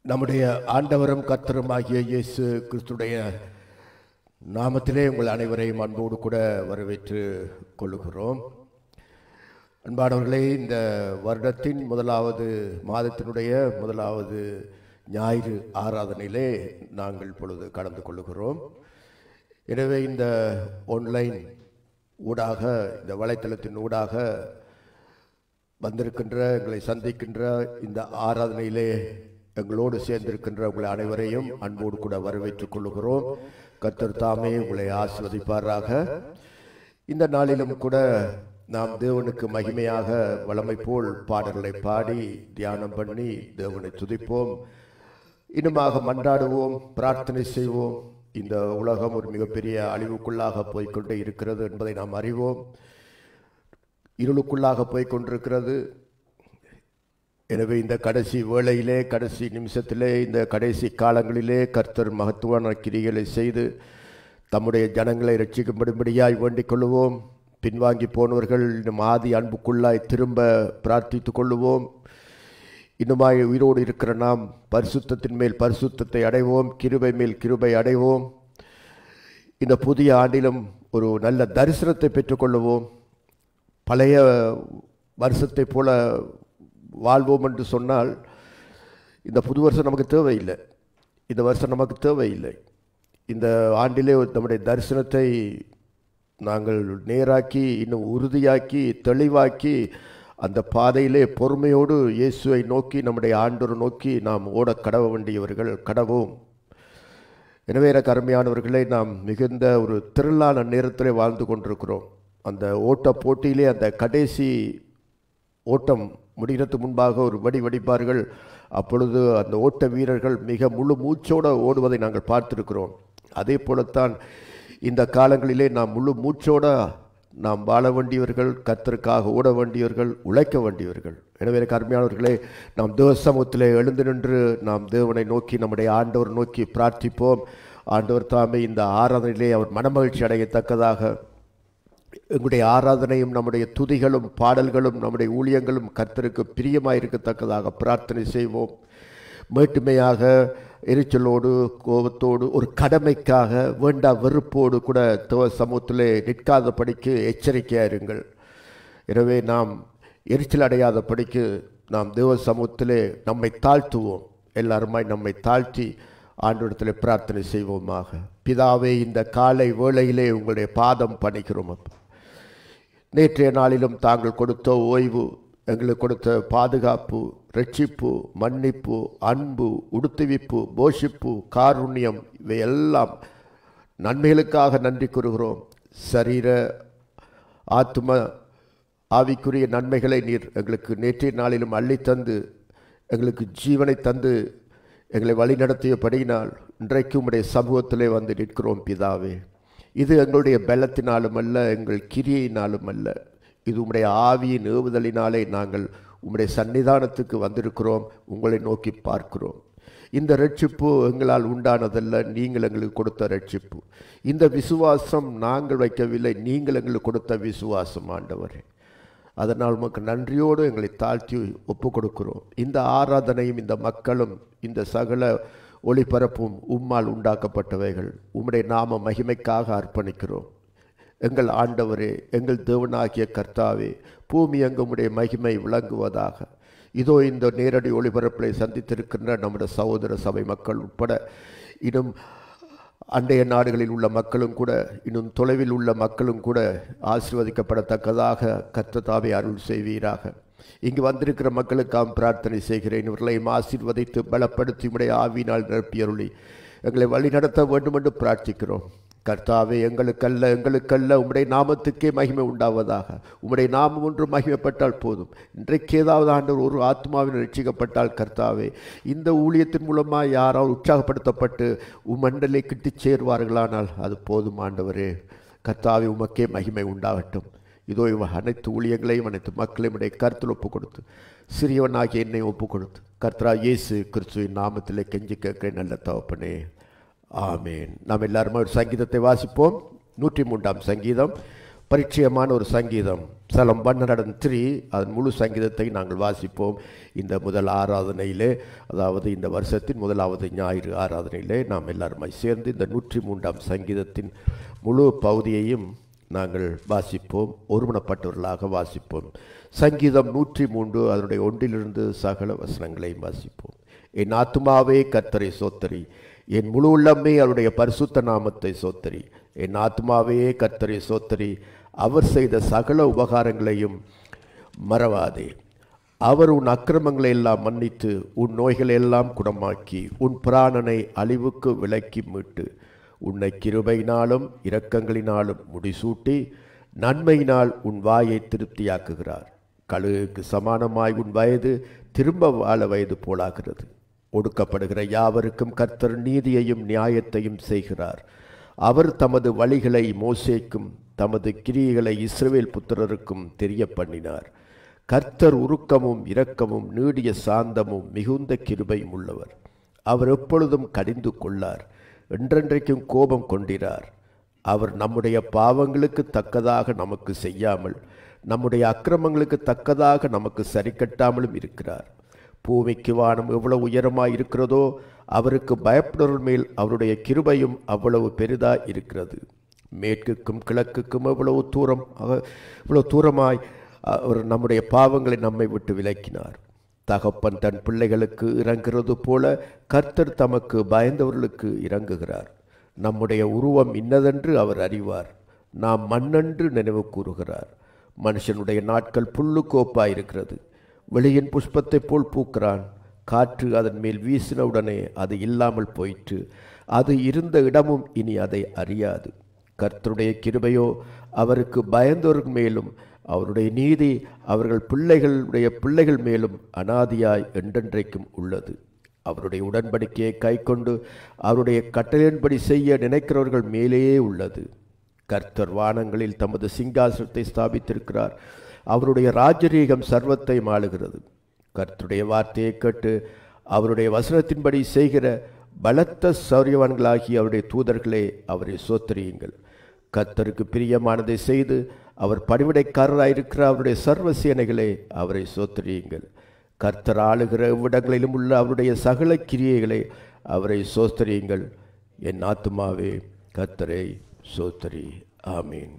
நம்முடைய ஆண்டவரும் கர்த்தருமாகிய இயேசு கிறிஸ்துடைய நாமத்திலே உங்கள் அனைவரையும் அன்போடு கூட வரவேற்று கொள்ளுகிறோம் அன்பானவர்களே இந்த வருடத்தின் முதலாவது மாதத்தினுடைய முதலாவது ஞாயிறு ஆராதனையிலே நாங்கள் பொழுது கலந்து கொள்ளுகிறோம் எனவே இந்த ஆன்லைன் ஊடாக இந்த வலைத்தளத்தின் ஊடாக வந்திருக்கின்ற எங்களை சந்திக்கின்ற இந்த ஆராதனையிலே எங்களோடு சேர்ந்திருக்கின்ற உங்களை அனைவரையும் அன்போடு கூட வரவேற்றுக் கொள்கிறோம் கர்த்தர் தாமே உங்களை ஆசிர்வதிப்பாராக இந்த நாளிலும் கூட நாம் தேவனுக்கு மகிமையாக வளமை போல் பாடல்களை பாடி தியானம் பண்ணி தேவனை துதிப்போம் இன்னுமாக மன்றாடுவோம் பிரார்த்தனை செய்வோம் இந்த உலகம் ஒரு மிகப்பெரிய அழிவுக்குள்ளாக போய்க்கொண்டே இருக்கிறது என்பதை நாம் அறிவோம் இருளுக்குள்ளாக போய் கொண்டிருக்கிறது எனவே இந்த கடைசி வேளையிலே கடைசி நிமிஷத்திலே இந்த கடைசி காலங்களிலே கர்த்தர் மகத்துவான கிரிகளை செய்து தம்முடைய ஜனங்களை ரட்சிக்கும்படியாய் வேண்டிக் கொள்ளுவோம் பின்வாங்கி போனவர்கள் இன்னும் ஆதி அன்புக்குள்ளாய் திரும்ப பிரார்த்தித்துக் கொள்ளுவோம் இன்னுமாய் உயிரோடு இருக்கிற நாம் பரிசுத்தத்தின் மேல் பரிசுத்தத்தை அடைவோம் கிருபை மேல் கிருபை அடைவோம் இந்த புதிய ஆண்டிலும் ஒரு நல்ல தரிசனத்தை பெற்றுக்கொள்ளுவோம் பழைய வருஷத்தை போல வாழ்வோம் என்று சொன்னால் இந்த புது வருஷம் நமக்கு தேவையில்லை இந்த வருஷம் நமக்கு தேவையில்லை இந்த ஆண்டிலே நம்முடைய தரிசனத்தை நாங்கள் நேராக்கி இன்னும் உறுதியாக்கி தெளிவாக்கி அந்த பாதையிலே பொறுமையோடு இயேசுவை நோக்கி நம்முடைய ஆண்டோரை நோக்கி நாம் ஓட கடவ வேண்டியவர்கள் கடவோம் எனவே எனக்கு அருமையானவர்களை நாம் மிகுந்த ஒரு திரளான நேரத்திலே வாழ்ந்து கொண்டிருக்கிறோம் அந்த ஓட்ட போட்டியிலே அந்த கடைசி ஓட்டம் முடிகிறதுக்கு முன்பாக ஒரு வடி வடிப்பார்கள் அப்பொழுது அந்த ஓட்ட வீரர்கள் மிக முழு மூச்சோடு ஓடுவதை நாங்கள் பார்த்திருக்கிறோம் அதே போலத்தான் இந்த காலங்களிலே நாம் முழு மூச்சோட நாம் வாழ வேண்டியவர்கள் கத்தருக்காக ஓட வேண்டியவர்கள் உழைக்க வேண்டியவர்கள் எனவே எனக்கு அருமையானவர்களே நாம் தேவ சமூகத்திலே எழுந்து நின்று நாம் தேவனை நோக்கி நம்முடைய ஆண்டவர் நோக்கி பிரார்த்திப்போம் ஆண்டவர் தாமே இந்த ஆராதனையிலே அவர் மனமகிழ்ச்சி அடையத்தக்கதாக எங்களுடைய ஆராதனையும் நம்முடைய துதிகளும் பாடல்களும் நம்முடைய ஊழியங்களும் கர்த்தருக்கு பிரியமாக இருக்கத்தக்கதாக பிரார்த்தனை செய்வோம் மேட்டுமையாக எரிச்சலோடு கோபத்தோடு ஒரு கடமைக்காக வேண்டா வெறுப்போடு கூட தேவ சமூகத்திலே நிற்காத படிக்கு எச்சரிக்கையாக இருங்கள் எனவே நாம் எரிச்சல் அடையாத படிக்கு நாம் தேவ சமூகத்திலே நம்மை தாழ்த்துவோம் எல்லாருமாய் நம்மை தாழ்த்தி ஆண்டோடத்தில் பிரார்த்தனை செய்வோமாக பிதாவே இந்த காலை வேளையிலே உங்களுடைய பாதம் பணிக்கிறோம் அப்பா நேற்றைய நாளிலும் தாங்கள் கொடுத்த ஓய்வு எங்களுக்கு கொடுத்த பாதுகாப்பு ரட்சிப்பு மன்னிப்பு அன்பு உடுத்துவிப்பு போஷிப்பு காருண்யம் இவையெல்லாம் நன்மைகளுக்காக நன்றி கூறுகிறோம் சரீர ஆத்ம ஆவிக்குரிய நன்மைகளை நீர் எங்களுக்கு நேற்றைய நாளிலும் அள்ளித்தந்து எங்களுக்கு ஜீவனை தந்து எங்களை வழிநடத்தியபடியினால் இன்றைக்கு உம்முடைய சமூகத்திலே வந்து நிற்கிறோம் பிதாவே இது எங்களுடைய பலத்தினாலும் அல்ல எங்கள் கிரியையினாலும் அல்ல இது உம்முடைய ஆவியின் ஏவுதலினாலே நாங்கள் உம்முடைய சன்னிதானத்துக்கு வந்திருக்கிறோம் உங்களை நோக்கி பார்க்கிறோம் இந்த ரட்சிப்பு எங்களால் உண்டானதல்ல நீங்கள் எங்களுக்கு கொடுத்த ரட்சிப்பு இந்த விசுவாசம் நாங்கள் வைக்கவில்லை நீங்கள் எங்களுக்கு கொடுத்த விசுவாசம் ஆண்டவரே அதனால் உமக்கு நன்றியோடு எங்களை தாழ்த்தி ஒப்பு கொடுக்கிறோம் இந்த ஆராதனையும் இந்த மக்களும் இந்த சகல ஒளிபரப்பும் உம்மால் உண்டாக்கப்பட்டவைகள் உம்முடைய நாம மகிமைக்காக அர்ப்பணிக்கிறோம் எங்கள் ஆண்டவரே எங்கள் தேவனாகிய கர்த்தாவே பூமி எங்குமுடைய மகிமை விளங்குவதாக இதோ இந்த நேரடி ஒளிபரப்பில் சந்தித்திருக்கின்ற நம்முடைய சகோதர சபை மக்கள் உட்பட இன்னும் அண்டைய நாடுகளில் உள்ள மக்களும் கூட இன்னும் தொலைவில் உள்ள மக்களும் கூட ஆசிர்வதிக்கப்படத்தக்கதாக கர்த்ததாவை அருள் செய்வீராக இங்கு வந்திருக்கிற மக்களுக்காம் பிரார்த்தனை செய்கிறேன் இவர்களையும் ஆசீர்வதித்து பலப்படுத்தி உடைய ஆவினால் நிரப்பியருளி எங்களை வழிநடத்த வேண்டும் என்று பிரார்த்திக்கிறோம் கர்த்தாவே எங்களுக்கல்ல எங்களுக்கல்ல உம்முடைய நாமத்துக்கே மகிமை உண்டாவதாக உம்முடைய நாமம் ஒன்று மகிமைப்பட்டால் போதும் இன்றைக்கு ஏதாவது ஆண்டவர் ஒரு ஆத்மாவின் ரட்சிக்கப்பட்டால் கர்த்தாவே இந்த ஊழியத்தின் மூலமாக யாராவது உற்சாகப்படுத்தப்பட்டு உம்மண்டலை கிட்டிச் சேர்வார்களானால் அது போதும் ஆண்டவரே கர்த்தாவே உமக்கே மகிமை உண்டாகட்டும் இதோ இவன் அனைத்து ஊழியங்களையும் அனைத்து மக்களையும் உடைய கருத்தில் ஒப்பு கொடுத்து சிறியவனாகிய என்னை ஒப்பு கொடுத்து கர்த்தரா இயேசு கிறிஸ்துவின் நாமத்திலே கெஞ்சி கேட்க நல்ல தவப்பனே ஆமேன் நாம் எல்லாருமே ஒரு சங்கீதத்தை வாசிப்போம் நூற்றி மூன்றாம் சங்கீதம் பரிச்சயமான ஒரு சங்கீதம் சலம் பன்னரடன் த்ரீ அதன் முழு சங்கீதத்தை நாங்கள் வாசிப்போம் இந்த முதல் ஆராதனையிலே அதாவது இந்த வருஷத்தின் முதலாவது ஞாயிறு ஆராதனையிலே நாம் எல்லாருமாய் சேர்ந்து இந்த நூற்றி மூன்றாம் சங்கீதத்தின் முழு பகுதியையும் நாங்கள் வாசிப்போம் ஒருமனப்பட்டவர்களாக வாசிப்போம் சங்கீதம் நூற்றி மூன்று அதனுடைய ஒன்றிலிருந்து சகல வசனங்களையும் வாசிப்போம் என் ஆத்துமாவே கர்த்தரை சோத்தரி என் முழு உள்ளமே அவருடைய பரிசுத்த நாமத்தை சோத்தரி என் ஆத்மாவே கர்த்தரை சோத்தரி அவர் செய்த சகல உபகாரங்களையும் மறவாதே அவர் உன் அக்கிரமங்களை எல்லாம் மன்னித்து உன் நோய்களை எல்லாம் குணமாக்கி உன் பிராணனை அழிவுக்கு விலக்கி மீட்டு உன்னை கிருபையினாலும் இரக்கங்களினாலும் முடிசூட்டி நன்மையினால் உன் வாயை திருப்தியாக்குகிறார் கழுகுக்கு சமானமாய் உன் வயது திரும்ப வாழ வயது போலாகிறது ஒடுக்கப்படுகிற யாவருக்கும் கர்த்தர் நீதியையும் நியாயத்தையும் செய்கிறார் அவர் தமது வழிகளை மோசேக்கும் தமது கிரியைகளை இஸ்ரவேல் புத்திரருக்கும் தெரிய பண்ணினார் கர்த்தர் உருக்கமும் இரக்கமும் நீடிய சாந்தமும் மிகுந்த கிருபையும் உள்ளவர் அவர் எப்பொழுதும் கடிந்து கொள்ளார் என்றென்றைக்கும் கோபம் கொண்டிறார் அவர் நம்முடைய பாவங்களுக்கு தக்கதாக நமக்கு செய்யாமல் நம்முடைய அக்கிரமங்களுக்கு தக்கதாக நமக்கு சரி கட்டாமலும் இருக்கிறார் பூமிக்கு வானம் எவ்வளவு உயரமாய் இருக்கிறதோ அவருக்கு பயப்படுவர் மேல் அவருடைய கிருபையும் அவ்வளவு பெரிதாய் இருக்கிறது மேற்குக்கும் கிழக்குக்கும் எவ்வளவு தூரம் அக- இவ்வளவு தூரமாய் அவர் நம்முடைய பாவங்களை நம்மை விட்டு விலக்கினார் தகப்பன் தன் பிள்ளைகளுக்கு இறங்குறது போல கர்த்தர் தமக்கு பயந்தவர்களுக்கு இறங்குகிறார் நம்முடைய உருவம் இன்னதென்று அவர் அறிவார் நாம் மண்ணென்று நினைவு கூறுகிறார் மனுஷனுடைய நாட்கள் புல்லு கோப்பாயிருக்கிறது வெளியின் புஷ்பத்தைப் போல் பூக்கிறான் காற்று அதன் மேல் வீசினவுடனே அது இல்லாமல் போயிற்று அது இருந்த இடமும் இனி அதை அறியாது கர்த்தருடைய கிருபையோ அவருக்கு பயந்தோர் மேலும் அவருடைய நீதி அவர்கள் பிள்ளைகளுடைய பிள்ளைகள் மேலும் அனாதியாய் என்றென்றைக்கும் உள்ளது அவருடைய உடன்படிக்கையை கைக்கொண்டு அவருடைய கட்டளையின்படி செய்ய நினைக்கிறவர்கள் மேலேயே உள்ளது கர்த்தர் வானங்களில் தமது சிங்காசனத்தை ஸ்தாபித்திருக்கிறார் அவருடைய ராஜரீகம் சர்வத்தை ஆளுகிறது கர்த்தருடைய வார்த்தையை கேட்டு அவருடைய வசனத்தின்படி செய்கிற பலத்த சௌரியவான்களாகிய அவருடைய தூதர்களே அவரை சோத்தரியுங்கள் கர்த்தருக்கு பிரியமானதை செய்து அவர் பணிவிடைக்காரராயிருக்கிற அவருடைய சர்வ சேனைகளே அவரை சோத்தரியுங்கள் கர்த்தர் ஆளுகிற இவ்விடங்களிலும் உள்ள அவருடைய சகல கிரியைகளை அவரை சோத்தரியுங்கள் என் ஆத்துமாவே கர்த்தரை சோத்தரி ஆமீன்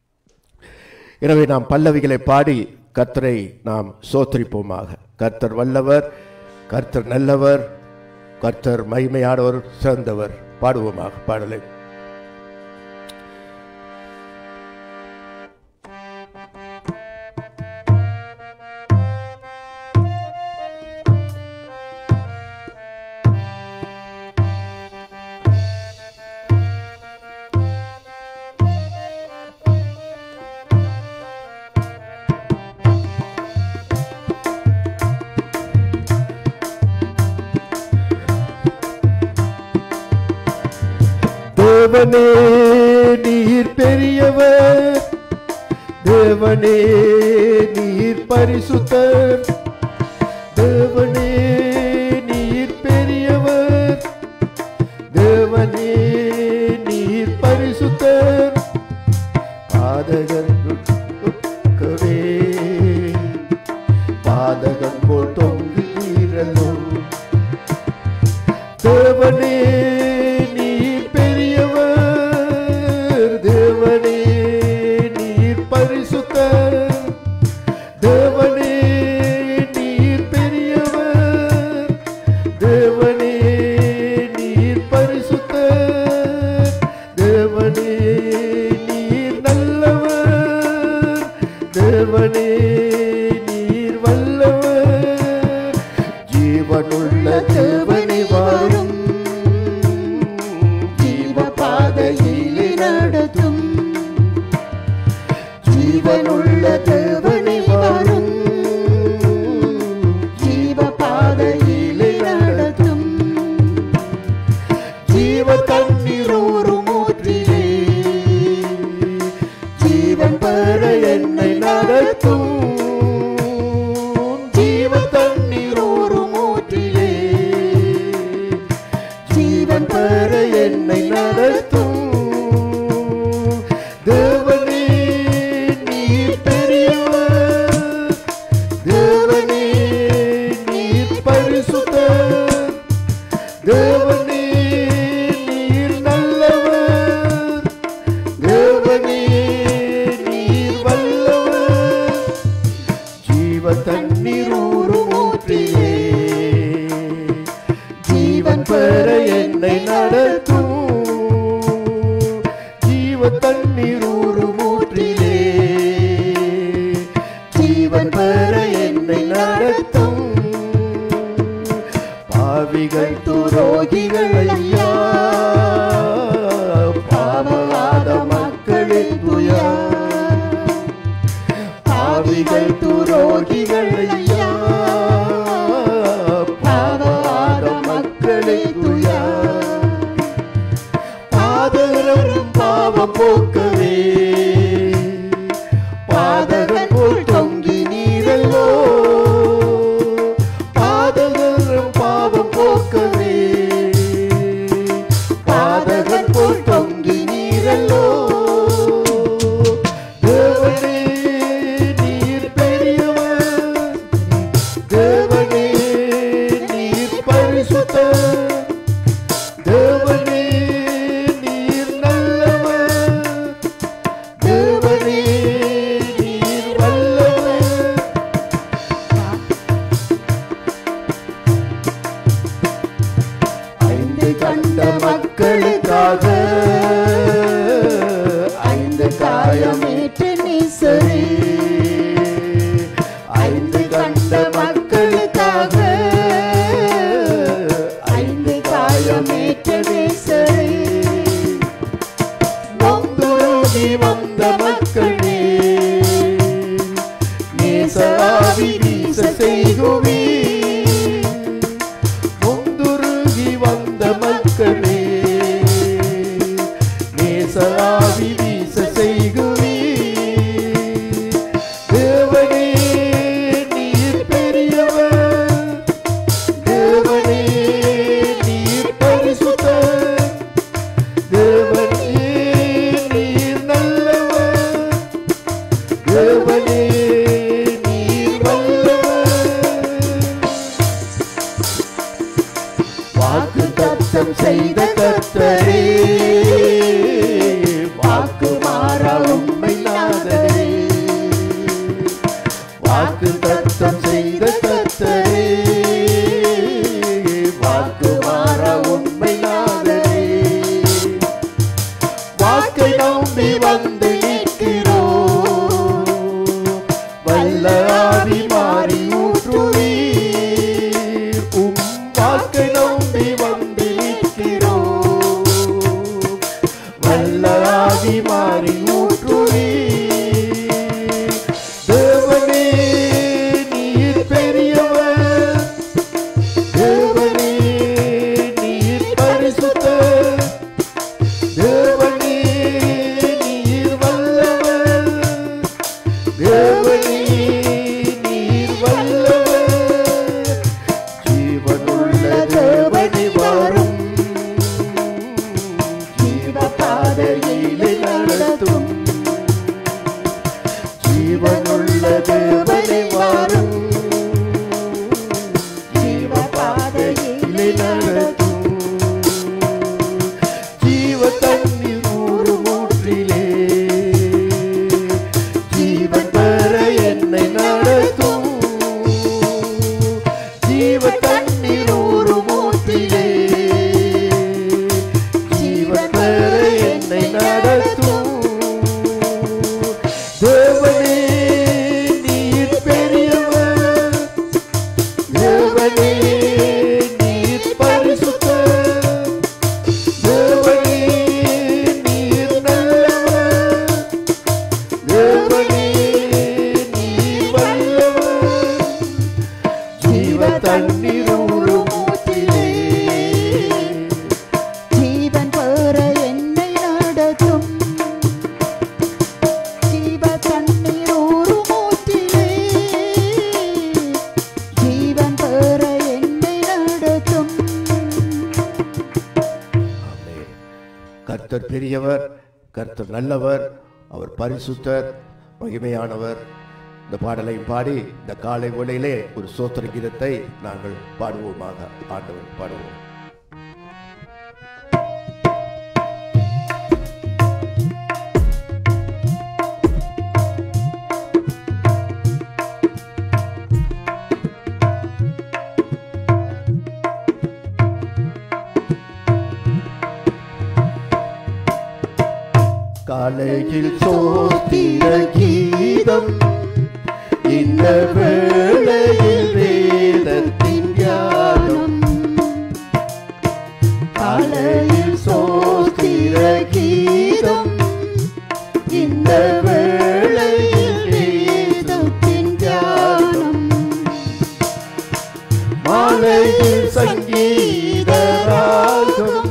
எனவே நாம் பல்லவிகளை பாடி கர்த்தரை நாம் சோத்தரிப்போமாக கர்த்தர் வல்லவர் கர்த்தர் நல்லவர் கர்த்தர் மகிமையானவர் சிறந்தவர் பாடுவோமாக பாடலை தேவனே நீர் பெரியவர் தேவனே நீர் பரிசுத்தர் தேவனே நீர் பெரியவர் தேவனே நீர் பரிசுத்தர் பாதகன் துக்கவே பாதகன் போல் தொங்குகிறலும் தேவனே நீர் பெரியவர் தேவனே நீர் பரிசுத்தர் தேவனே நீர் பெரியவர் தேவனே நீர் பரிசுத்தர் தேவனே நீர் நல்லவர் தேவனே நீர் வல்லவர் ஜீவனுள்ள தேவனே வாரும் ஜீவ பாதையிலே நடத்தும் ஜீவனுள்ள தேவனே வாரும் ஜீவ பாதையிலே நடத்தும் ஜீவ தண்ணீரோரும் ஊற்றிலே ஜீவன் பெற என்னை நடத்தும் ஜீவ தண்ணீரோரும் ஊற்றிலே ஜீவன் பெற என்னை நடத்தும் தேவனே ஜீவ தண்ணீர் ஊறும் ஊற்றிலே ஜீவன் பெற என்னை நடத்தும் ஜீவ தண்ணீர் ஊறும் ஊற்றிலே ஜீவன் பெற என்னை நடத்தும் பாவிகள் துரோகிகள் ஐயா பாவவாத மக்களின் துயா பாவிகள் துரோகிகள் ஐயா பாவவாத மக்களின் துயா பாதகரும் பாவம் போக்கவே பாதகன் போல் தொங்கி நீரல்லோ பாதகரும் பாவம் போக்கவே பாதகன் போல் தொங்கி நீரல்லோ தேவனே நீர் பெரியவர் தேவனே நீர் பரிசுத்தர் தேவனே நீர் நல்லவர் தேவனே நீர் வல்லவர் ஐந்து கண்ட மக்களுக்காக ஐந்து காயமேற்று நீசரே ஐந்து கண்ட மக்களுக்காக ஐந்து காயமேற்று நீசரே நொந்துருகி வந்த மக்களே நேசராவி வீச செய்குவே நொந்துருகி வந்த மக்களே நேசராவி வீச செய்குவே தேவனே நீர் பெரியவர் தேவனே நீர் பரிசுத்தர் தேவனே நீர் நல்லவர் தேவனே நீர் வல்லவர் வாக்கு தத்தம் செய்த கர்த்தரே வாக்கு மாற உண்மை நாதரே வாக்கு தத்தம் செய்த கர்த்தரே வாக்கு மாற உண்மை நாதரே வாக்கை நம்பி வந்து நிற்கிறோம் வல்ல ஆவி மாறி ஊற்றுவீர் உம் வாக்கை நம்பி வந்து நிற்கிறோம் வல்ல ஆவி மாறி ஊற்றுவீர் தேவனே நீர் பெரியவர் தேவனே நீர் பரிசுத்தர் தேவனே நீர் வல்லவர் தேவனே நீர் வல்லவர் ஜீவனுள்ள தேவனே வாரும் ஜீவ பாதையிலே நடத்தும் ஜீவனுள்ள தேவனே வாரும் ஜீவ பாதையிலே நடத்தும் ஜீவ தண்ணீர் ஊறும் ஊற்றிலே ஜீவன் பெற என்னை நடத்தும் ஜீவ தண்ணீர் ஊறும் ஊற்றிலே ஜீவன் பெற என்னை நடத்தும் தேவனே நீர் பெரியவர் தேவனே நீர் பரிசுத்தர் தேவனே நீர் நல்லவர் தேவனே நீர் வல்லவர் ஜீவ தண்ணீர் ஊறும் ஊற்றிலே ஜீவன் பெற என்னை நடத்தும் ஜீவ தண்ணீர் ஊறும் ஊற்றிலே ஜீவன் பெற என்னை நடத்தும் ஆமென். கர்த்தர் பெரியவர் கர்த்தர் நல்லவர் அவர் பரிசுத்தர் மகிமையானவர் இந்த பாடலை பாடி இந்த காலை வேளையிலே ஒரு சோத்திர கீதத்தை நாங்கள் பாடுவோமாக ஆண்டவர் பாடுவோம் காலையில் சோத்திர கீதம் இந்த வேளையில் வேதத்தின் தியானம் காலையில் சோத்திர கீதம் இந்த வேளையில் வேதத்தின் தியானம் மாலையில் சங்கீத ராகம்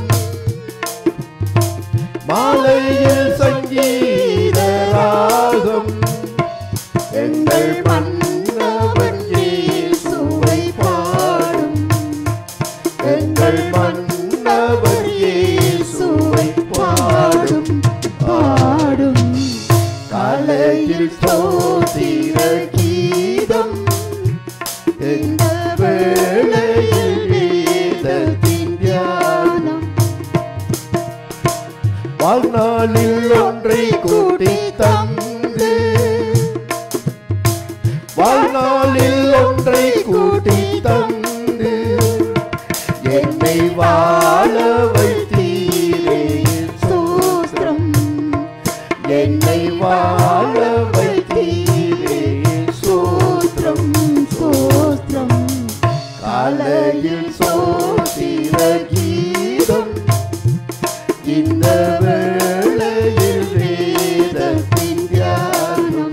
மாலையில் சங்கீத ராகம் எங்கள் மன்னவன் இயேசுவை பாடும் எங்கள் மன்னவன் இயேசுவை பாடும் பாடும் காலையில் சோதிர கீதம் இந்த வேளையில் வேதத்தின் தியானம் வாழ்நாளில் ஒன்றை கூட்டி தந்து வாழ்நாளில் ஒன்றை கூட்டி தந்து என்னை வாழ வைத்தீரே சோஸ்திரம் என்னை வாழ வைத்தீரே சோத்திரம் சோஸ்திரம் காலையில் சோதிர கீதம் இந்த வேளையில் வேதத்தின் தியானம்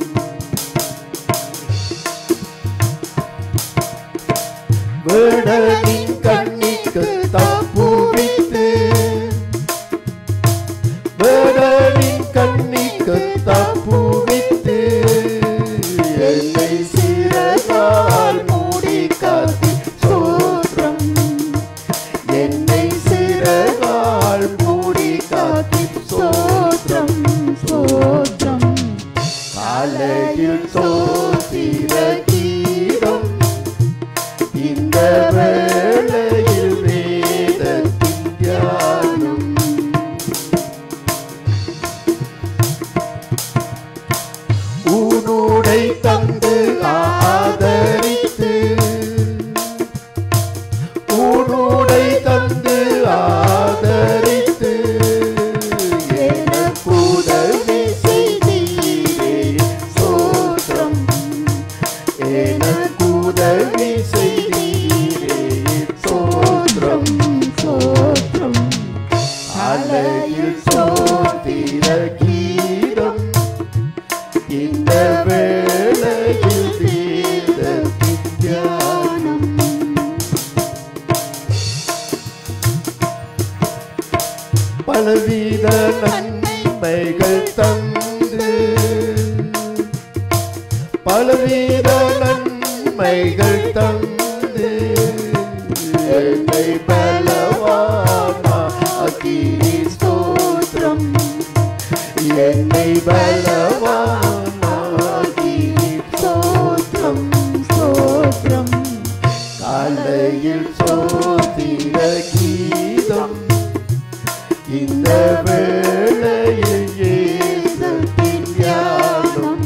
வேடனின் கண்ணிக்கு தப்புவித்து வேடனின் கண்ணிக்கு தப்புவித்து என்னை சிறகால் மூடி காத்தி சோத்திரம் என்னை சிறகால் மூடி காத்தி சோத்திரம் சோஸ்திரம் காலையில் சோத்திர கீதம் இந்த வேளையில் வேதத்தின் தியானம் ஊனூடை தந்து ஆதரித்து ஊனூடை தந்து ஆதரித்து எனக்கு உதவி செய்தீரே சோத்திரம் எனக்கு உதவி செய்தீரே சோத்திரம் சோஸ்திரம் அலையில் சோத்திர கீதம் இந்த வேளையில் வேதத்தின் தியானம் பலவித நன்மைகள் தந்து பலவித நன்மைகள் தந்து என்னை பலவானாக்கி ஸ்தோத்திரம் என்னை பலவானாக்கி ஸ்தோத்திரம் சோஸ்திரம் காலையில் சோதிர கீதம் இந்த வேளையில் இயேசுவின் தியானம்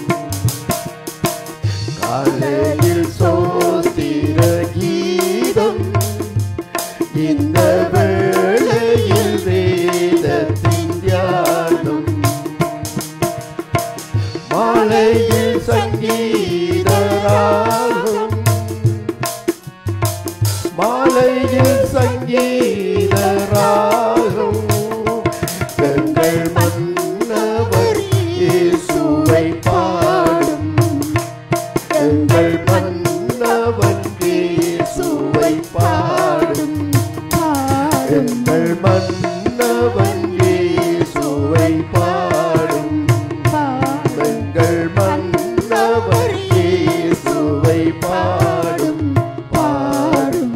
காலையில் சோதிர கீதம் இந்த வேளையில் வேதத்தின் தியானம் மாலையில் சங்கீத ராகம் மாலையில் சங்கீத ராகம் எங்கள் மன்னவர் இயேசுவை பாடும் எங்கள் மன்னவன் இயேசுவை பாடும் எங்கள் மன்னவன் இயேசுவை பாடும் எங்கள் மன்னவர் இயேசுவை பாடும் பாடும்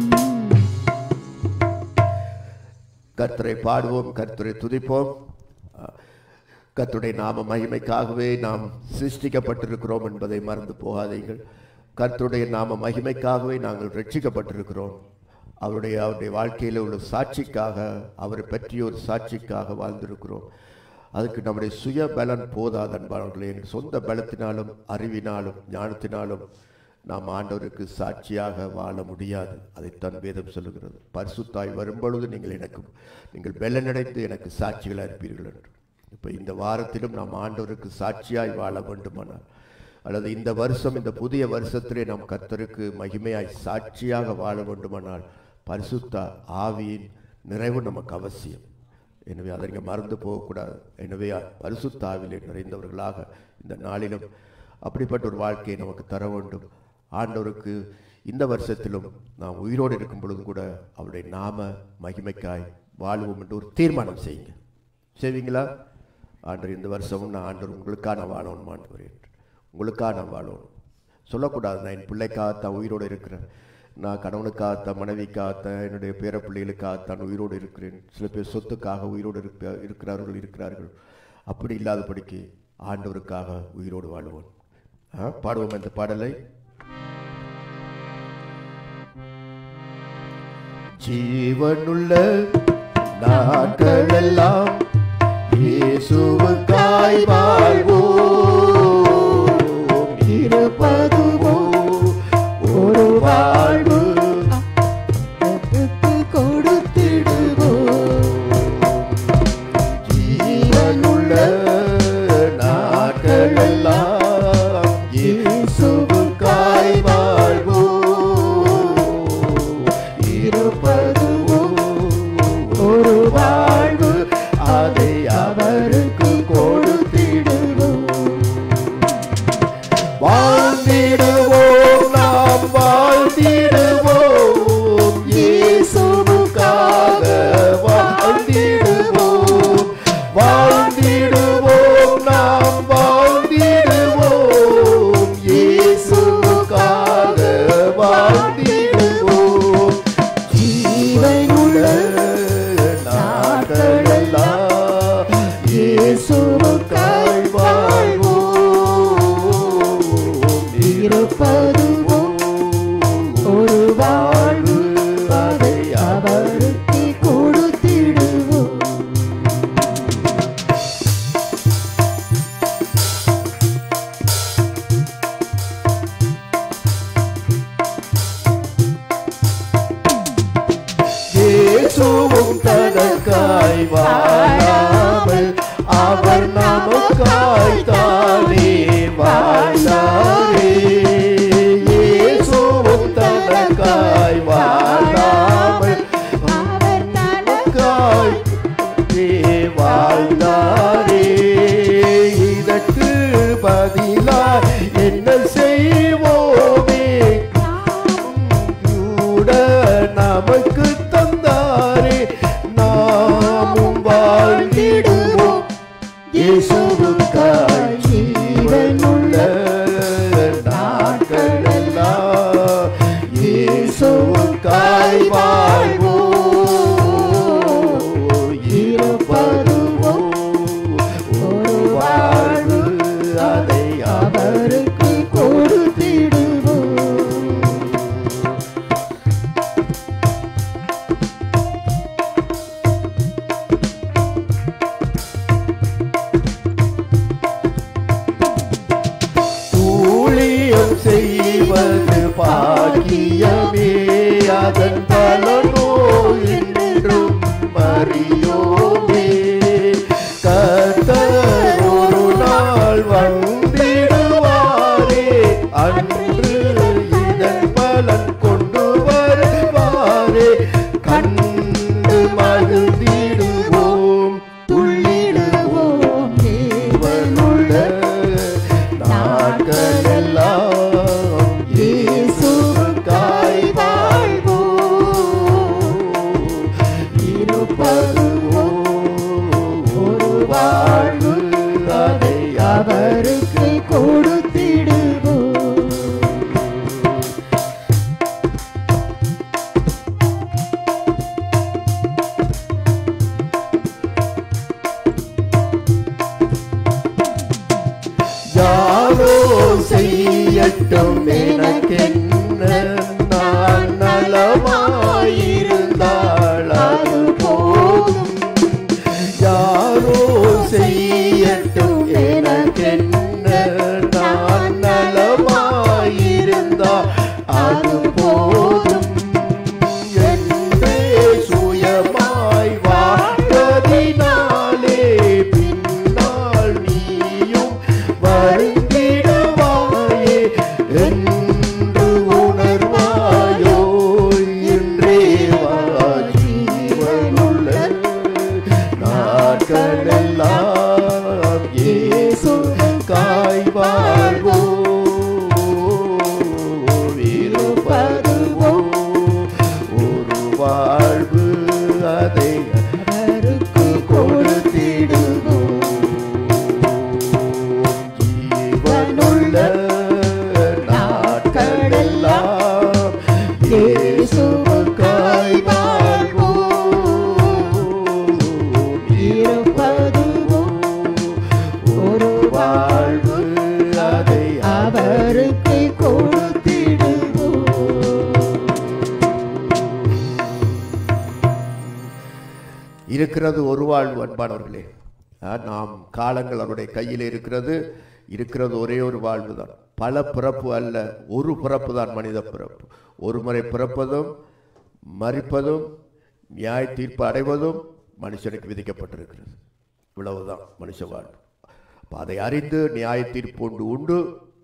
கர்த்தரை பாடுவோம் கர்த்தரை துதிப்போம் கர்த்தருடைய நாம மகிமைக்காகவே நாம் சிருஷ்டிக்கப்பட்டிருக்கிறோம் என்பதை மறந்து போகாதீர்கள் கர்த்தருடைய நாம மகிமைக்காகவே நாங்கள் ரட்சிக்கப்பட்டிருக்கிறோம் அவருடைய அவருடைய வாழ்க்கையில் உள்ள சாட்சிக்காக அவரை பற்றிய ஒரு சாட்சிக்காக வாழ்ந்திருக்கிறோம் அதுக்கு நம்முடைய சுய பலன் போதாது அன்பானவர்களே எங்கள் சொந்த பலத்தினாலும் அறிவினாலும் ஞானத்தினாலும் நாம் ஆண்டவருக்கு சாட்சியாக வாழ முடியாது அதைத்தான் வேதம் சொல்லுகிறது பரிசுத்தாய் வரும்பொழுது நீங்கள் எனக்கு நீங்கள் பலனடைந்து எனக்கு சாட்சிகளாக இருப்பீர்கள் என்று இப்போ இந்த வாரத்திலும் நாம் ஆண்டவருக்கு சாட்சியாய் வாழ வேண்டுமானால் அல்லது இந்த வருஷம் இந்த புதிய வருஷத்திலே நாம் கர்த்தருக்கு மகிமையாய் சாட்சியாக வாழ வேண்டுமானால் பரிசுத்த ஆவியின் நிறைவு நமக்கு அவசியம் எனவே அதை நீங்கள் மறந்து போகக்கூடாது எனவே பரிசுத்த ஆவிலே நிறைந்தவர்களாக இந்த நாளிலும் அப்படிப்பட்ட ஒரு வாழ்க்கையை நமக்கு தர வேண்டும் ஆண்டவருக்கு இந்த வருஷத்திலும் நாம் உயிரோடு இருக்கும் பொழுதும் கூட அவருடைய நாம மகிமைக்காய் வாழ்வோம் என்று ஒரு தீர்மானம் செய்யுங்க செய்வீங்களா ஆண்டவர் இந்த வருஷமும் நான் ஆண்டவர் உங்களுக்காக நான் வாழணும் ஆண்டவர் என்று உங்களுக்காக நான் வாழணும் சொல்லக்கூடாது நான் என் பிள்ளைக்காகத்தான் உயிரோடு இருக்கிறேன் நான் கணவனுக்காகத்தான் மனைவிக்காகத்தான் என்னுடைய பேர பிள்ளைகளுக்காகத்தான் உயிரோடு இருக்கிறேன் சில பேர் சொத்துக்காக உயிரோடு இருக்க இருக்கிறார்கள் இருக்கிறார்கள் அப்படி இல்லாதபடிக்கு ஆண்டவருக்காக உயிரோடு வாழ்வோம் ஆ, பாடுவோம் இந்த பாடலை ஜீவனுள்ள நாட்களெல்லாம் இயேசுவுக்காய் வாழ்வோம் இருப்பதுவோ ஒரு வாழ்வு கர்த்தருக்கு கொடுத்திடுவோம் ஜீவனுள்ள நாட்களெல்லாம் இயேசுவுக்காய் வாழ்வோம் இருப்பதுவோ ஒரு வாழ்வு அதை அவருக்கு கொடுத்திடுவோம் வாழ்ந்திடுவோம் நாம் வாழ்ந்திடுவோம் இயேசுவுக்காக வாழ்ந்திடுவோம் வாழ்ந்திடுவோம் நாம் வாழ்ந்திடுவோம் இயேசுவுக்காக வாழ்ந்திடுவோம் ஜீவனுள்ள நாட்களெல்லாம் இயேசுவுக்காய் வாழ்வோம் இருப்பதுவும் ஒரு வாழ்வு அதை அவருக்கு கொடுத்திடுவோம் இயேசுவும் தனக்காய் வாழாமல் அவர் நமக்காய் தானே வாழ்ந்தாரே இயேசுவும் தனக்காய் வாழாமல் அவர் நமக்காய் தானே வாழ்ந்தாரே இதற்கு பதிலாய் என்ன செய்வோமே கூட நமக்கு தந்தாரே நாமும் வாழ்ந்திடுவோம் இயேசுவுக்காய் ஜீவனுள்ள நாட்களெல்லாம் இயேசுவுக்காய் வாழ்வோம் இருப்பதுவோ ஒரு வாழ்வு அதை அவருக்கு கொடுத்திடுவோம் ஊழியம் செய்வது பாக்கியமே அதன் பலனோ என்றும் அறியோமே கர்த்தர் ஒரு நாள் வந்திடுவாரே அன்று இதன் பலன் கொண்டு வருவாரே கண்டு மகிழ்ந்திடுவோம் துள்ளிடுவோம் தேவனுள்ள நாட்களெல்லாம் இயேசுவுக்காய் வாழ்வோம் இருப்பதுவோ ஒரு வாழ்வு அதை அவருக்கு கொடுத்திடுவோம் யாரோ செய்யட்டும் எனக்கென்ன நான் நலமாயிருந்தால் அது போதும் யாரோ செய்யட்டும் எனக்கென்ன நான் நலமாயிருந்தால் அது போதும் என்றே சுயமாய் வாழ்வதினாலே பின் இருக்கிறது ஒரு வாழ்வு அன்பானவர்களே ஆ, நாம் காலங்கள் அவருடைய கையில் இருக்கிறது இருக்கிறது ஒரே ஒரு வாழ்வு தான் பல பிறப்பு அல்ல ஒரு பிறப்பு தான் மனித பிறப்பு ஒரு முறை பிறப்பதும் மறிப்பதும் நியாய தீர்ப்பு அடைவதும் மனுஷனுக்கு விதிக்கப்பட்டிருக்கிறது இவ்வளவுதான் மனுஷ வாழ்வு அப்ப அதை அறிந்து நியாய தீர்ப்பு உண்டு உண்டு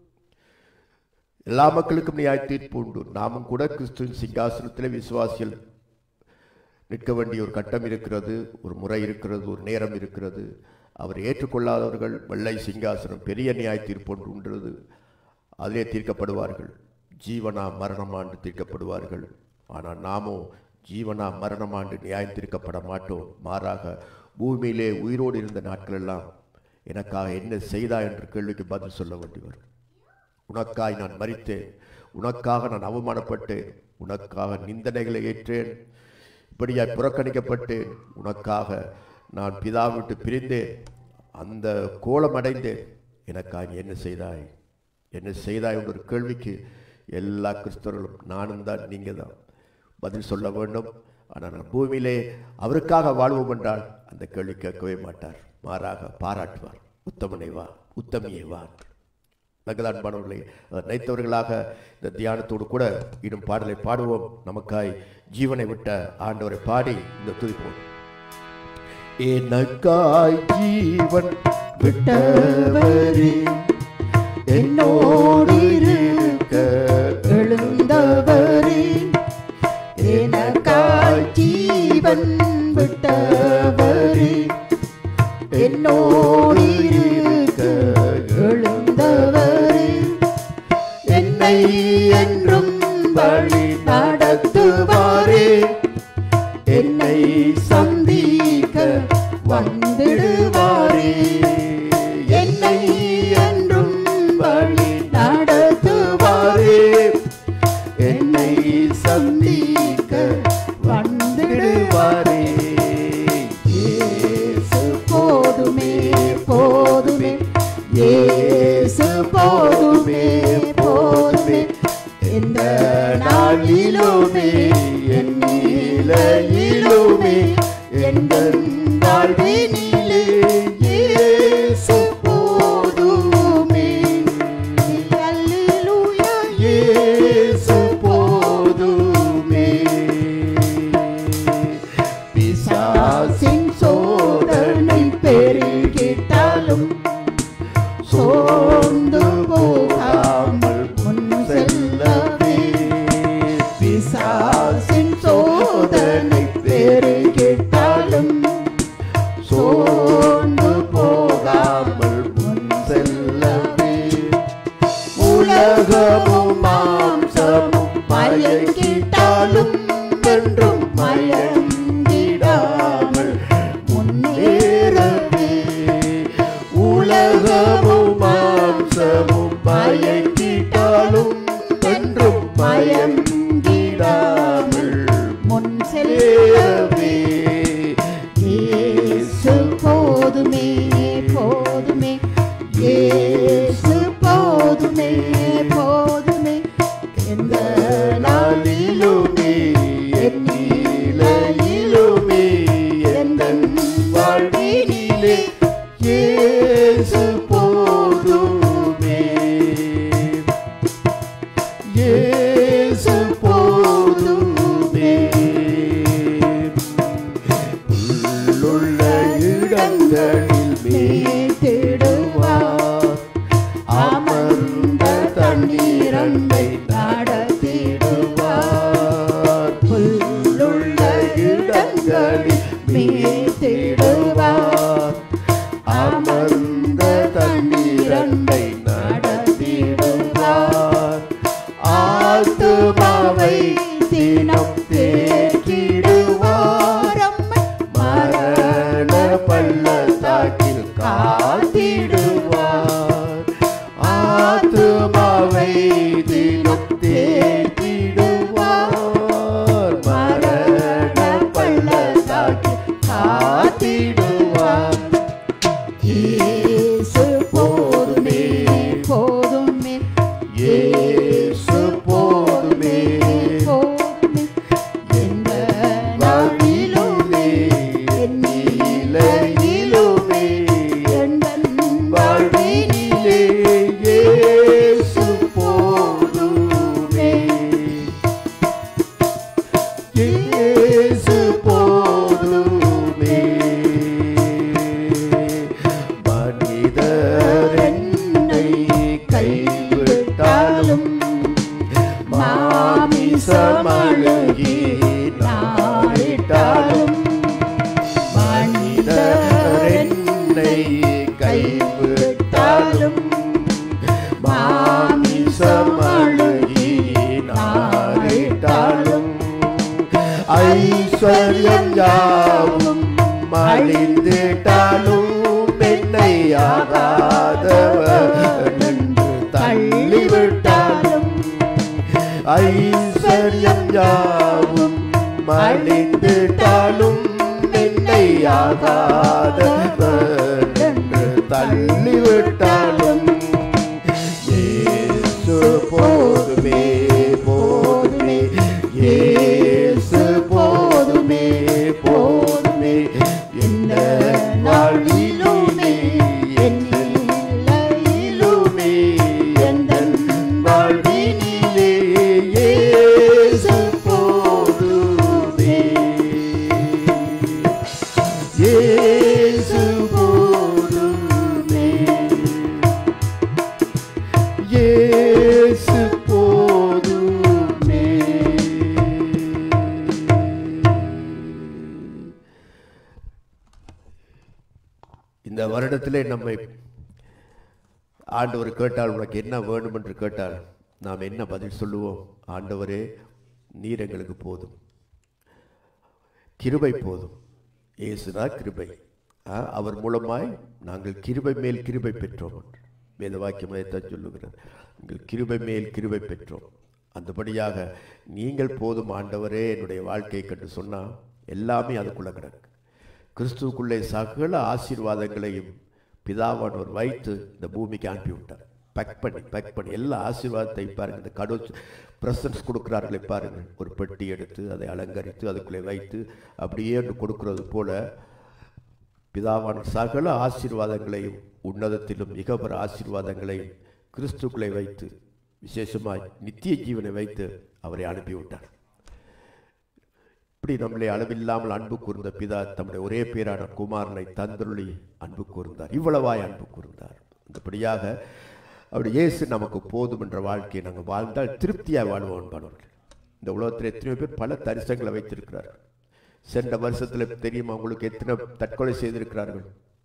எல்லா மக்களுக்கும் நியாய தீர்ப்பு உண்டு நாமும் கூட கிறிஸ்துவின் சிங்காசனத்திலே விசுவாசிகள் நிற்க வேண்டிய ஒரு கட்டம் இருக்கிறது ஒரு முறை இருக்கிறது ஒரு நேரம் இருக்கிறது அவர் ஏற்றுக்கொள்ளாதவர்கள் வெள்ளை சிங்காசனம் பெரிய நியாய தீர்ப்பு ஒன்று உண்டுறது அதிலே தீர்க்கப்படுவார்கள் ஜீவனா மரணமாண்டு தீர்க்கப்படுவார்கள் ஆனால் நாமோ ஜீவனா மரணமாண்டு நியாயம் தீர்க்கப்பட மாட்டோம் மாறாக பூமியிலே உயிரோடு இருந்த நாட்களெல்லாம் எனக்காக என்ன செய்தா என்ற கேள்விக்கு பதில் சொல்ல வேண்டி வரும் உனக்காய் நான் மரித்தேன் உனக்காக நான் அவமானப்பட்டேன் உனக்காக நிந்தனைகளை ஏற்றேன் இப்படியாய் புறக்கணிக்கப்பட்டேன் உனக்காக நான் பிதா விட்டு பிரிந்தேன் அந்த கோலம் அடைந்தேன் எனக்காக நீ என்ன செய்தாய் என்ன செய்தாய் என்ற ஒரு கேள்விக்கு எல்லா கிறிஸ்தவர்களும் நானும் தான் நீங்கள் தான் பதில் சொல்ல வேண்டும் ஆனால் நான் பூமியிலே அவருக்காக வாழ்வோம் என்றால் அந்த கேள்வி கேட்கவே மாட்டார் மாறாக பாராட்டுவார் உத்தமனை வா உத்தமியை வா நல்லது அன்பானவர்களே அதை நினைத்தவர்களாக இந்த தியானத்தோடு கூட இன்னும் பாடலை பாடுவோம் நமக்காய் ஜீவனை விட்ட ஆண்டவரை பாடி இந்த துதிப்போம் எனக்காய் ஜீவன் விட்டவரே என்னோடு இருக்க எழுந்தவரே எனக்காய் ஜீவன் விட்டவரே என்னோடு இருக்க எழுந்தவரே என்னை என்றும் வழி நடத்துவாரே என்னை சந்திக்க வந்திடுவாரே என்னை என்றும் வழி நடத்துவாரே என்னை சந்திக்க வந்திடுவாரே இயேசு போதுமே போதுமே இயேசு போதுமே போதுமே எந்த நாளிலுமே என் நிலையிலுமே எந்த வாழ்வினிலே இயேசு போதுமே அல்லேலூயா இயேசு போதுமே பிசாசின் சோதனை பெருகிட்டாலும் சோர்ந்து போகாமல் முன் செல்லவே பிசாசின் சோதனை பெருகிட்டாலும் சோர்ந்து போகாமல் முன் செல்லவே உலகமும் மாம்சமும் மயங்கிட்டாலும் என்றும் மயங்கிடாமல் முன்னேறவே உலகமும் மாம்சமும் மயங்கிட்டாலும் என்றும் மயங்கிடாமல் முன் செல்லவே இயேசு போதுமே போதுமே இயேசு போதுமே போதுமே எந்த நாளிலுமே என் நிலையிலுமே எந்த வாழ்வினிலே இயேசு போதுமே இயேசு போதுமே உள்ளுள்ள இடங்களில் மேத்திடுவார் அமர்ந்த தண்ணீரண்டை நடத்திடுவார் புல்லுள்ள இடங்களில் மேத்திடுவார் அமர்ந்த தண்ணீரண்டை நடத்திடுவார் ஆத்துமாவை தினம் தேக்கிடுவார் மரண பள்ளத்தாக்கில் காத்திடுவார் ஆத்துமாவை தினம் தேக்கிடுவார் மரண பள்ளத்தாக்கில் காத்திடுவார் இயேசு போதுமே போதுமே இயேசு போதுமே போதுமே மாமிசமழுகி நாரிட்டாலும் மனிதர் என்னை கைவிட்டாலும் மாமிசமழுகி நாரிட்டாலும் ஐஸ்வர்யம் யாவும் மலிந்திட்டாலும் என்னை ஆகாதவர் என்று தள்ளிவிட்டாலும் ஐஸ்வர்யம் யாவும் மலிந்திட்டாலும் என்னை ஆகாதவர் என்று தள்ளிவிட்டாலும் இயேசு போதுமே போதுமே இயேசு போதுமே போதுமே என்ன வாழ்விலுமே என் நிலையிலுமே எந்தன் வாழ்வினிலே இயேசு போதுமே இயேசு போதுமே இயேசு போதுமே இந்த வருடத்திலே நம்மை ஆண்டவர் கேட்டால் உனக்கு என்ன வேணும் என்று கேட்டால் நாம் என்ன பதில் சொல்லுவோம் ஆண்டவரே நீர் எங்களுக்கு போதும் கிருபை போதும் இயேசுனா கிருபை ஆ, அவர் மூலமாய் நாங்கள் கிருபை மேல் கிருபை பெற்றோம் என்று வேத வாக்கியம் அதைத்தான் சொல்லுகிறார் நீங்கள் கிருபை மேல் கிருபை பெற்றோம் அந்தபடியாக நீங்கள் போதும் ஆண்டவரே என்னுடைய வாழ்க்கையை கண்டு சொன்னால் எல்லாமே அதுக்குள்ளே கிடக்கு கிறிஸ்துவுக்குள்ளே சகல ஆசீர்வாதங்களையும் பிதாவானவர் வைத்து இந்த பூமிக்கு அனுப்பி விட்டார் பேக் பண்ணி பேக் பண்ணி எல்லா ஆசீர்வாதத்தை பாருங்கள் இந்த கடவுள் ப்ரெசன்ஸ் கொடுக்குறார்களே பாருங்கள் ஒரு பெட்டி எடுத்து அதை அலங்கரித்து அதுக்குள்ளே வைத்து அப்படியே ஒன்று கொடுக்கிறது போல பிதாவான சகல ஆசீர்வாதங்களையும் உன்னதத்திலும் மிகப்பெற ஆசீர்வாதங்களையும் கிறிஸ்துக்குள்ளே வைத்து விசேஷமாய் நித்திய ஜீவனை வைத்து அவரை அனுப்பிவிட்டார் இப்படி நம்மளை அளவில்லாமல் அன்பு கூர்ந்த பிதா தம்முடைய ஒரே பேரான குமாரனை தந்தருளி அன்பு கூர்ந்தார் இவ்வளவாய் அன்பு கூர்ந்தார் அந்தபடியாக அப்படி இயேசு நமக்கு போதும் என்ற வாழ்க்கையை நாங்கள் வாழ்ந்தால் திருப்தியாக வாழ்வோம் என்பவர்கள் இந்த உலகத்தில் எத்தனையோ பேர் பல தரிசனங்களை வைத்திருக்கிறார்கள் சென்ற வருஷத்தில் தெரியுமா உங்களுக்கு எத்தனை தற்கொலை செய்திருக்கிறார்கள்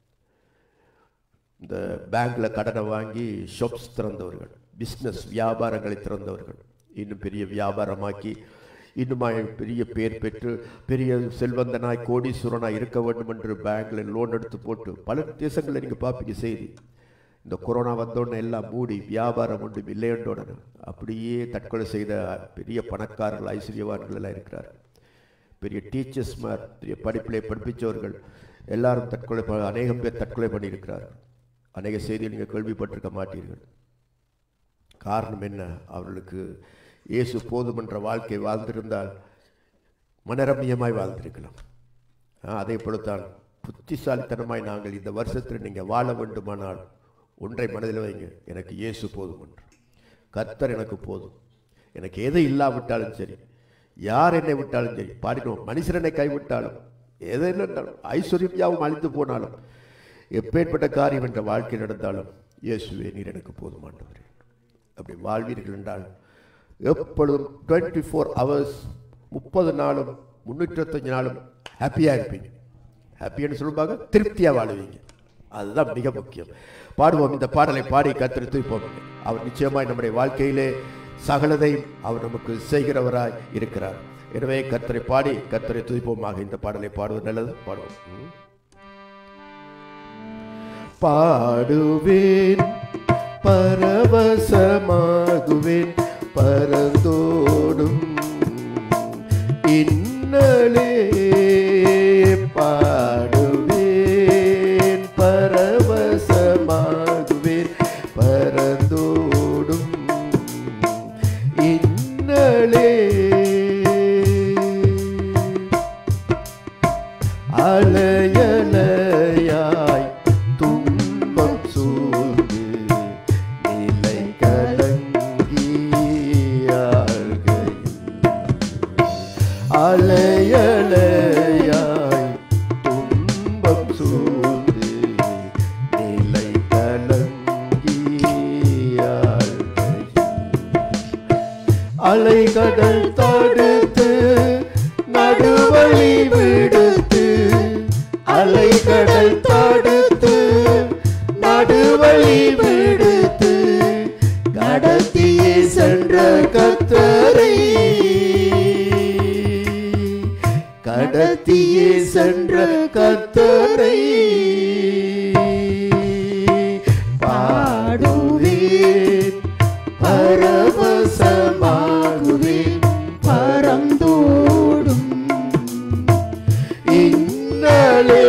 இந்த பேங்க்ல கடனை வாங்கி ஷாப்ஸ் திறந்தவர்கள் பிஸ்னஸ் வியாபாரங்களை திறந்தவர்கள் இன்னும் பெரிய வியாபாரமாக்கி இன்னுமாய் பெரிய பேர் பெற்று பெரிய செல்வந்தனாய் கோடீஸ்வரனாய் இருக்க வேண்டும் என்று பேங்க்ல லோன் எடுத்து போட்டு பல தேசங்களில் நீங்கள் பார்ப்பீங்க செய்தி இந்த கொரோனா வந்தோடனே எல்லாம் மூடி வியாபாரம் ஒன்றும் இல்லையன்றோட அப்படியே தற்கொலை செய்த பெரிய பணக்காரர்கள் ஐஸ்வர்யவான்கள் எல்லாம் இருக்கிறார்கள் பெரிய டீச்சர்ஸ்மார் பெரிய படிப்பிலே படிப்பிச்சவர்கள் எல்லாரும் தற்கொலை ப- அநேகம் பேர் தற்கொலை பண்ணியிருக்கிறார்கள் அநேக செய்திகள் நீங்கள் கேள்விப்பட்டிருக்க மாட்டீர்கள் காரணம் என்ன அவர்களுக்கு இயேசு போதுமென்ற வாழ்க்கை வாழ்ந்திருந்தால் மனரம்யமாய் வாழ்ந்திருக்கலாம் ஆ, அதே போலத்தான் புத்திசாலித்தனமாய் நாங்கள் இந்த வருஷத்தில் நீங்கள் வாழ வேண்டுமானால் ஒன்றை மனதில் வைங்க எனக்கு இயேசு போதும் என்று கர்த்தர் எனக்கு போதும் எனக்கு எது இல்லாவிட்டாலும் சரி யார் என்னை விட்டாலும் சரி பாடினோம் மனுஷர் என்னை கைவிட்டாலும் எது இல்லைன்றாலும் ஐஸ்வர்யம் யாவும் அழிந்து போனாலும் எப்பேற்பட்ட காரியம் என்ற வாழ்க்கை நடந்தாலும் இயேசுவே நீர் எனக்கு போதுமானவரே அப்படி வாழ்வீர்கள் என்றால் எப்பொழுதும் டுவெண்ட்டி ஃபோர் ஹவர்ஸ் முப்பது நாளும் முந்நூற்றத்தஞ்சு நாளும் ஹாப்பியாக இருப்பீங்க ஹாப்பின்னு சொல்லுவாங்க திருப்தியாக வாழுவீங்க அதுதான் மிக முக்கியம் பாடுவோம் இந்த பாடலை பாடி கத்திரி தூய்ப்போம் அவர் நிச்சயமாய் நம்முடைய வாழ்க்கையிலே சகலதையும் அவர் நமக்கு செய்கிறவராய் இருக்கிறார் எனவே கர்த்தரை பாடி கர்த்தரை துதிப்போமாக இந்த பாடலை பாடுவது நல்லது பாடுவோம் ம். பாடுவேன் பரவசமாகுவேன் பரந்தோடும் இன்னலே பாடுவேன் பரவசமாகுவேன் பரந்தோடும் இன்னலே அலையலையாய் துன்பம் சூழ்ந்து நிலை கலங்கியார்கள் அலைகடல் தடுத்து நடுவழி விடுத்து அலைகடல் தடுத்து நடுவழி விடுத்து கடத்தியே சென்ற கத்தரை கடத்தியே சென்ற கத்தரை பாடுவேன் பரவசமாகுவேன் பரந்தோடும் இன்னலே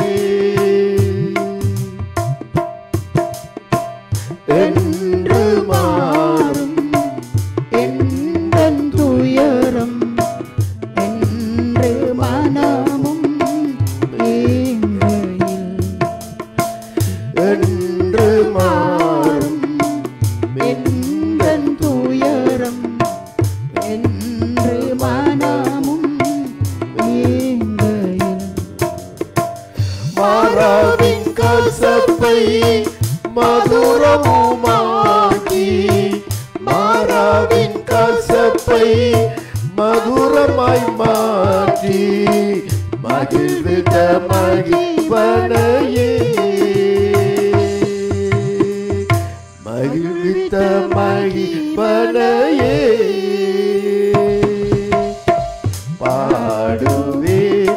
என்று மாறும் எந்தன் துயரம் என்று மனமும் ஏங்கையில் என்று மாறும் எந்தன் துயரம் என்று மனமும் ஏங்கையில் மாறாவின் கசப்பை மதுரமுமாக்கி மாறாவின் கசப்பை மதுரமாய் மாற்றி மகிழ்வித மகிழ்வனையே மகிழ்வித்த மகிழ்வனையே பாடுவேன்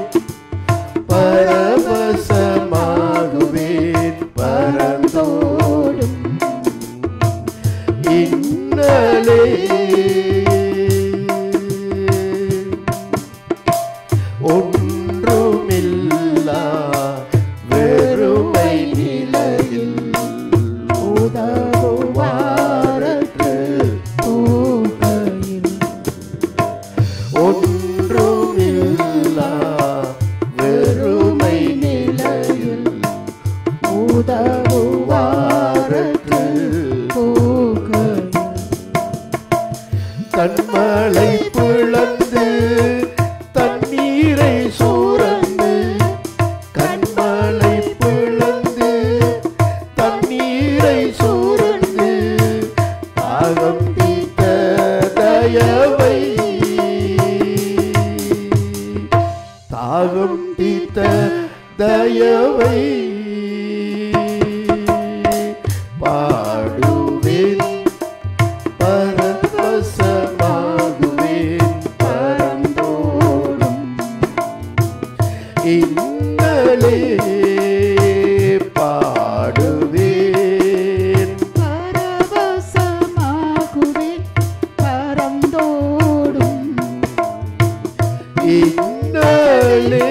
பரவசமாகுவேன் பரந்தோடும் இன்னலே ஒன்றுமில்லா வெறுமை நிலையில் உதவுவாரற்று போகையில் ஒன்றுமில்லா வெறுமை நிலையில் உதவுவாரற்று போகையில் தன்மலை பிளந்து தண்ணீரை சூரந்து கண்மலை பிளந்து தண்ணீரை சூரந்து தாகம் தீர்த்த தயவை தாகம் தீர்த்த தயவை பாடுவேன் பரவசமாகுவேன் பரந்தோடும் இன்னலே பாடுவேன் பரவசமாகுவேன் பரந்தோடும் இன்னலே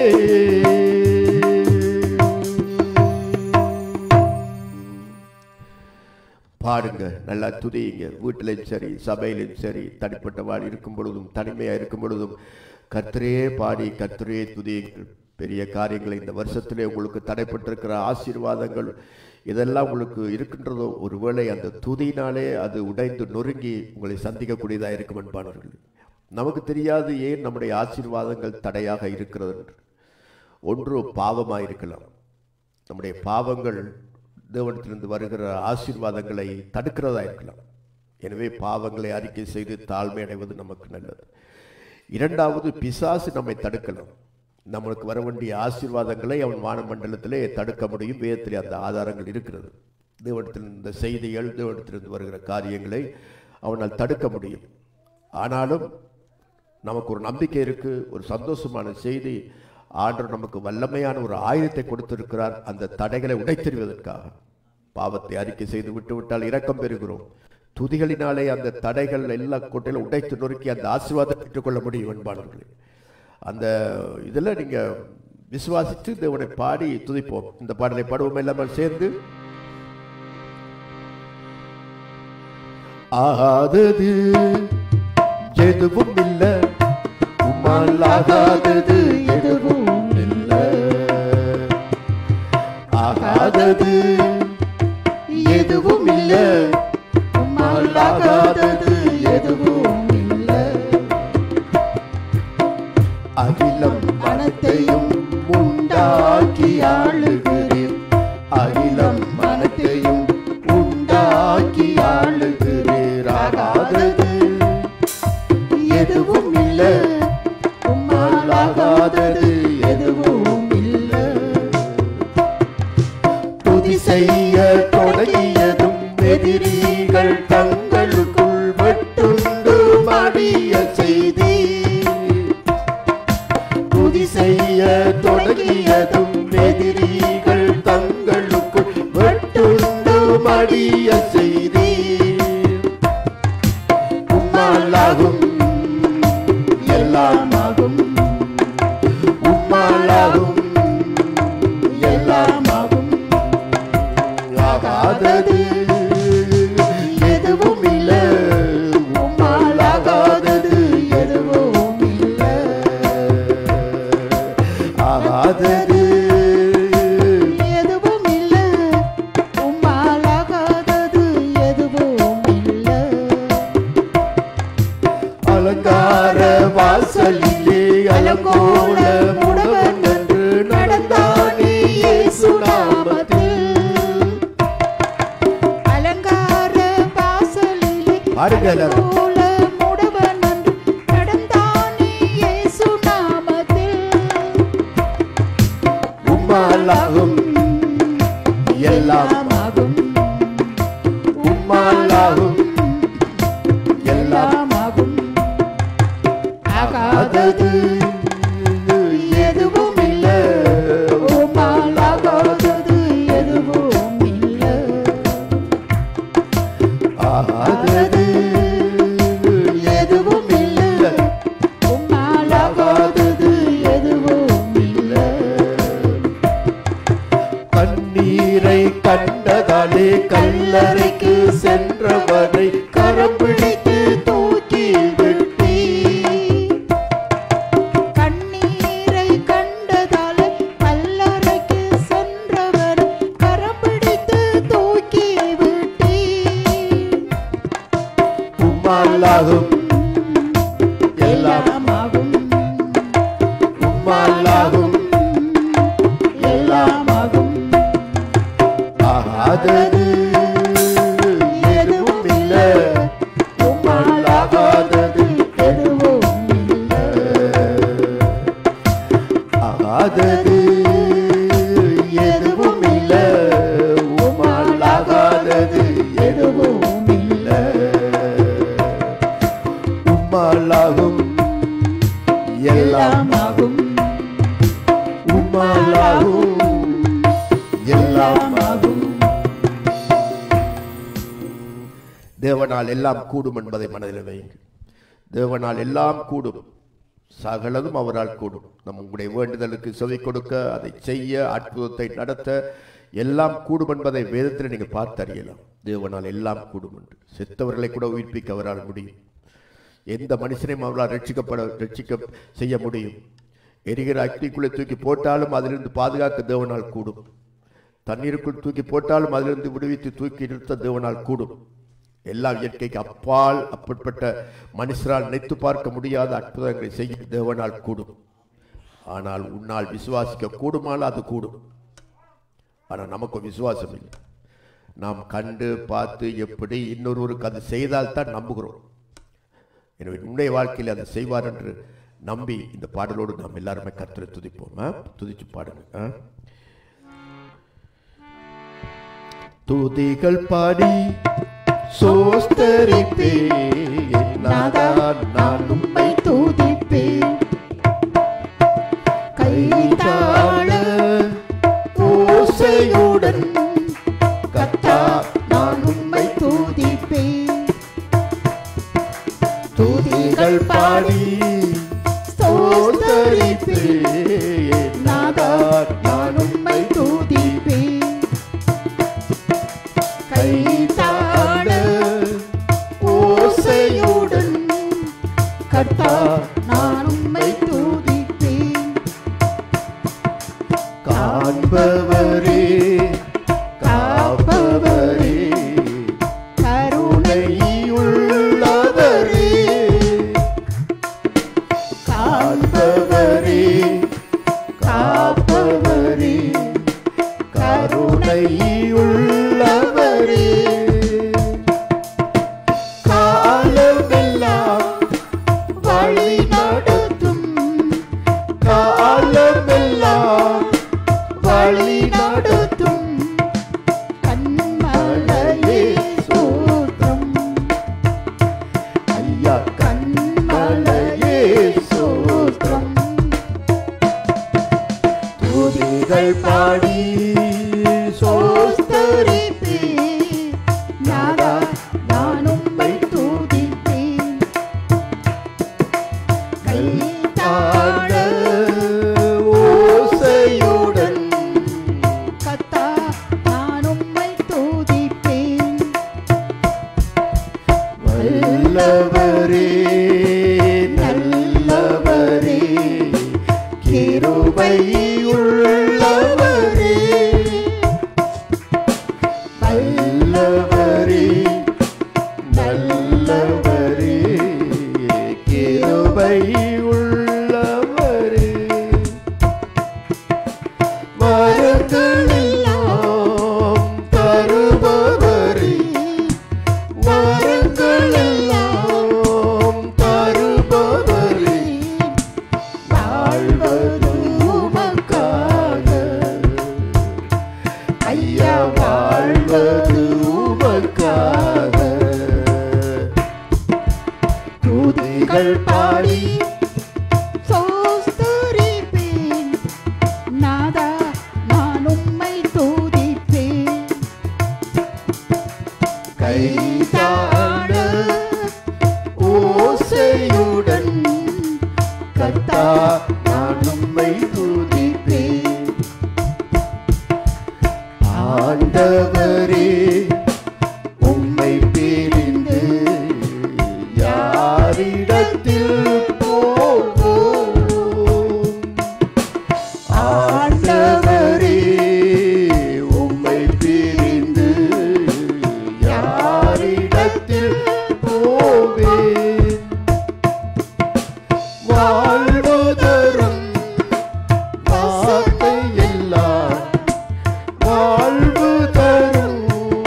பாடுங்க நல்லா துதியுங்க வீட்டிலையும் சரி சபையிலும் சரி தனிப்பட்ட வாழ் இருக்கும் பொழுதும் தனிமையாக இருக்கும் பொழுதும் கர்த்தரே பாடி கர்த்தரே துதியுங்கள் பெரிய காரியங்களை இந்த வருஷத்திலே உங்களுக்கு தடைப்பட்டிருக்கிற ஆசீர்வாதங்கள் இதெல்லாம் உங்களுக்கு இருக்கின்றதோ ஒருவேளை அந்த துதியினாலே அது உடைந்து நொறுங்கி உங்களை சந்திக்கக்கூடியதாக இருக்கும் என்பானவர்கள் நமக்கு தெரியாது ஏன் நம்முடைய ஆசீர்வாதங்கள் தடையாக இருக்கிறது என்று ஒன்று பாவமாக இருக்கலாம் நம்முடைய பாவங்கள் தேவனத்திலிருந்து வருகிற ஆசீர்வாதங்களை தடுக்கிறதா இருக்கலாம் எனவே பாவங்களை அறிக்கை செய்து தாழ்மை அடைவது நமக்கு நல்லது இரண்டாவது பிசாசு நம்மை தடுக்கலாம் நம்மளுக்கு வர வேண்டிய ஆசீர்வாதங்களை அவன் வானமண்டலத்திலே தடுக்க முடியும் வேதத்திலே அந்த ஆதாரங்கள் இருக்கிறது தேவனத்தில் இந்த செய்திகள் தேவனத்திலிருந்து வருகிற காரியங்களை அவனால் தடுக்க முடியும் ஆனாலும் நமக்கு ஒரு நம்பிக்கை இருக்கு ஒரு சந்தோஷமான செய்தி ஆண்டவர் நமக்கு வல்லமையான ஒரு ஆயுதத்தை கொடுத்திருக்கிறார் அந்த தடைகளை உடைத்தெறிவதற்காக பாவத்தை அறிக்கை செய்து விட்டு விட்டால் இரக்கம் பெறுகிறோம் துதிகளினாலே அந்த தடைகள் எல்லா கோட்டையிலும் உடைத்து நொறுக்கி அந்த ஆசீர்வாதத்தை பெற்றுக்கொள்ள முடியும் என்பாளர்களே அந்த இதில் நீங்க விசுவாசித்து தேவனை பாடி துதிப்போம் இந்த பாடலை பாடுவோம் எல்லாமே சேர்ந்து ஆகாதது எதுவும் இல்ல உம்மால் ஆகாதது எதுவும் இல்ல ஆகாதது எதுவும் இல்ல உம்மால் ஆகாதது எதுவும் இல்ல அகிலம் மனத்தையும் உண்டாக்கி ஆளுகிறேன் அகிலம் மனத்தையும் உண்டாக்கி ஆளுகிறேன் ஆகாதது எதுவும் இல்ல உம்மாலாகாதது எதுவும் இல்ல துதி செய்ய தொடங்கியதும் எதிரிகள் தங்களுக்குள் வெட்டுண்டு மடிய செய்தி துதி செய்ய தொடங்கியதும் எதிரிகள் தங்களுக்குள் வெட்டுண்டு மடிய செய்தி உம்மாலாகும் எல்லாமாகும் உம்மாலாகும் எல்லாமாகும் ஆகாதது எதுவும் இல்ல உம்மாலாகாதது எதுவும் இல்ல ஆகாதது எதுவும் இல்ல உம்மாலாகாதது எதுவும் இல்ல அலங்கார வாசலிலே அலங்கோல முடவன் என்று நடந்தானே இயேசு நாமத்தில் அலங்கார வாசலிலே பாருங்க எல்லாரும். போல முடவன் அன்று நடந்தானே இயேசு நாமத்தில் உம்மாலாகும் எல்லாம் ஆகும் உம்மாலாகும் எல்லாம் எல்லாமாகும் ஆகாதது எதுவும் இல்ல உம்மாலாகாதது எதுவும் இல்ல ஆகாதது எதுவும் இல்ல உம்மாலாகாதது எதுவும் இல்ல கண்ணீரை கண்டதாலே கல்லறைக்கு சென்றவனை கரம் பிடித்து தூக்கி விட்டி கண்ணீரை கண்டதாலே கல்லறைக்கு சென்றவர் கரம் பிடித்து தூக்கி விட்டி உம்மாலாகும் எல்லாம் எல்லாமாகும் உம்மாலாகும் எல்லாமாகும் ஆகாதது எதுவும் இல்ல உம்மாலாகாதது எதுவும் இல்ல ஆகாதது எதுவும் இல்ல உம்மாலாகாதது எதுவும் இல்ல உம்மாலாகும் எல்லாம் எல்லாமாகும் உம்மாலாகும் எல்லாமாகும் தேவனால் எல்லாம் கூடும் என்பதை மனதில் வையுங்கள் தேவனால் எல்லாம் கூடும் சகலதும் அவரால் கூடும் நம் உங்களுடைய வேண்டுதலுக்கு செவி கொடுக்க அதை செய்ய அற்புதத்தை நடத்த எல்லாம் கூடும் என்பதை வேதத்தில் நீங்கள் பார்த்து அறியலாம் தேவனால் எல்லாம் கூடும் என்று செத்தவர்களை கூட உயிர்ப்பிக்க அவரால் முடியும் எந்த மனுஷனையும் அவரால் ரட்சிக்கப்பட ரட்சிக்க செய்ய முடியும் எரிகிற அக்னிக்குள்ளே தூக்கி போட்டாலும் அதிலிருந்து பாதுகாக்க தேவனால் கூடும் தண்ணீருக்குள் தூக்கி போட்டாலும் அதிலிருந்து விடுவித்து தூக்கி நிறுத்த தேவனால் கூடும் எல்லாம் இயற்கைக்கு அப்பால் அப்படிப்பட்ட மனுஷரால் நினைத்து பார்க்க முடியாத அற்புதங்களை செய்ய தேவனால் கூடும் ஆனால் உன்னால் விசுவாசிக்க கூடுமானால் அது கூடும் ஆனால் நமக்கு விசுவாசம் இல்லை நாம் கண்டு பார்த்து எப்படி இன்னொருவருக்கு அது செய்தால் தான் நம்புகிறோம் எனவே உன்னுடைய வாழ்க்கையில் அதை செய்வார் என்று நம்பி இந்த பாடலோடு நாம் எல்லாருமே கர்த்தரை துதிப்போம் ஆ? துதிச்சு பாடுங்க ஆ? துதிகள் பாடி சோஸ்தரிப்பே நாதா நான் உம்மை துதிப்பேன் கைதாள ஓசையுடன் கத்தா நான் உம்மை துதிப்பேன் துதிகள் பாடி சோஸ்தரிப்பே நாதா நான் உம்மை துதிப்பேன் கைதாள ஓசையுடன் கர்த்தா நான் உம்மை துதிப்பேன் காண்பவரே காப்பவரே கருணை உனையுள்ளவரே காண்பவரே காப்பவரே கருணையுள்ளவரே காலமெல்லாம் உள்ளவரே நல்லவரே நல்லவரே கிருபை உள்ளவரே வரங்களெல்லாம் தருபவரே வரங்களெல்லாம் தருபவரே வாழ்வது உமக்காக ஐயா வாழ்வது உமக்காக துதிகள் பாடி சோஸ்தரிப்பேன் நாதா நான் உம்மை துதிப்பேன் கைதான ஓசையுடன் கர்த்தா நான் உம்மை துதிப்பேன் ஆண்டவரே உம்மை பிரிந்து யாரிடத்தில் போவோம் ஆண்டவரே உம்மை பிரிந்து யாரிடத்தில் போவேன் வாழ்வு தரும் வார்த்தை எல்லாம் வாழ்வு தரும்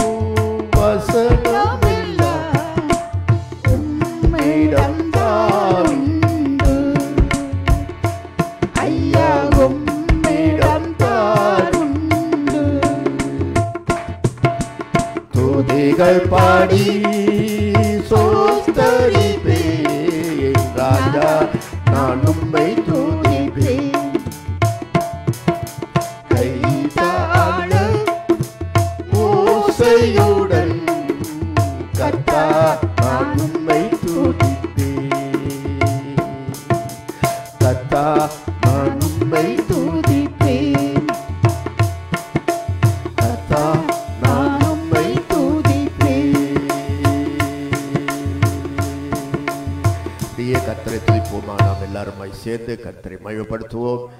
வசனம் எல்லாம் உம்மிடம் தாருண்டு ஐயா உம்மிடம் தாருண்டு துதிகள் பாடி சோஸ்தரிப்பே என் ராஜா நான் உம்மை துதிப்பேன் கைதான ஓசையுடன் கர்த்தா நான் உம்மை துதிப்பேன் கர்த்தா நான் உம்மை துதிப்பேன் கர்த்தா நான் உம்மை துதிப்பேன் அப்படியே கர்த்தரை துதிப்போமா நாம் எல்லாருமாய் சேர்ந்து கர்த்தரை மகிமைப்படுத்துவோம்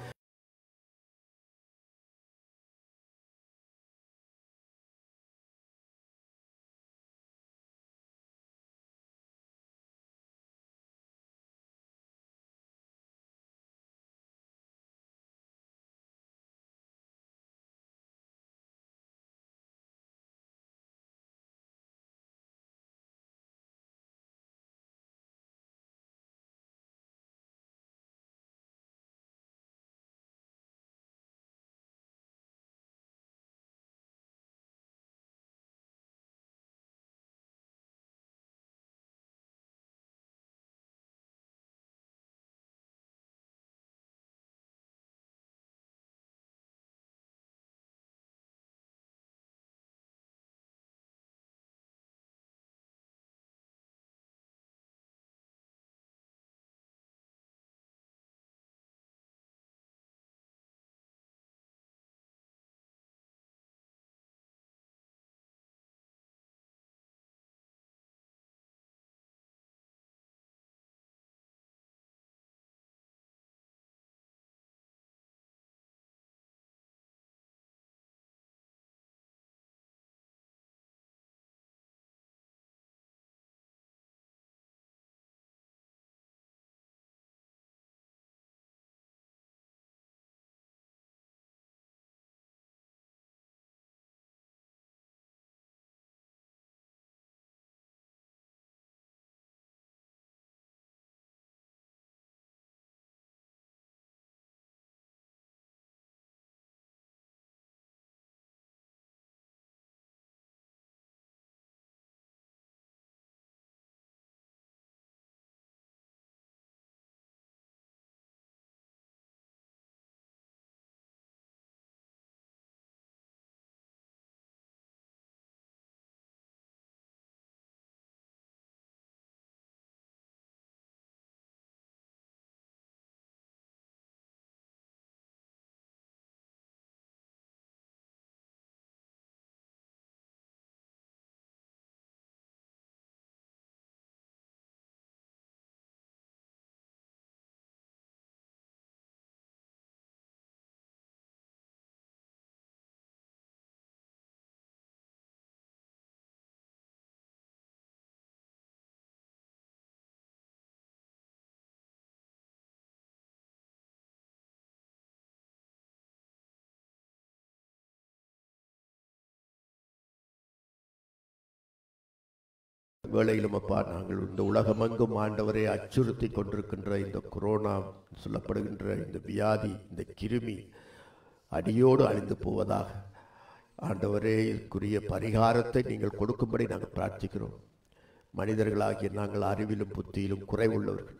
வேளையிலும் அப்பா நாங்கள் இந்த உலகமெங்கும் ஆண்டவரை அச்சுறுத்தி கொண்டிருக்கின்ற இந்த கொரோனா சொல்லப்படுகின்ற இந்த வியாதி இந்த கிருமி அடியோடு அழிந்து போவதாக ஆண்டவரே இதுக்குரிய பரிகாரத்தை நீங்கள் கொடுக்கும்படி நாங்கள் பிரார்த்திக்கிறோம் மனிதர்களாகிய நாங்கள் அறிவிலும் புத்தியிலும் குறைவுள்ளவர்கள்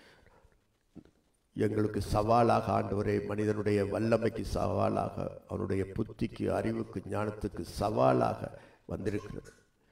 எங்களுக்கு சவாலாக ஆண்டவரே மனிதனுடைய வல்லமைக்கு சவாலாக அவனுடைய புத்திக்கு அறிவுக்கு ஞானத்துக்கு சவாலாக வந்திருக்கிறது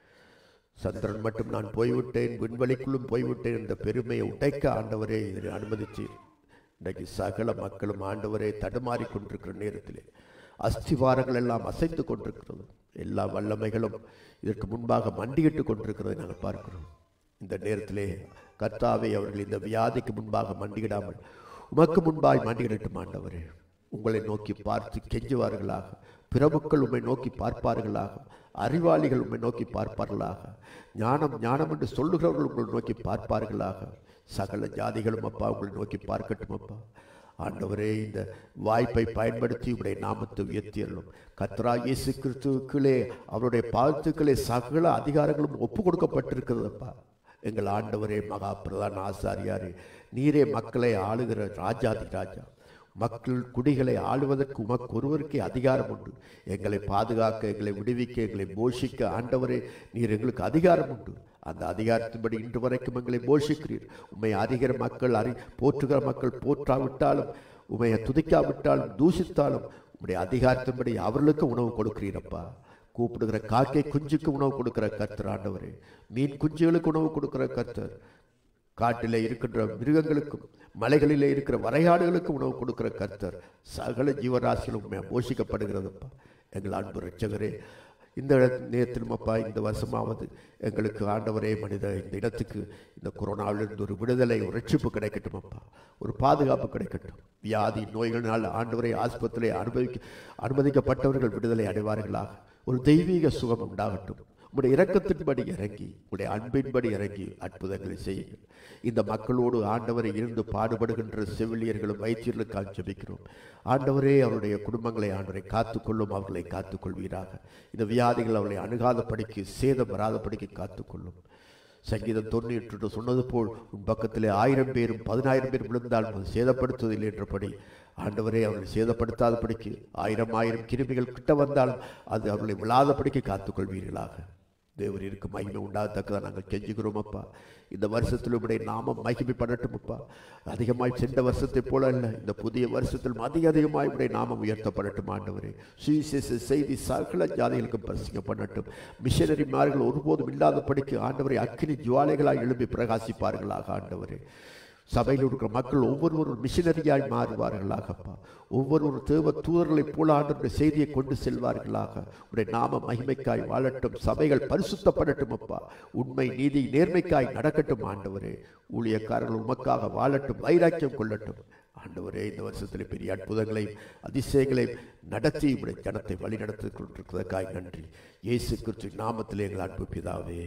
சந்திரன் மட்டும் நான் போய்விட்டேன் விண்வெளிக்குள்ளும் போய்விட்டேன் என்ற பெருமையை உடைக்க ஆண்டவரே இதனை அனுமதித்தீர் இன்றைக்கு சகல மக்களும் ஆண்டவரே தடுமாறி கொண்டிருக்கிற நேரத்திலே அஸ்திவாரங்கள் எல்லாம் அசைத்து கொண்டிருக்கிறது எல்லா வல்லமைகளும் இதற்கு முன்பாக மண்டியிட்டு கொண்டிருக்கிறதை நாங்கள் பார்க்கிறோம் இந்த நேரத்திலே கர்த்தாவை அவர்கள் இந்த வியாதிக்கு முன்பாக மண்டியிடாமல் உமக்கு முன்பாய் மண்டியிடட்டும் ஆண்டவரே உங்களை நோக்கி பார்த்து கெஞ்சுவார்களாக பிரபுக்கள் உம்மை நோக்கி பார்ப்பார்களாக அறிவாளிகள் உம்மை நோக்கி பார்ப்பார்களாக ஞானம் ஞானம் என்று சொல்லுகிறவர்கள் உங்களை நோக்கி பார்ப்பார்களாக சகல ஜாதிகளும் அப்பா உங்களை நோக்கி பார்க்கட்டும் அப்பா ஆண்டவரே இந்த வாய்ப்பை பயன்படுத்தி உடைய நாமத்தை உயர்த்தியறலும் கத்ரா இயேசு கிறிஸ்துவுக்குள்ளே அவருடைய பாதத்துக்களே சகல அதிகாரங்களும் ஒப்பு கொடுக்கப்பட்டிருக்கிறதப்பா எங்கள் ஆண்டவரே மகா பிரதான ஆசாரியாரே நீரே மக்களை ஆளுகிற ராஜாதி ராஜா மக்கள் குடிகளை ஆளுவதற்கு உமக்கு ஒருவருக்கே அதிகாரம் உண்டு எங்களை பாதுகாக்க எங்களை விடுவிக்க எங்களை போஷிக்க ஆண்டவரே நீர் எங்களுக்கு அதிகாரம் உண்டு அந்த அதிகாரத்தின்படி இன்று வரைக்கும் எங்களை போஷிக்கிறீர் உண்மை அறிகிற மக்கள் அறி போற்றுகிற மக்கள் போற்றாவிட்டாலும் உண்மையை துதிக்காவிட்டாலும் தூஷித்தாலும் உம்முடைய அதிகாரத்தின்படி அவர்களுக்கு உணவு கொடுக்கிறீரப்பா கூப்பிடுகிற காக்கை குஞ்சுக்கு உணவு கொடுக்கிற கர்த்தர் ஆண்டவரே மீன் குஞ்சுகளுக்கு உணவு கொடுக்கிற கர்த்தர் காட்டிலே இருக்கின்ற மிருகங்களுக்கும் மலைகளிலே இருக்கிற வரையாடுகளுக்கு உணவு கொடுக்கிற கர்த்தர் சகல ஜீவராசிகளும் உண்மையாக போஷிக்கப்படுகிறதுப்பா எங்கள் அன்பு ரட்சகரே இந்த நேரத்திலும் அப்பா இந்த வருஷமாவது எங்களுக்கு ஆண்டவரே மனித இந்த இடத்துக்கு இந்த கொரோனாவிலிருந்து ஒரு விடுதலை ஒரு ரட்சிப்பு கிடைக்கட்டும் அப்பா ஒரு பாதுகாப்பு கிடைக்கட்டும் வியாதி நோய்களினால் ஆண்டவரை ஆஸ்பத்திரியை அனுபவிக்க அனுமதிக்கப்பட்டவர்கள் விடுதலை அடைவார்களாக ஒரு தெய்வீக சுகம் உண்டாகட்டும் உங்களுடைய இரக்கத்தின்படி இறங்கி உங்களுடைய அன்பின்படி இறங்கி அற்புதங்களை செய்யுங்கள் இந்த மக்களோடு ஆண்டவரை இருந்து பாடுபடுகின்ற செவிலியர்களும் வைத்தியர்களுக்காக ஜெபிக்கிறோம் ஆண்டவரே அவருடைய குடும்பங்களை ஆண்டவரை காத்துக்கொள்ளும் அவர்களை காத்துக்கொள்வீராக இந்த வியாதிகள் அவர்களை அணுகாதபடிக்கு சேதம் வராதபடிக்கு காத்துக்கொள்ளும் சங்கீதம் தொண்ணூற்று சொன்னது போல் உன் பக்கத்திலே ஆயிரம் பேரும் பதினாயிரம் பேர் விழுந்தால் அது சேதப்படுத்துவதில்லை என்றபடி ஆண்டவரே அவர்களை சேதப்படுத்தாதபடிக்கு ஆயிரம் ஆயிரம் கிருமிகள் கிட்ட வந்தாலும் அது அவர்களை விழாதபடிக்கு காத்துக்கொள்வீர்களாக தேவர் இருக்கு மகிமை உண்டாகத்தக்கதாக நாங்கள் கெஞ்சுகிறோம் அப்பா இந்த வருஷத்தில் உடைய நாமம் மகிமைப்படட்டும் அப்பா அதிகமாய் சென்ற வருஷத்தை போல அல்ல இந்த புதிய வருஷத்தில் அதிக அதிகமாய் உடைய நாமம் உயர்த்தப்படட்டும் ஆண்டவரே சுவிசேஷ செய்தி சகல ஜாதிகளுக்கு பிரசிக்கப்படட்டும் மிஷனரிமார்கள் ஒருபோதும் இல்லாதபடிக்கு ஆண்டவரை அக்கினி ஜுவாலைகளாய் எழுப்பி பிரகாசிப்பார்களாக ஆண்டவரே சபையில் இருக்கிற மக்கள் ஒவ்வொருவரும் மிஷினரியாய் மாறுவார்களாகப்பா ஒவ்வொரு தேவ தூதர்களைப் போல ஆண்டவருடைய செய்தியை கொண்டு செல்வார்களாக உடைய நாம மகிமைக்காய் வாழட்டும் சபைகள் பரிசுத்தப்படட்டும் அப்பா உண்மை நீதி நேர்மைக்காய் நடக்கட்டும் ஆண்டவரே ஊழியக்காரர்கள் உமக்காக வாழட்டும் வைராக்கியம் கொள்ளட்டும் ஆண்டவரே இந்த வருஷத்தில் பெரிய அற்புதங்களை அதிசயங்களை நடத்தி உடைய ஜனத்தை வழி நடத்தி கொண்டிருக்கிறதற்காய் நன்றி இயேசு கிறிஸ்து நாமத்திலே எங்கள் அன்பு பிதாவே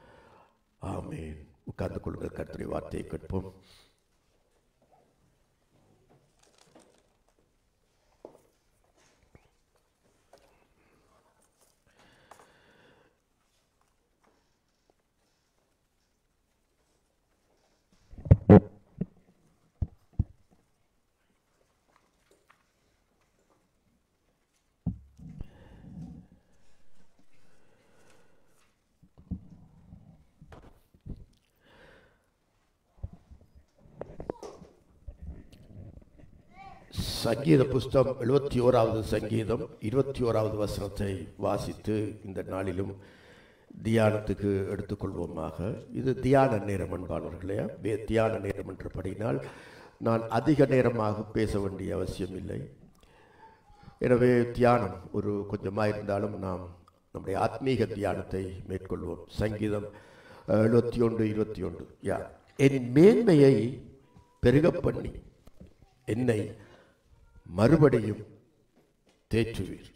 ஆமேன் உட்கார்ந்து கொள்ளுங்கள் கர்த்தருடைய வார்த்தையை கேட்போம் சங்கீத புஸ்தகம் எழுபத்தி ஓராவது சங்கீதம் இருபத்தி ஓராவது வசனத்தை வாசித்து இந்த நாளிலும் தியானத்துக்கு எடுத்துக்கொள்வோமாக இது தியான நேரம் அன்பானவர்களே வே தியான நேரம் என்றபடினால் நான் அதிக நேரமாக பேச வேண்டிய அவசியம் இல்லை எனவே தியானம் ஒரு கொஞ்சமாக இருந்தாலும் நாம் நம்முடைய ஆத்மீக தியானத்தை மேற்கொள்வோம் சங்கீதம் எழுபத்தி ஒன்று இருபத்தி ஒன்று யா என் மேன்மையை பெருக பண்ணி என்னை மறுபடியும் தேற்றுவீர்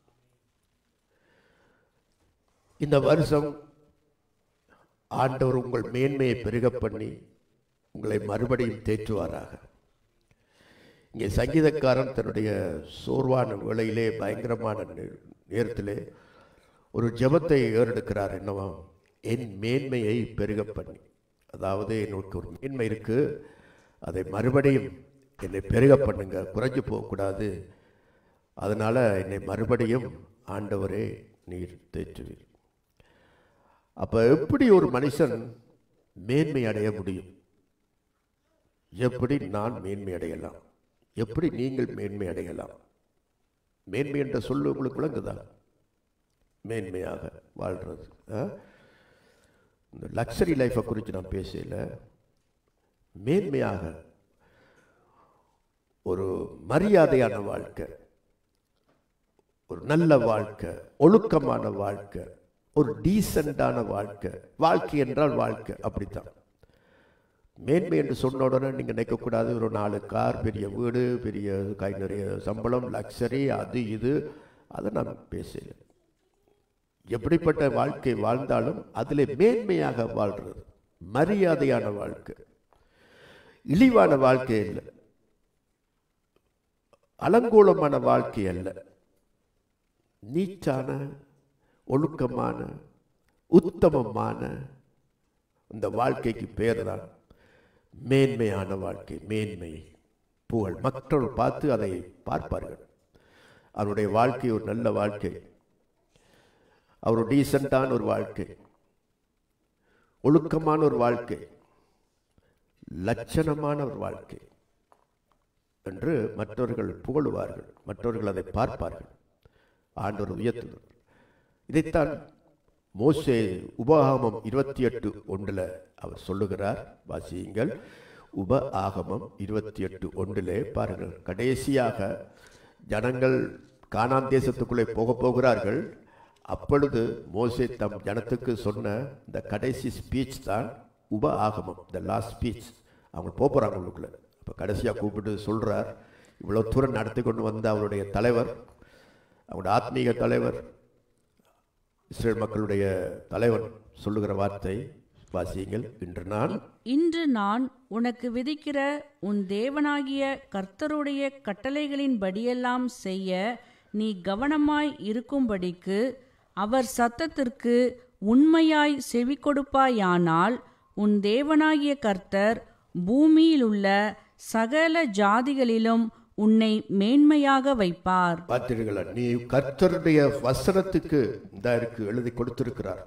இந்த வருஷம் ஆண்டவர் உங்கள் மேன்மையை பெருக பண்ணி உங்களை மறுபடியும் தேற்றுவாராக இங்கே சங்கீதக்காரன் தன்னுடைய சோர்வான வேளையிலே பயங்கரமான நே- நேரத்திலே ஒரு ஜெபத்தை ஏறெடுக்கிறார் என்னவா என் மேன்மையை பெருக பண்ணி அதாவது எனக்கு ஒரு மேன்மை இருக்கு அதை மறுபடியும் என்னை பெருக பண்ணுங்க குறைஞ்சு போகக்கூடாது அதனால என்னை மறுபடியும் ஆண்டவரே நீர் தேற்றுவீர் அப்ப எப்படி ஒரு மனுஷன் மேன்மை அடைய முடியும் எப்படி நான் மேன்மை அடையலாம் எப்படி நீங்கள் மேன்மை அடையலாம் மேன்மை என்ற சொல்லு உங்களுக்கு விளங்குதா மேன்மையாக வாழ்றது ஆ? இந்த லக்ஸரி லைஃப்பை குறித்து நான் பேசல மேன்மையாக ஒரு மரியாதையான வாழ்க்கை ஒரு நல்ல வாழ்க்கை ஒழுக்கமான வாழ்க்கை ஒரு டீசெண்டான வாழ்க்கை வாழ்க்கை என்றால் வாழ்க்கை அப்படித்தான் மேன்மை என்று சொன்ன உடனே நீங்கள் நினைக்கக்கூடாது ஒரு நாலு கார் பெரிய வீடு பெரிய கை நிறைய சம்பளம் லக்ஸரி அது இது அதை நான் பேசல எப்படிப்பட்ட வாழ்க்கை வாழ்ந்தாலும் அதில் மேன்மையாக வாழ்றது மரியாதையான வாழ்க்கை இழிவான வாழ்க்கை இல்லை அலங்கோலமான வாழ்க்கை அல்ல நீச்சான ஒழுக்கமான உத்தமமான இந்த வாழ்க்கைக்கு பேர் தான் மேன்மையான வாழ்க்கை மேன்மை புகழ் மற்றவர்கள் பார்த்து அதை பார்ப்பார்கள் அவருடைய வாழ்க்கை ஒரு நல்ல வாழ்க்கை அவர் ஒரு டீசெண்டான ஒரு வாழ்க்கை ஒழுக்கமான ஒரு வாழ்க்கை லட்சணமான ஒரு வாழ்க்கை என்று மற்றவர்கள் புகழுவார்கள் மற்றவர்கள் அதை பார்ப்பார்கள் ஆண்டவர் உயர்த்துவார் இதைத்தான் மோசே உபஆகமம் இருபத்தி எட்டு ஒன்றில் அவர் சொல்லுகிறார் வாசியுங்கள் உப ஆகமம் இருபத்தி எட்டு ஒன்றிலே பாருங்கள் கடைசியாக ஜனங்கள் கானான் தேசத்துக்குள்ளே போக போகிறார்கள் அப்பொழுது மோசே தம் ஜனத்துக்கு சொன்ன இந்த கடைசி ஸ்பீச் தான் உப ஆகமம் த லாஸ்ட் ஸ்பீச் அவங்க போக போகிறாங்க உள்ளுக்குள்ள அப்போ கடைசியாக கூப்பிட்டு சொல்கிறார் இவ்வளோ தூரம் நடத்தி கொண்டு வந்த அவருடைய தலைவர் அவருடைய ஆத்மீக தலைவர் இஸ்ரேல் மக்களுடைய தலைவர் சொல்லுகிற வார்த்தை வாசியுங்கள் இன்று நான் இன்று நான் உனக்கு விதிக்கிற உன் தேவனாகிய கர்த்தருடைய கட்டளைகளின்படியெல்லாம் செய்ய நீ கவனமாய் இருக்கும்படிக்கு அவர் சத்தத்திற்கு உண்மையாய் செவி கொடுப்பாயானால் உன் தேவனாகிய கர்த்தர் பூமியிலுள்ள சகல ஜாதிகளிலும் உன்னை மேன்மையாக வைப்பார் பார்த்தீர்களா நீ கர்த்தருடைய வசனத்துக்கு இந்த இருக்கு எழுதி கொடுத்திருக்கிறார்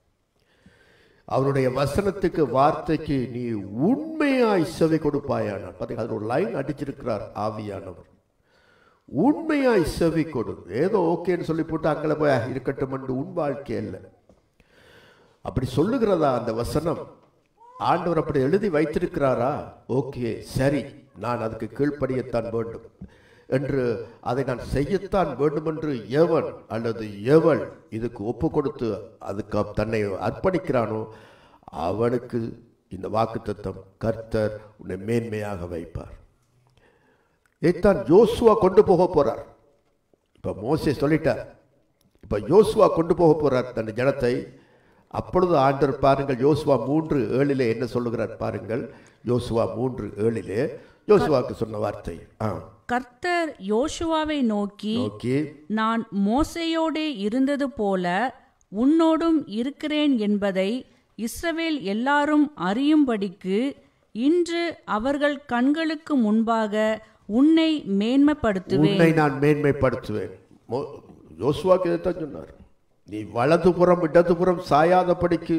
அவருடைய வசனத்துக்கு வார்த்தைக்கு நீ உண்மையாய் செவி கொடுப்பாயானார் பார்த்தீங்க அதில் ஒரு லைன் அடிச்சிருக்கிறார் ஆவியானவர் உண்மையாய் செவி கொடு ஏதோ ஓகேன்னு சொல்லி போட்டு அங்கே போய் இருக்கட்டும் என்று உன் வாழ்க்கை இல்லை அப்படி சொல்லுகிறதா அந்த வசனம் ஆண்டவர் அப்படி எழுதி வைத்திருக்கிறாரா ஓகே சரி நான் அதுக்கு கீழ்ப்படியத்தான் வேண்டும் என்று அதை நான் செய்யத்தான் வேண்டும் என்று எவன் அல்லது எவள் இதுக்கு ஒப்பு கொடுத்து அதுக்கு தன்னை அர்ப்பணிக்கிறானோ அவனுக்கு இந்த வாக்குத்தத்தம் கர்த்தர் உன்னை மேன்மையாக வைப்பார் இதைத்தான் யோசுவா கொண்டு போக போறார் இப்ப மோசே சொல்லிட்டார் இப்ப யோசுவா கொண்டு போக போறார் தன் ஜனத்தை அப்பொழுது ஆண்டவர் பாருங்கள் யோசுவா மூன்று ஏழிலே என்ன சொல்லுகிறார் பாருங்கள் யோசுவா மூன்று ஏழிலே யோசுவாக்கு சொன்ன வார்த்தை ஆ கர்த்தர் யோசுவாவை நோக்கி நோக்கி நான் மோசேயோடே இருந்தது போல உன்னோடும் இருக்கிறேன் என்பதை இஸ்ரவேல் எல்லாரும் அறியும்படிக்கு இன்று அவர்கள் கண்களுக்கு முன்பாக உன்னை மேன்மைப்படுத்துவேன் உன்னை நான் மேன்மைப்படுத்துவேன் மோ- யோசுவாக்கு இதைத்தான் சொன்னார் நீ வலதுபுறம் இடதுபுறம் சாயாதபடிக்கு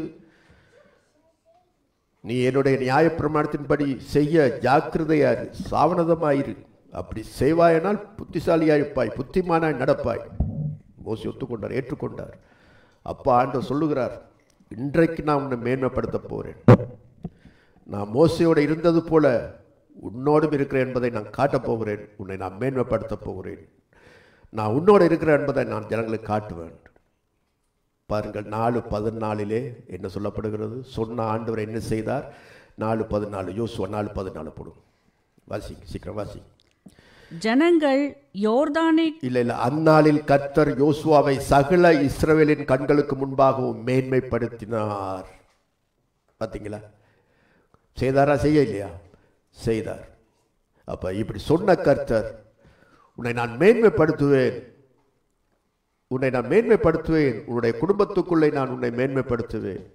நீ என்னுடைய நியாயப்பிரமாணத்தின்படி செய்ய ஜாக்கிரதையாரு சாவனதமாயிரு அப்படி செய்வாயனால் புத்திசாலியாயிருப்பாய் புத்திமானாய் நடப்பாய் மோசி ஒத்துக்கொண்டார் ஏற்றுக்கொண்டார் அப்பா ஆண்டவர் சொல்லுகிறார் இன்றைக்கு நான் உன்னை மேன்மைப்படுத்த போறேன் நான் மோசையோடு இருந்தது போல உன்னோடும் இருக்கிறேன் என்பதை நான் காட்டப் போகிறேன் உன்னை நான் மேன்மைப்படுத்த போகிறேன் நான் உன்னோடு இருக்கிறேன் என்பதை நான் ஜனங்களுக்கு காட்டுவேன் பாருங்கள் நாலு பதினாலிலே என்ன சொல்லப்படுகிறது சொன்ன ஆண்டவர் என்ன செய்தார் நாலு பதினாலு யோசுவா நாலு பதினாலு போடும் வாசிங்க சீக்கிரம் வாசி ஜனங்கள் யோர்தானை இல்லை இல்லை அந்நாளில் கர்த்தர் யோசுவாவை சகல இஸ்ரவேலின் கண்களுக்கு முன்பாகவும் மேன்மைப்படுத்தினார் பார்த்தீங்களா செய்தாரா செய்ய இல்லையா செய்தார் அப்ப இப்படி சொன்ன கர்த்தர் உன்னை நான் மேன்மைப்படுத்துவேன் உன்னை நான் மேன்மைப்படுத்துவேன் உன்னுடைய குடும்பத்துக்குள்ளே நான் உன்னை மேன்மைப்படுத்துவேன்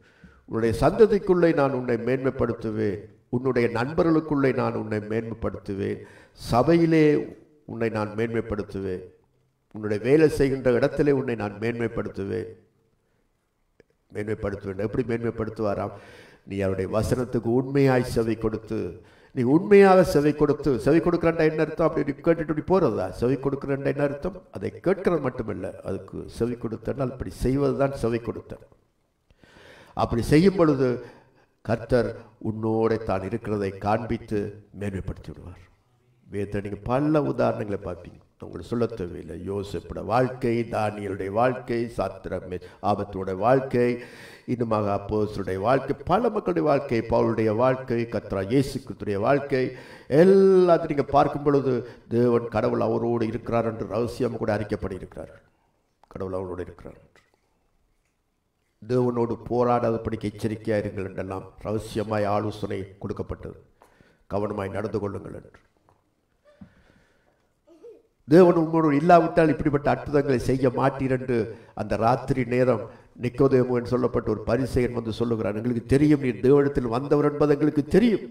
உன்னுடைய சந்ததிக்குள்ளே நான் உன்னை மேன்மைப்படுத்துவேன் உன்னுடைய நண்பர்களுக்குள்ளே நான் உன்னை மேன்மைப்படுத்துவேன் சபையிலே உன்னை நான் மேன்மைப்படுத்துவேன் உன்னுடைய வேலை செய்கின்ற இடத்திலே உன்னை நான் மேன்மைப்படுத்துவேன் மேன்மைப்படுத்துவேன் எப்படி மேன்மைப்படுத்துவாராம் நீ அவருடைய வசனத்துக்கு உண்மையாய் செவி கொடுத்து நீ உண்மையாக செவி கொடுத்து செவி கொடுக்குறேன்டா என்ன அர்த்தம் அப்படி இப்படி கேட்டுட்டு இப்படி போகிறதா செவி கொடுக்குறேன்டா என்ன அர்த்தம் அதை கேட்கிறது மட்டுமில்ல அதுக்கு செவி கொடுத்தனால் அப்படி செய்வது தான் செவி கொடுத்தல் அப்படி செய்யும் பொழுது கர்த்தர் உன்னோட தான் இருக்கிறதை காண்பித்து மேன்மைப்படுத்தி விடுவார் வேதத்தை நீங்கள் பல உதாரணங்களை பார்ப்பீங்க உங்களுக்கு சொல்ல தேவையில்லை யோசிப்போட வாழ்க்கை தானியலுடைய வாழ்க்கை சாத்திரம் ஆபத்தோட வாழ்க்கை இன்னுமாக அப்போசுடைய வாழ்க்கை பல மக்களுடைய வாழ்க்கை பவுளுடைய வாழ்க்கை கத்ரா இயேசுக்குடைய வாழ்க்கை எல்லாத்தையும் நீங்கள் பார்க்கும் பொழுது தேவன் கடவுள் அவரோடு இருக்கிறார் என்று ரகசியம் கூட அறிக்கப்பட்டிருக்கிறார் கடவுள் அவரோடு இருக்கிறார் என்று தேவனோடு போராடாதபடிக்கு எச்சரிக்கையாக இருங்கள் என்றெல்லாம் ரகசியமாய் ஆலோசனை கொடுக்கப்பட்டது கவனமாய் நடந்து கொள்ளுங்கள் என்று தேவன் உங்களோடு இல்லாவிட்டால் இப்படிப்பட்ட அற்புதங்களை செய்ய மாட்டீர் என்று அந்த ராத்திரி நேரம் நிக்கோதேமு என்று சொல்லப்பட்ட ஒரு பரிசெயன் வந்து சொல்லுகிறார் எங்களுக்கு தெரியும் நீர் தேவனிடத்தில் வந்தவர் என்பது எங்களுக்கு தெரியும்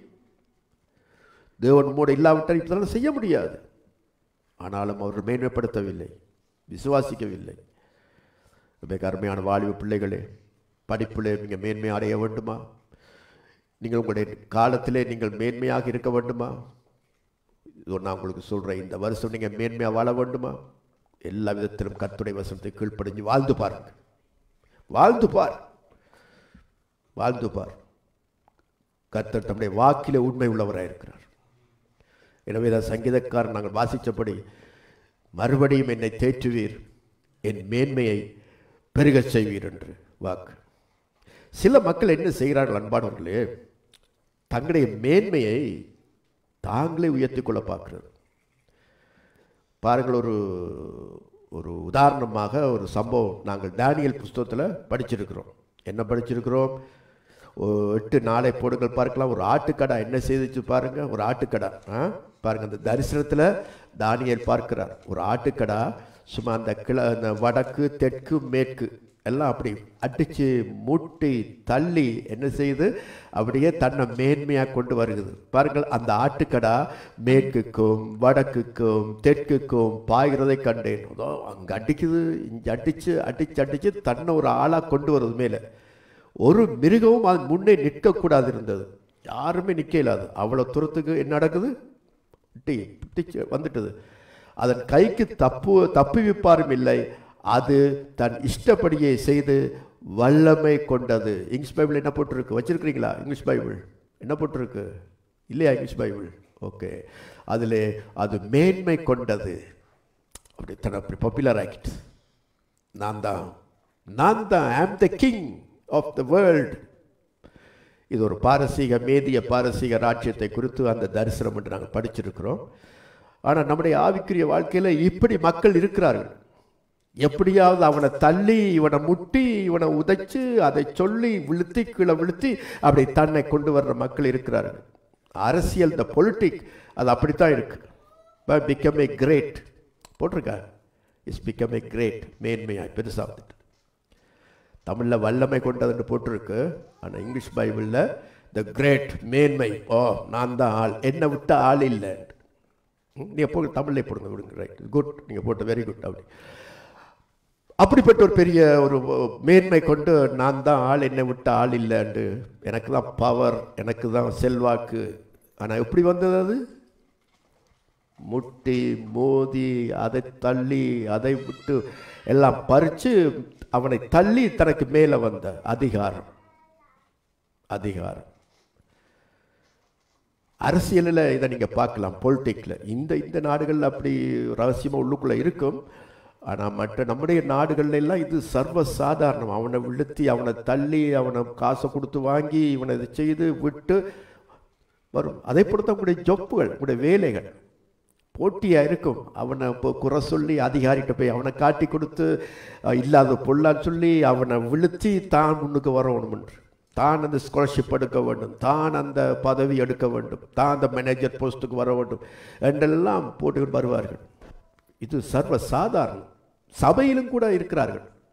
தேவன் உம்மோடு இல்லாவிட்டால் இப்படிலாம் செய்ய முடியாது ஆனாலும் அவர் மேன்மைப்படுத்தவில்லை விசுவாசிக்கவில்லை மிக அருமையான வாலிப பிள்ளைகளே படிப்பிலே நீங்கள் மேன்மை அடைய வேண்டுமா நீங்கள் உங்களுடைய காலத்திலே நீங்கள் மேன்மையாக இருக்க வேண்டுமா இது நான் உங்களுக்கு சொல்கிறேன் இந்த வருஷம் நீங்கள் மேன்மையாக வாழ வேண்டுமா எல்லா விதத்திலும் கத்துடைய வசனத்தை கீழ்ப்படிஞ்சு வாழ்ந்து பாருங்க வாழ்ந்து பார் வாழ்ந்து பார் கர்த்தர் தம்முடைய வாக்கிலே உண்மை உள்ளவராக இருக்கிறார் எனவே தான் சங்கீதக்காரன் நாங்கள் வாசித்தபடி மறுபடியும் என்னை தேற்றுவீர் என் மேன்மையை பெருகச் செய்வீர் என்று வாக்கு சில மக்கள் என்ன செய்கிறார்கள் அன்பானவர்களே தங்களுடைய மேன்மையை தாங்களே உயர்த்தி கொள்ள பார்க்கிறது பாருங்கள் ஒரு ஒரு உதாரணமாக ஒரு சம்பவம் நாங்கள் தானியல் புஸ்தகத்தில் படிச்சிருக்கிறோம் என்ன படிச்சிருக்கிறோம் ஒ- எட்டு நாளை போடுங்கள் பார்க்கலாம் ஒரு ஆட்டுக்கடா என்ன செய்துச்சு பாருங்க ஒரு ஆட்டுக்கடா ஆ பாருங்க அந்த தரிசனத்தில் தானியல் பார்க்கிறார் ஒரு ஆட்டுக்கடா சும்மா அந்த கிழ அந்த வடக்கு தெற்கு மேற்கு எல்லாம் அப்படி அடித்து முட்டி தள்ளி என்ன செய்யுது அப்படியே தன்னை மேன்மையாக கொண்டு வருகிறது பாருங்கள் அந்த ஆட்டுக்கடா மேற்குக்கும் வடக்குக்கும் தெற்குக்கும் பாய்கிறதை கண்டேன் அதோ அங்கே அடிக்குது இங்கே அடித்து அடித்து அடித்து தன்னை ஒரு ஆளாக கொண்டு வருது மேலே ஒரு மிருகமும் அது முன்னே நிற்கக்கூடாது இருந்தது யாருமே நிற்க இல்லாது அவ்வளோ தூரத்துக்கு என்ன நடக்குது டி பிடிச்சு வந்துட்டது அதன் கைக்கு தப்பு தப்புவிப்பாரும் இல்லை அது தன் இஷ்டப்படியே செய்து வல்லமை கொண்டது இங்கிலீஷ் பைபிள் என்ன போட்டிருக்கு வச்சிருக்கிறீங்களா இங்கிலீஷ் பைபிள் என்ன போட்டிருக்கு இல்லையா இங்கிலீஷ் பைபிள் ஓகே அதில் அது மேன்மை கொண்டது அப்படி தன்னை அப்படி பாப்புலர் ஆக்கிட்டு நான் தான் நான் தான் am the king of the world இது ஒரு பாரசீக மேதிய பாரசீக ராஜ்யத்தை குறித்து அந்த தரிசனம் என்று நாங்கள் படிச்சிருக்கிறோம் ஆனால் நம்முடைய ஆவிக்குரிய வாழ்க்கையில் இப்படி மக்கள் இருக்கிறார்கள் எப்படியாவது அவனை தள்ளி இவனை முட்டி இவனை உதைச்சு அதை சொல்லி விழுத்தி கீழே விழுத்தி அப்படி தன்னை கொண்டு வர்ற மக்கள் இருக்கிறார்கள் அரசியல் த பொலிட்டிக் அது அப்படித்தான் இருக்கு பிகம் ஏ கிரேட் போட்டிருக்காங்க இஸ் பிகம் ஏ கிரேட் மேன்மையாய் பெருசாக வந்துட்டு தமிழில் வல்லமை கொண்டதுன்னு போட்டிருக்கு ஆனால் இங்கிலீஷ் பைபிளில் த கிரேட் மேன்மை ஓ நான் தான் ஆள் என்னை விட்ட ஆள் இல்லை நீங்கள் போங்க தமிழ்லே போடுங்க விடுங்க ரைட் குட் நீங்கள் போட்டு வெரி குட் அப்படி அப்படிப்பட்ட ஒரு பெரிய ஒரு மேன்மை கொண்டு நான் தான் ஆள் என்னை விட்ட ஆள் இல்லைன்னு எனக்கு தான் பவர் எனக்கு தான் செல்வாக்கு ஆனால் எப்படி வந்தது அது முட்டி மோதி அதை தள்ளி அதை விட்டு எல்லாம் பறித்து அவனை தள்ளி தனக்கு மேலே வந்த அதிகாரம் அதிகாரம் அரசியலில் இதை நீங்கள் பார்க்கலாம் பொலிட்டிக்கில் இந்த இந்த நாடுகளில் அப்படி ரகசியமாக உள்ளுக்குள்ளே இருக்கும் ஆனால் மற்ற நம்முடைய நாடுகள்ல எல்லாம் இது சர்வ சாதாரணம் அவனை விழுத்தி அவனை தள்ளி அவனை காசை கொடுத்து வாங்கி இவனை இதை செய்து விட்டு வரும் அதை பொறுத்த உங்களுடைய ஜொப்புகள் உங்களுடைய வேலைகள் போட்டியாக இருக்கும் அவனை இப்போ குறை சொல்லி அதிகாரிகிட்ட போய் அவனை காட்டி கொடுத்து அஹ், இல்லாத பொல்லான்னு சொல்லி அவனை விழுத்தி தான் முன்னுக்கு வரணும் என்று தான் அந்த ஸ்காலர்ஷிப் எடுக்க வேண்டும் தான் அந்த பதவி எடுக்க வேண்டும் தான் அந்த மேனேஜர் போஸ்ட்டுக்கு வர வேண்டும் என்றெல்லாம் போட்டு வருவார்கள் இது சர்வ சாதாரணம் சபையிலும் கூட இருக்கிறார்கள்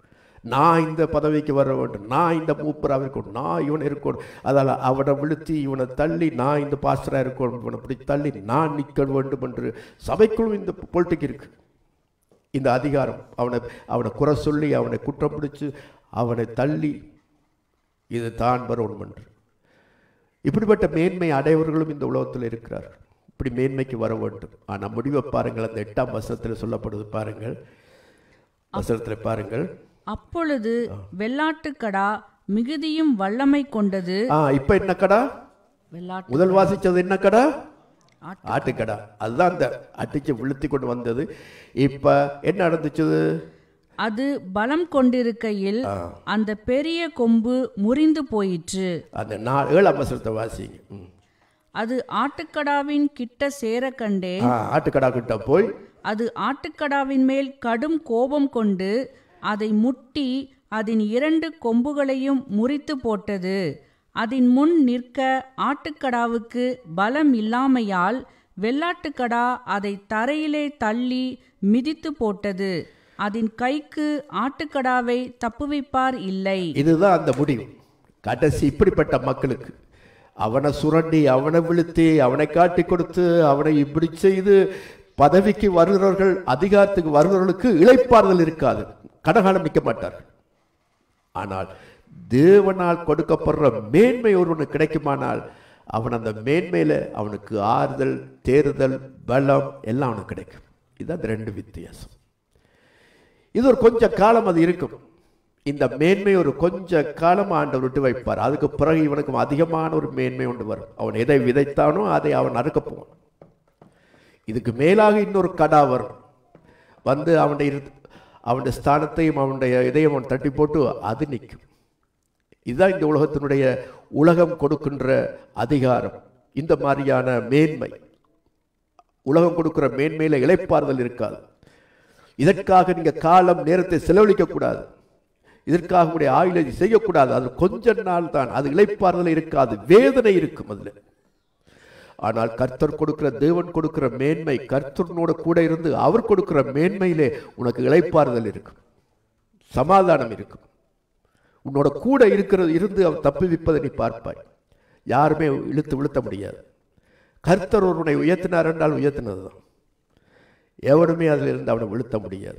நான் இந்த பதவிக்கு வர வேண்டும் நான் இந்த மூப்பராக இருக்கணும் நான் இவனை இருக்கணும் அதால் அவனை விழுத்தி இவனை தள்ளி நான் இந்த பாஸ்டராக இருக்கணும் இவனை இப்படி தள்ளி நான் நிற்க வேண்டும் என்று சபைக்குள்ளும் இந்த பொலிட்டிக் இருக்கு இந்த அதிகாரம் அவனை அவனை குறை சொல்லி அவனை குற்றம் பிடிச்சு அவனை தள்ளி இது தான் வரணும் என்று இப்படிப்பட்ட மேன்மை அடையவர்களும் இந்த உலகத்தில் இருக்கிறார்கள் இப்படி மேன்மைக்கு வர வேண்டும் ஆனால் முடிவை பாருங்கள் அந்த எட்டாம் வசனத்தில் சொல்லப்படுது பாருங்கள் வசனத்தில் பாருங்கள் அப்பொழுது வெள்ளாட்டுக்கடா மிகுதியும் வல்லமை கொண்டது ஆ இப்போ என்ன கடா வெள்ளாட்டு முதல் வாசிச்சது என்ன கடா ஆட்டு- ஆட்டுக்கடா அதுதான் அந்த அடிச்சு விழுத்தி கொண்டு வந்தது இப்போ என்ன நடந்துச்சு அது பலம் கொண்டிருக்கையில் அந்த பெரிய கொம்பு முறிந்து போயிற்று அந்த நாள் ஏழாம் வசனத்தை வாசிங்க ம். அது ஆட்டுக்கடாவின் கிட்ட சேர கண்டே ஆ ஆட்டுக்கடா கிட்ட போய் அது ஆட்டுக்கடாவின் மேல் கடும் கோபம் கொண்டு அதை முட்டி அதன் இரண்டு கொம்புகளையும் முறித்து போட்டது அதன் முன் நிற்க ஆட்டுக்கடாவுக்கு பலம் இல்லாமையால் வெள்ளாட்டுக்கடா அதை தரையிலே தள்ளி மிதித்து போட்டது அதன் கைக்கு ஆட்டுக்கடாவை தப்புவிப்பார் இல்லை இதுதான் அந்த முடிவு கடைசி இப்படிப்பட்ட மக்களுக்கு அவனை சுரண்டி அவனை விழுத்தி அவனை காட்டி கொடுத்து அவனை இப்படி செய்து பதவிக்கு வருகிறவர்கள் அதிகாரத்துக்கு வருகிறவர்களுக்கு இளைப்பாறுதல் இருக்காது கடகாலம் நிற்க மாட்டார்கள் ஆனால் தேவனால் கொடுக்கப்படுற மேன்மை ஒருவனுக்கு கிடைக்குமானால் அவன் அந்த மேன்மையில அவனுக்கு ஆறுதல் தேறுதல் பலம் எல்லாம் அவனுக்கு கிடைக்கும் இதுதான் அந்த ரெண்டு வித்தியாசம் இது ஒரு கொஞ்ச காலம் அது இருக்கும் இந்த மேன்மை ஒரு கொஞ்ச காலம் ஆண்டவர் விட்டு வைப்பார் அதுக்கு பிறகு இவனுக்கு அதிகமான ஒரு மேன்மை ஒன்று வரும் அவன் எதை விதைத்தானோ அதை அவன் அறுக்கப் போவான் இதுக்கு மேலாக இன்னொரு கடா வரும் வந்து அவனுடைய இரு அவனுடைய ஸ்தானத்தையும் அவனுடைய இதையும் அவன் தட்டி போட்டு அது நிற்கும் இதுதான் இந்த உலகத்தினுடைய உலகம் கொடுக்கின்ற அதிகாரம் இந்த மாதிரியான மேன்மை உலகம் கொடுக்கிற மேன்மையில இளைப்பாறுதல் இருக்காது இதற்காக நீங்க காலம் நேரத்தை செலவழிக்க கூடாது இதற்காக உடைய ஆயுளை செய்யக்கூடாது அது கொஞ்ச நாள் தான் அது இளைப்பாறுதல் இருக்காது வேதனை இருக்கும் அதுல ஆனால் கர்த்தர் கொடுக்கிற தேவன் கொடுக்கிற மேன்மை கர்த்தனோட கூட இருந்து அவர் கொடுக்கிற மேன்மையிலே உனக்கு இளைப்பாறுதல் இருக்கும் சமாதானம் இருக்கும் உன்னோட கூட இருக்கிறது இருந்து அவர் தப்புவிப்பதை நீ பார்ப்பாய் யாருமே இழுத்து விழுத்த முடியாது கர்த்தர் ஒருவனை உயர்த்தினார் என்றால் உயர்த்தினது தான் எவனுமே அதில் இருந்து அவனை விழுத்த முடியாது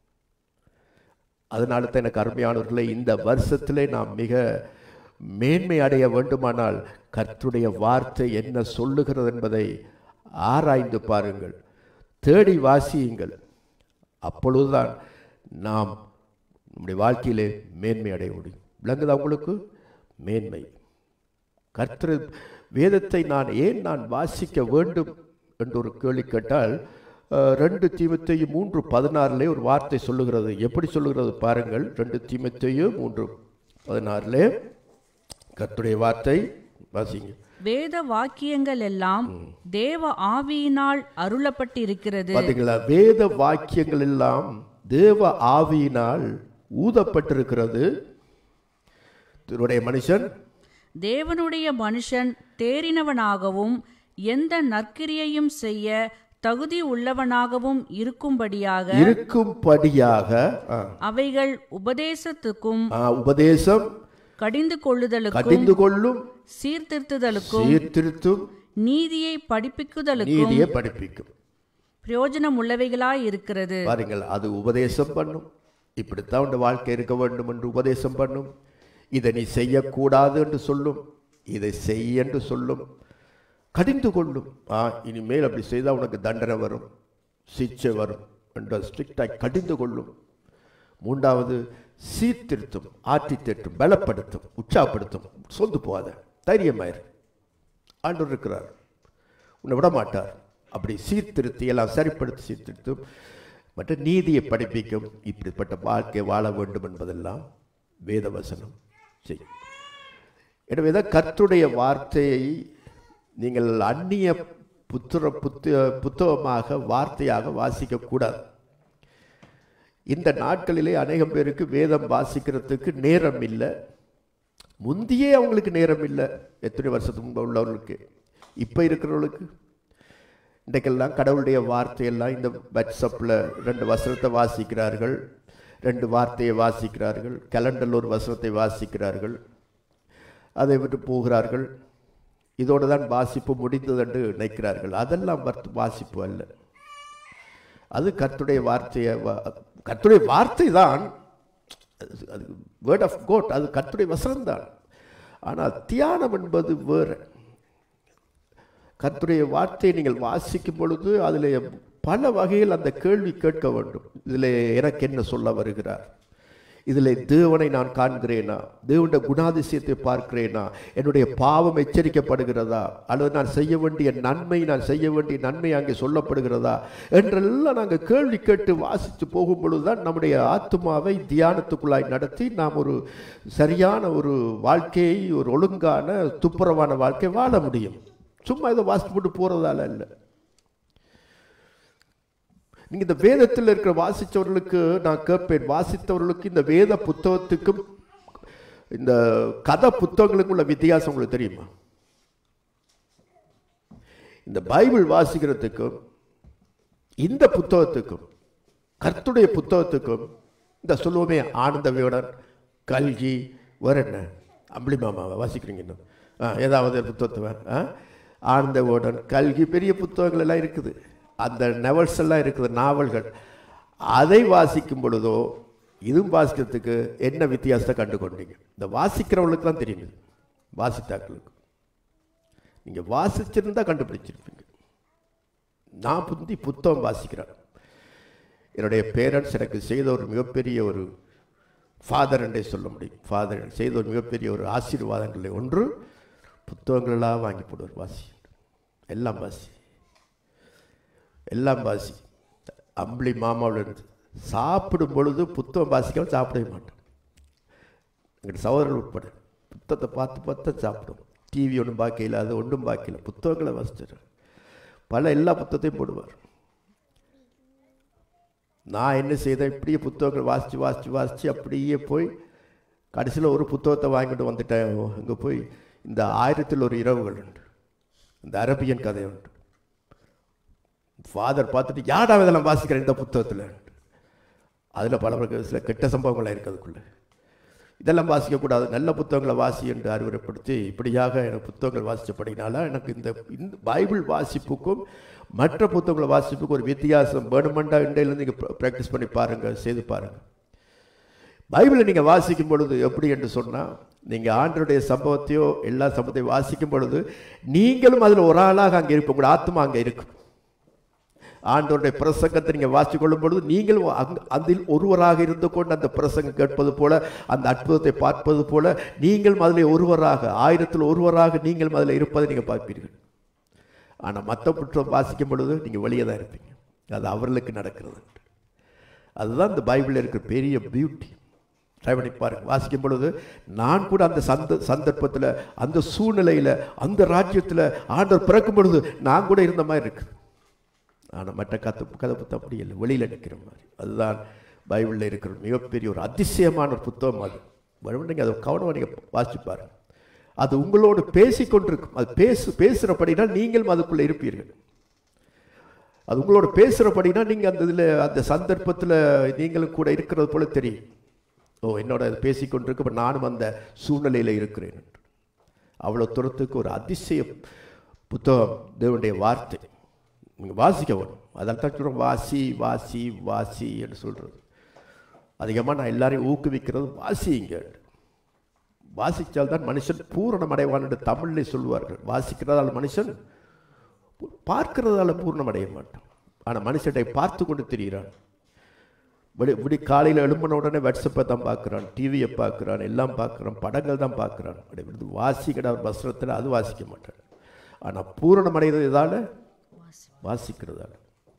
அதனால தான் எனக்கு அருமையானவர்களே இந்த வருஷத்திலே நாம் மிக மேன்மை அடைய வேண்டுமானால் கர்த்தருடைய வார்த்தை என்ன சொல்லுகிறது என்பதை ஆராய்ந்து பாருங்கள் தேடி வாசியுங்கள் அப்பொழுதுதான் நாம் நம்முடைய வாழ்க்கையிலே மேன்மை அடைய முடியும் விளங்குதா உங்களுக்கு மேன்மை கர்த்தர் வேதத்தை நான் ஏன் நான் வாசிக்க வேண்டும் என்று ஒரு கேள்வி கேட்டால் அஹ், ரெண்டு தீமத்தையும் மூன்று பதினாறுலே ஒரு வார்த்தை சொல்லுகிறது எப்படி சொல்லுகிறது பாருங்கள் ரெண்டு தீமத்தையும் மூன்று பதினாறுலே கர்த்தருடைய வார்த்தை வாசிங்க வேத வாக்கியங்கள் எல்லாம் தேவ ஆவியினால் அருளப்பட்டிருக்கிறது பார்த்தீங்களா வேத வாக்கியங்கள் எல்லாம் தேவ ஆவியினால் ஊதப்பட்டிருக்கிறது திருடைய மனுஷன் தேவனுடைய மனுஷன் தேறினவனாகவும் எந்த நற்கிரியையும் செய்ய தகுதி உள்ளவனாகவும் இருக்கும்படியாக இருக்கும்படியாக ஆ, அவைகள் உபதேசத்துக்கும் ஆ, உபதேசம் கடிந்து கொள்ளுதலுக்கும் கடிந்து கொள்ளும் சீர்திருத்துதலுக்கும் சீர்திருத்தும் நீதியை படிப்பிக்குதலுக்கும் நீதியை படிப்பிக்கும் பிரயோஜனம் உள்ளவைகளாய் இருக்கிறது பாருங்கள் அது உபதேசம் பண்ணும் இப்படித்தான் உன் வாழ்க்கை இருக்க வேண்டும் என்று உபதேசம் பண்ணும் இதை நீ செய்யக்கூடாது என்று சொல்லும் இதை செய் என்று சொல்லும் கடிந்து கொள்ளும் ஆ இனிமேல் அப்படி செய்தால் உனக்கு தண்டனை வரும் சிக்ஷை வரும் என்று ஸ்ட்ரிக்டாக கடிந்து கொள்ளும் மூன்றாவது சீர்திருத்தும் ஆற்றி தேற்றும் பலப்படுத்தும் உற்சாகப்படுத்தும் சொந்து போகாத தைரியமாயிரு ஆண்டவர் இருக்கிறார் உன்னை விட மாட்டார் அப்படி சீர்திருத்தி எல்லாம் சரிப்படுத்தி சீர்திருத்தும் மற்ற நீதியை படிப்பிக்கும் இப்படிப்பட்ட வாழ்க்கை வாழ வேண்டும் என்பதெல்லாம் வேதவசனம் செய்யும் எனவே தான் கர்த்தருடைய வார்த்தையை நீங்கள் அந்நிய புத்திர புத்த புத்தகமாக வார்த்தையாக வாசிக்கக்கூடாது இந்த நாட்களிலே அநேகம் பேருக்கு வேதம் வாசிக்கிறதுக்கு நேரம் இல்லை முந்தியே அவங்களுக்கு நேரம் இல்லை எத்தனை வருஷத்துக்கு முன்பு உள்ளவர்களுக்கு இப்போ இருக்கிறவர்களுக்கு இன்றைக்கெல்லாம் கடவுளுடைய வார்த்தையெல்லாம் இந்த வாட்ஸ்அப்பில் ரெண்டு வசனத்தை வாசிக்கிறார்கள் ரெண்டு வார்த்தையை வாசிக்கிறார்கள் கேலண்டரில் ஒரு வசனத்தை வாசிக்கிறார்கள் அதை விட்டு போகிறார்கள் இதோடு தான் வாசிப்பு முடிந்தது என்று நினைக்கிறார்கள் அதெல்லாம் வர்த்த- வாசிப்பு அல்ல அது கர்த்துடைய வார்த்தையை வா- கர்த்தருடைய வார்த்தை தான் அது வேர்ட் ஆஃப் கோட் அது கர்த்தருடைய வசனம் தான் ஆனால் தியானம் என்பது வேறு கர்த்தருடைய வார்த்தையை நீங்கள் வாசிக்கும் பொழுது அதில் பல வகையில் அந்த கேள்வி கேட்க வேண்டும் இதில் எனக்கு என்ன சொல்ல வருகிறார் இதில் தேவனை நான் காண்கிறேனா தேவனுடைய குணாதிசயத்தை பார்க்கிறேனா என்னுடைய பாவம் எச்சரிக்கப்படுகிறதா அல்லது நான் செய்ய வேண்டிய நன்மை நான் செய்ய வேண்டிய நன்மை அங்கே சொல்லப்படுகிறதா என்றெல்லாம் நாங்கள் கேள்வி கேட்டு வாசித்து போகும் பொழுது தான் நம்முடைய ஆத்மாவை தியானத்துக்குள்ளாய் நடத்தி நாம் ஒரு சரியான ஒரு வாழ்க்கையை ஒரு ஒழுங்கான துப்புரவான வாழ்க்கை வாழ முடியும் சும்மா இதை வாசித்து போட்டு போகிறதால இல்லை நீங்க இந்த வேதத்தில் இருக்கிற வாசித்தவர்களுக்கு நான் கேட்பேன் வாசித்தவர்களுக்கு இந்த வேத புத்தகத்துக்கும் இந்த கதை புத்தகங்களுக்கும் உள்ள வித்தியாசம் உங்களுக்கு தெரியுமா இந்த பைபிள் வாசிக்கிறதுக்கும் இந்த புத்தகத்துக்கும் கர்த்துடைய புத்தகத்துக்கும் இந்த சொல்லுவோமே ஆனந்த விகடன் கல்கி வேற என்ன அம்பளி மாமாவை வாசிக்கிறீங்க இன்னும் ஆ ஏதாவது ஒரு புத்தகத்தை வே- ஆ ஆனந்த விகடன் கல்கி பெரிய புத்தகங்கள் எல்லாம் இருக்குது அந்த நெவல்ஸ் எல்லாம் இருக்குது நாவல்கள் அதை வாசிக்கும் பொழுதோ இதுவும் வாசிக்கிறதுக்கு என்ன வித்தியாசத்தை கண்டு கொண்டீங்க இந்த வாசிக்கிறவங்களுக்கு தான் தெரியும் இது. வாசித்தாக்களுக்கு நீங்கள் வாசிச்சிருந்தா கண்டுபிடிச்சிருப்பீங்க நான் புந்தி புத்தகம் வாசிக்கிறேன் என்னுடைய பேரண்ட்ஸ் எனக்கு செய்த ஒரு மிகப்பெரிய ஒரு ஃபாதர் என்றே சொல்ல முடியும் ஃபாதர் செய்த ஒரு மிகப்பெரிய ஒரு ஆசீர்வாதங்களில் ஒன்று புத்தகங்களெல்லாம் வாங்கி போடுவார் வாசி எல்லாம் வாசி எல்லாம் வாசி அம்பளி மாமாவிலிருந்து சாப்பிடும் பொழுது புத்தகம் வாசிக்காமல் சாப்பிடவே மாட்டோம் எங்கள் சகோதரர்கள் உட்பட புத்தகத்தை பார்த்து பார்த்து சாப்பிடுவோம் டிவி ஒன்றும் பார்க்கல அது ஒன்றும் பார்க்கல புத்தகங்களை வாசிச்சிடுறேன் பல எல்லா புத்தகத்தையும் போடுவார் நான் என்ன செய்தேன் இப்படியே புத்தகங்கள் வாசித்து வாசித்து வாசித்து அப்படியே போய் கடைசியில் ஒரு புத்தகத்தை வாங்கிட்டு வந்துட்டேன் அங்கே போய் இந்த ஆயிரத்தில் ஒரு இரவுகள் உண்டு இந்த அரபியன் கதை உண்டு ஃபாதர் பார்த்துட்டு யாடா இதெல்லாம் வாசிக்கிறேன் இந்த புத்தகத்தில் அதில் பல பல சில கெட்ட சம்பவங்களாக இருக்குது அதுக்குள்ளே இதெல்லாம் வாசிக்கக்கூடாது நல்ல புத்தகங்களை வாசி என்று அறிவுரைப்படுத்தி இப்படியாக எனக்கு புத்தகங்கள் வாசித்தபடினால எனக்கு இந்த இந்த பைபிள் வாசிப்புக்கும் மற்ற புத்தகங்களை வாசிப்புக்கும் ஒரு வித்தியாசம் வேணுமெண்டா இண்டையிலேருந்து நீங்கள் ப்ராக்டிஸ் பண்ணி பாருங்கள் செய்து பாருங்கள் பைபிளை நீங்கள் வாசிக்கும் பொழுது எப்படி என்று சொன்னால் நீங்கள் ஆண்டருடைய சம்பவத்தையோ எல்லா சம்பவத்தையும் வாசிக்கும் பொழுது நீங்களும் அதில் ஒரு ஆளாக அங்கே இருப்போம் உங்களோட ஆத்மா அங்கே இருக்கும் ஆண்டவருடைய பிரசங்கத்தை நீங்கள் வாசிக் கொள்ளும் பொழுது நீங்களும் அங்க அதில் ஒருவராக இருந்து கொண்டு அந்த பிரசங்கம் கேட்பது போல அந்த அற்புதத்தை பார்ப்பது போல நீங்களும் அதில் ஒருவராக ஆயிரத்தில் ஒருவராக நீங்களும் அதில் இருப்பதை நீங்கள் பார்ப்பீர்கள் ஆனால் மற்ற புத்தகம் வாசிக்கும் பொழுது நீங்கள் வெளியே தான் இருப்பீங்க அது அவர்களுக்கு நடக்கிறது அதுதான் இந்த பைபிளில் இருக்கிற பெரிய பியூட்டி ட்ரை பண்ணி பாருங்க வாசிக்கும் பொழுது நான் கூட அந்த சந்த சந்தர்ப்பத்தில் அந்த சூழ்நிலையில் அந்த ராஜ்யத்தில் ஆண்டவர் பிறக்கும் பொழுது நான் கூட இருந்த மாதிரி இருக்குது ஆனால் மற்ற கதை கதை புத்தகம் அப்படி இல்லை வெளியில் நிற்கிற மாதிரி அதுதான் பைபிளில் இருக்கிற மிகப்பெரிய ஒரு அதிசயமான ஒரு புத்தகம் அது வரும்போது நீங்கள் அதை கவனமாக நீங்கள் வாசிச்சு பாருங்க அது உங்களோடு பேசிக்கொண்டிருக்கும் அது பேசு பேசுகிறபடினா நீங்களும் அதுக்குள்ளே இருப்பீர்கள் அது உங்களோட பேசுகிறபடினா நீங்கள் அந்த இதில் அந்த சந்தர்ப்பத்தில் நீங்களும் கூட இருக்கிறது போல தெரியும் ஓ என்னோட அது பேசிக்கொண்டிருக்கு இப்போ நானும் அந்த சூழ்நிலையில் இருக்கிறேன் என்று. அவ்வளோ தூரத்துக்கு ஒரு அதிசய புத்தகம் தேவனுடைய வார்த்தை நீங்கள் வாசிக்க வேணும் அதால் தான் சொல்கிறோம் வாசி வாசி வாசி என்று சொல்கிறது அதிகமாக நான் எல்லாரையும் ஊக்குவிக்கிறது வாசிங்க வாசித்தால் தான் மனுஷன் பூரணம் அடைவான் என்று தமிழில் சொல்வார்கள் வாசிக்கிறதால் மனுஷன் பார்க்கிறதால பூர்ணம் அடைய மாட்டான் ஆனால் மனுஷனை பார்த்து கொண்டு திரிகிறான் விடி விடி காலையில் எழும்பின உடனே வாட்ஸ்அப்பை தான் பார்க்குறான் டிவியை பார்க்குறான் எல்லாம் பார்க்குறான் படங்கள் தான் பார்க்குறான் அப்படி விடுது வாசிக்கிற வஸ்திரத்தில் அது வாசிக்க மாட்டான் ஆனால் பூரணம் அடைகிறது இதால் வாசிக்கிறதால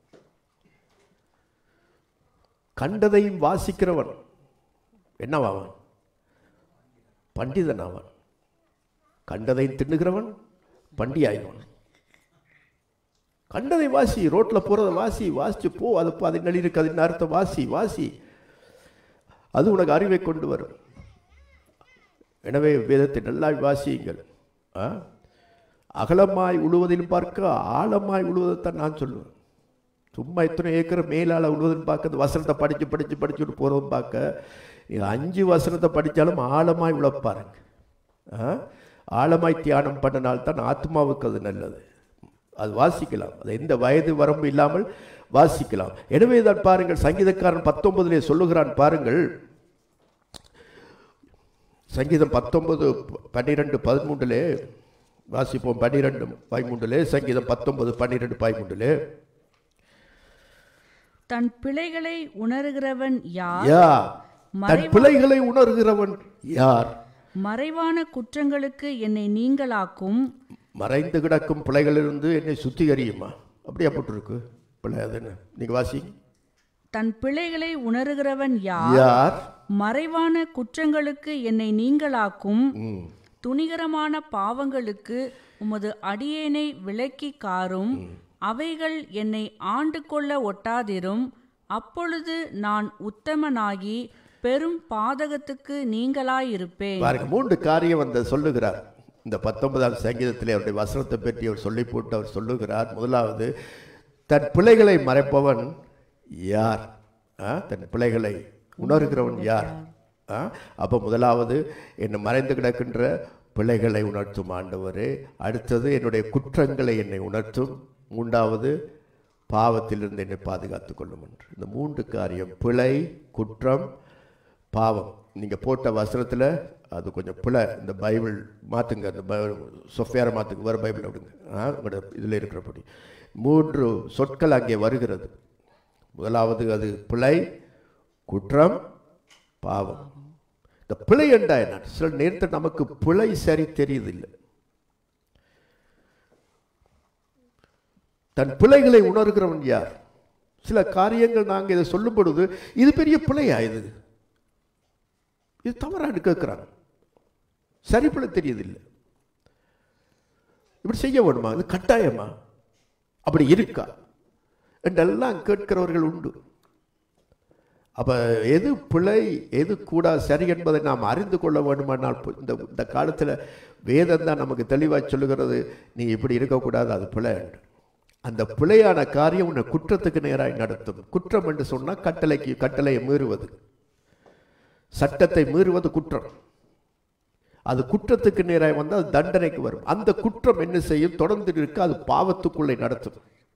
கண்டதையும் வாசிக்கிறவன் என்னவாவான் பண்டிதன் ஆவான் கண்டதையும் தின்னுகிறவன் பண்டி ஆயிடுவான் கண்டதை வாசி ரோட்டில் போகிறத வாசி வாசிச்சு போ அது போ அது இருக்கு அது அர்த்தம் வாசி வாசி அது உனக்கு அறிவை கொண்டு வரும் எனவே வேதத்தை நல்லா வாசியுங்கள் ஆ? அகலமாய் உழுவதிலும் பார்க்க ஆழமாய் உழுவதைத்தான் நான் சொல்லுவேன் சும்மா இத்தனை ஏக்கர் மேலால் உழுவதுன்னு பார்க்க இந்த வசனத்தை படித்து படித்து படிச்சுட்டு போகிறதும் பார்க்க இது அஞ்சு வசனத்தை படித்தாலும் ஆழமாய் உழப்பாருங்க ஆ? ஆழமாய் தியானம் பண்ணினால்தான் ஆத்மாவுக்கு அது நல்லது அது வாசிக்கலாம் அது எந்த வயது வரம்பு இல்லாமல் வாசிக்கலாம் எனவே தான் பாருங்கள் சங்கீதக்காரன் பத்தொன்பதிலே சொல்லுகிறான் பாருங்கள் சங்கீதம் பத்தொன்பது பன்னிரெண்டு பதிமூன்றிலே வாசிப்போம் பன்னிரெண்டு பதிமூன்றிலே சங்கீதம் பத்தொன்பது பன்னிரெண்டு பதிமூன்றிலே தன் பிழைகளை உணர்கிறவன் யார் யார் தன் பிள்ளைகளை உணர்கிறவன் யார் மறைவான குற்றங்களுக்கு என்னை நீங்களாக்கும் மறைந்து கிடக்கும் பிள்ளைகளிலிருந்து என்னை சுத்திகரியுமா அப்படியா போட்டிருக்கு பிள்ளை அது என்ன நீங்க வாசி தன் பிழைகளை உணர்கிறவன் யார் யார் மறைவான குற்றங்களுக்கு என்னை நீங்களாக்கும் ம். துணிகரமான பாவங்களுக்கு உமது அடியேனை விலக்கி காரும் அவைகள் என்னை ஆண்டு கொள்ள ஒட்டாதிரும் அப்பொழுது நான் உத்தமனாகி பெரும் பாதகத்துக்கு நீங்களாயிருப்பேன் பாருங்க மூன்று காரியம் அந்த சொல்லுகிறார் இந்த பத்தொன்பதாம் சங்கீதத்திலே அவருடைய வசனத்தை பற்றி அவர் சொல்லி போட்டு அவர் சொல்லுகிறார் முதலாவது தன் பிள்ளைகளை மறைப்பவன் யார் ஆ? தன் பிள்ளைகளை உணர்கிறவன் யார் ஆ? அப்போ முதலாவது என்னை மறைந்து கிடக்கின்ற பிள்ளைகளை உணர்த்தும் ஆண்டவரே அடுத்தது என்னுடைய குற்றங்களை என்னை உணர்த்தும் மூன்றாவது பாவத்திலிருந்து என்னை பாதுகாத்துக் கொள்ளும் என்று இந்த மூன்று காரியம் பிழை குற்றம் பாவம் நீங்கள் போட்ட வசனத்தில் அது கொஞ்சம் பிழை இந்த பைபிள் மாற்றுங்க அந்த பைபிள் சொஃப்ட்வேரை மாற்றுங்க வேறு பைபிள் விடுங்க ஆ உங்களோட இதில் இருக்கிறபடி மூன்று சொற்கள் அங்கே வருகிறது முதலாவது அது பிழை குற்றம் பாவம் இந்த பிழை என்றா என்ன சில நேரத்தில் நமக்கு பிழை சரி தெரியுதில்லை தன் பிழைகளை உணர்கிறவன் யார் சில காரியங்கள் நாங்கள் இதை சொல்லும் பொழுது இது பெரிய பிழையா இது இது தவறான்னு கேட்குறாங்க சரி பிழை தெரியுதில்லை இப்படி செய்ய வேணுமா இது கட்டாயமா அப்படி இருக்கா என்றெல்லாம் கேட்கிறவர்கள் உண்டு அப்ப எது பிழை எது கூடா சரி என்பதை நாம் அறிந்து கொள்ள வேண்டுமானால் பு- இந்த இந்த காலத்தில் வேதம் தான் நமக்கு தெளிவாக சொல்லுகிறது நீ இப்படி இருக்கக்கூடாது அது பிழை என்று அந்த பிழையான காரியம் உன்னை குற்றத்துக்கு நேராய் நடத்தும் குற்றம் என்று சொன்னால் கட்டளைக்கு கட்டளையை மீறுவது சட்டத்தை மீறுவது குற்றம் அது குற்றத்துக்கு நேராய் வந்தால் அது தண்டனைக்கு வரும் அந்த குற்றம் என்ன செய்யும் தொடர்ந்து இருக்க அது பாவத்துக்குள்ளே நடத்தும்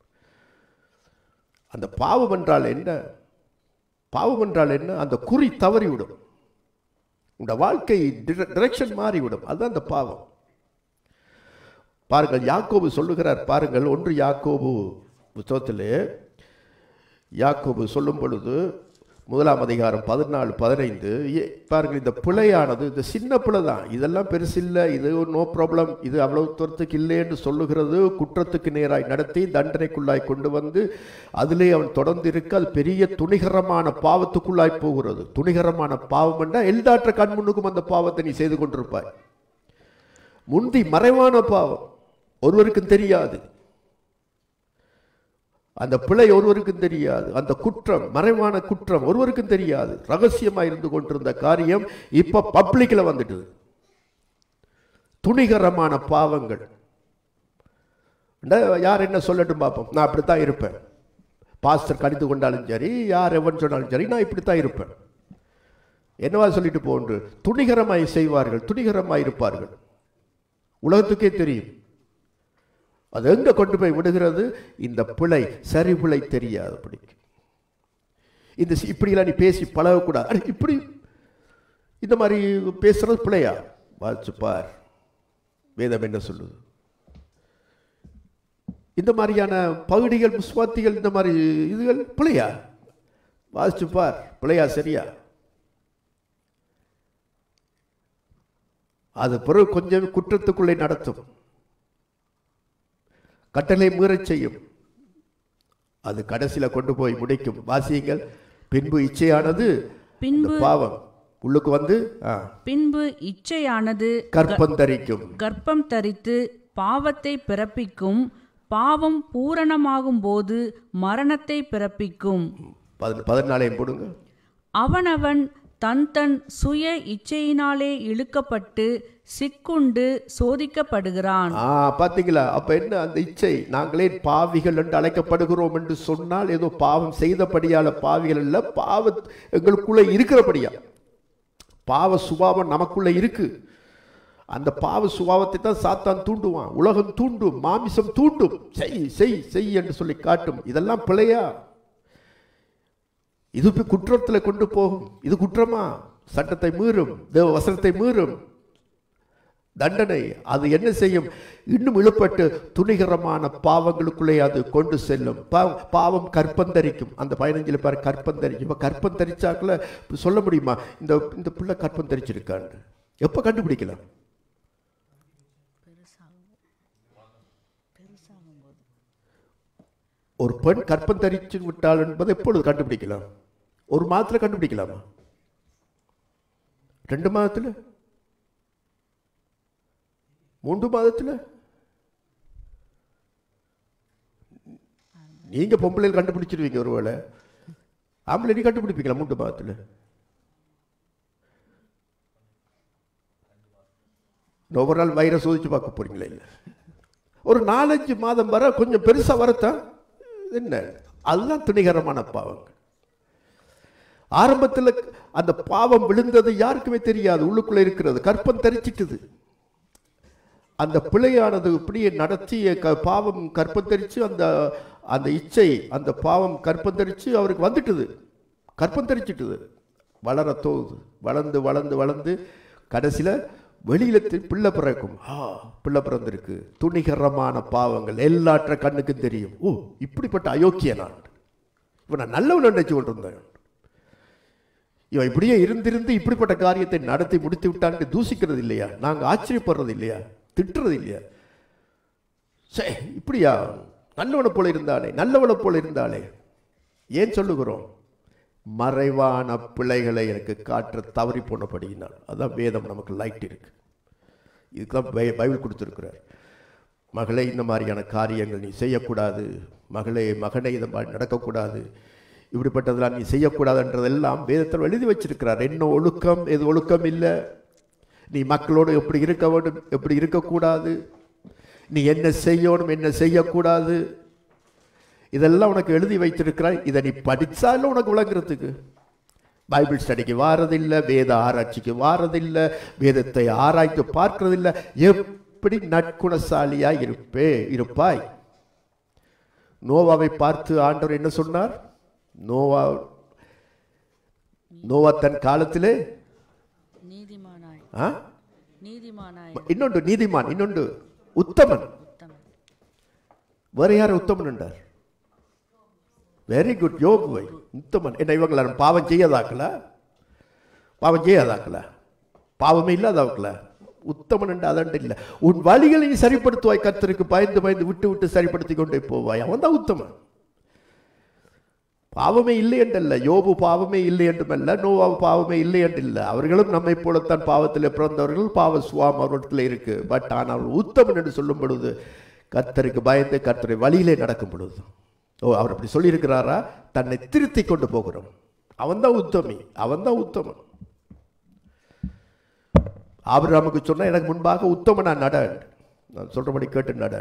அந்த பாவம் என்றால் என்ன பாவம் என்றால் என்ன அந்த குறி தவறிவிடும் உங்க வாழ்க்கை டிரெக்ஷன் மாறிவிடும் அதுதான் அந்த பாவம் பாருங்கள் யாக்கோபு சொல்லுகிறார் பாருங்கள் ஒன்று யாக்கோபு புத்தகத்திலே யாக்கோபு சொல்லும் பொழுது முதலாம் அதிகாரம் பதினாலு பதினைந்து ஏ- பாருங்கள் இந்த பிழையானது இந்த சின்ன பிழை தான் இதெல்லாம் பெருசில்லை இது நோ ப்ராப்ளம் இது அவ்வளவு தூரத்துக்கு இல்லை என்று சொல்லுகிறது குற்றத்துக்கு நேராய் நடத்தி தண்டனைக்குள்ளாய் கொண்டு வந்து அதிலே அவன் தொடர்ந்து இருக்க அது பெரிய துணிகரமான பாவத்துக்குள்ளாய் போகிறது துணிகரமான பாவம் என்றால் எல்லாற்ற கண் முன்னுக்கும் அந்த பாவத்தை நீ செய்து கொண்டிருப்பாய் முந்தி மறைவான பாவம் ஒருவருக்கும் தெரியாது அந்த பிழை ஒருவருக்கும் தெரியாது அந்த குற்றம் மறைவான குற்றம் ஒருவருக்கும் தெரியாது ரகசியமா இருந்து கொண்டிருந்த காரியம் இப்ப பப்ளிக்ல வந்துட்டுது துணிகரமான பாவங்கள் இந்த யார் என்ன சொல்லட்டும் பார்ப்போம் நான் அப்படித்தான் இருப்பேன் பாஸ்டர் கடிந்து கொண்டாலும் சரி யார் எவன் சொன்னாலும் சரி நான் இப்படித்தான் இருப்பேன் என்னவா சொல்லிட்டு போன்று துணிகரமாய் செய்வார்கள் துணிகரமாய் இருப்பார்கள் உலகத்துக்கே தெரியும் அது எங்க கொண்டு போய் விடுகிறது இந்த பிழை சரி பிழை தெரியாது அப்படி இந்த சி- இப்படியெல்லாம் நீ பேசி பழகக்கூடாது அட, இப்படி இந்த மாதிரி பேசுறது பிழையா வாசிச்சு பார் வேதம் என்ன சொல்லுது இந்த மாதிரியான பகுடிகள் முஸ்வாத்திகள் இந்த மாதிரி இதுகள் பிழையா வாசிச்சு பார் பிழையா சரியா அது பிறகு கொஞ்சம் குற்றத்துக்குள்ளே நடத்தும் கட்டளை மீறச் செய்யும் அது கடைசியில கொண்டு போய் முடிக்கும் வாசியுங்கள் பின்பு இச்சையானது பின்பு இந்த பாவம் உள்ளுக்கு வந்து ஆ, பின்பு இச்சையானது கற்பந்தரிக்கும் கர்ப்பம் தரித்து பாவத்தை பிறப்பிக்கும் பாவம் பூரணமாகும் போது மரணத்தை பிறப்பிக்கும் பதின- பதினாலையும் போடுங்க அவனவன் தன் தன் சுய இச்சையினாலே இழுக்கப்பட்டு சிக்குண்டு சோதிக்கப்படுகிறான் ஆ பாத்தீங்களா அப்ப என்ன அந்த இச்சை நாங்களே பாவிகள் என்று அழைக்கப்படுகிறோம் என்று சொன்னால் ஏதோ பாவம் செய்தபடியால பாவிகள் அல்ல பாவ எங்களுக்குள்ள இருக்கிறபடியா பாவ சுபாவம் நமக்குள்ள இருக்கு அந்த பாவ சுபாவத்தை தான் சாத்தான் தூண்டுவான் உலகம் தூண்டும் மாமிசம் தூண்டும் செய் செய் செய் என்று சொல்லி காட்டும் இதெல்லாம் பிழையா இது போய் குற்றத்தில் கொண்டு போகும் இது குற்றமா சட்டத்தை மீறும் தேவ வசனத்தை மீறும் தண்டனை அது என்ன செய்யும் இன்னும் இழுப்பட்டு துணிகரமான பாவங்களுக்குள்ளே அது கொண்டு செல்லும் பா- பாவம் கற்பந்தரிக்கும் அந்த பதினஞ்சில் பாரு கற்பந்தரிக்கும் இப்போ கற்பந்தரிச்சாக்குல சொல்ல முடியுமா இந்த இந்த பிள்ளை கற்பந்தரிச்சிருக்கான்னு எப்போ கண்டுபிடிக்கலாம் ஒரு பெண் கற்பந்தரிச்சு விட்டாள் என்பதை எப்பொழுது கண்டுபிடிக்கலாம் ஒரு மாதத்துல கண்டுபிடிக்கலாமா ரெண்டு மாதத்துல மூன்று மாதத்துல நீங்க பொம்பளையில் கண்டுபிடிச்சிருவீங்க ஒருவேளை ஆம்பளை நீ கண்டுபிடிப்பீங்களா மூன்று மாதத்துல ஒவ்வொரு நாள் வயிறை சோதிச்சு பார்க்க போறீங்களா இல்லை ஒரு நாலஞ்சு மாதம் வர கொஞ்சம் பெருசா வரத்தான் என்ன அதுதான் துணிகரமான பாவங்கள் ஆரம்பத்தில் அந்த பாவம் விழுந்தது யாருக்குமே தெரியாது உள்ளுக்குள்ள இருக்கிறது கற்பம் தரிச்சிட்டுது அந்த பிழையானது இப்படியே நடத்தி க- பாவம் கற்பந்தரிச்சு அந்த அந்த இச்சை அந்த பாவம் கற்பந்தரிச்சு அவருக்கு வந்துட்டுது கற்பந்தரிச்சிட்டுது வளர தோகுது வளர்ந்து வளர்ந்து வளர்ந்து கடைசியில் வெளியில தி- பிள்ளை பிறக்கும் ஆ பிள்ளை பிறந்திருக்கு துணிகரமான பாவங்கள் எல்லாற்ற கண்ணுக்கும் தெரியும் ஓ இப்படிப்பட்ட அயோக்கிய நான் இவன் நான் நல்லவன் நினைச்சு கொண்டிருந்தேன் இவன் இப்படியே இருந்திருந்து இப்படிப்பட்ட காரியத்தை நடத்தி முடித்து விட்டான்னு தூசிக்கிறது இல்லையா நாங்கள் ஆச்சரியப்படுறது இல்லையா திட்டுறது இல்லையா சே இப்படியா நல்லவனை போல இருந்தானே நல்லவனை போல இருந்தாலே ஏன் சொல்லுகிறோம் மறைவான பிழைகளை எனக்கு காற்ற தவறி போனபடியினால் அதான் வேதம் நமக்கு லைட் இருக்கு இதுதான் பை- பைபிள் கொடுத்துருக்கிறார் மகளே இந்த மாதிரியான காரியங்கள் நீ செய்யக்கூடாது மகளே மகனே இந்த மாதிரி நடக்கக்கூடாது இப்படிப்பட்டதெல்லாம் நீ செய்யக்கூடாதுன்றதெல்லாம் வேதத்தில் எழுதி வச்சிருக்கிறார் என்ன ஒழுக்கம் எது ஒழுக்கம் இல்லை நீ மக்களோடு எப்படி இருக்க வேண்டும் எப்படி இருக்கக்கூடாது நீ என்ன செய்யணும் என்ன செய்யக்கூடாது இதெல்லாம் உனக்கு எழுதி வைத்திருக்கிறாய் இதை நீ படிச்சாலும் உனக்கு விளங்குறதுக்கு பைபிள் ஸ்டடிக்கு வாரதில்லை வேத ஆராய்ச்சிக்கு வாரதில்லை வேதத்தை ஆராய்ந்து பார்க்கறதில்லை எப்படி நற்குணசாலியா இருப்பே இருப்பாய் நோவாவை பார்த்து ஆண்டவர் என்ன சொன்னார் நோவா நோவா தன் காலத்திலே நீதிமானாய் ஆ? நீதிமானாய் இன்னொன்று நீதிமான் இன்னொன்று உத்தமன் உத்தமன் வேற யார் உத்தமன் என்றார் வெரி குட் யோகுவை உத்தமன் என்ன இவங்கள பாவம் செய்யாதாக்கல பாவம் செய்யாதாக்கல பாவமே இல்லாதாக்கல உத்தமன் என்று அதண்டு இல்லை உன் வழிகளை நீ சரிப்படுத்துவாய் கர்த்தருக்கு பயந்து பயந்து விட்டு விட்டு சரிப்படுத்தி கொண்டே போவாய் அவன் தான் உத்தமன் பாவமே இல்லை என்றல்ல யோபு பாவமே இல்லை என்றுமல்ல நோவா பாவமே இல்லை என்றில்லை அவர்களும் நம்மை போலத்தான் பாவத்தில் பிறந்தவர்கள் பாவ சுவாம் அவர்களிடத்தில் இருக்கு பட் ஆனால் உத்தமன் என்று சொல்லும் பொழுது கர்த்தருக்கு பயந்து கர்த்தரை வழியிலே நடக்கும் பொழுது ஓ அவர் அப்படி சொல்லியிருக்கிறாரா தன்னை திருத்தி கொண்டு போகிறோம் அவன்தான் உத்தமி அவன்தான் உத்தமன் ஆபிரகாமுக்கு சொன்னா எனக்கு முன்பாக உத்தமனா நட நான் சொல்றபடி கேட்டு நட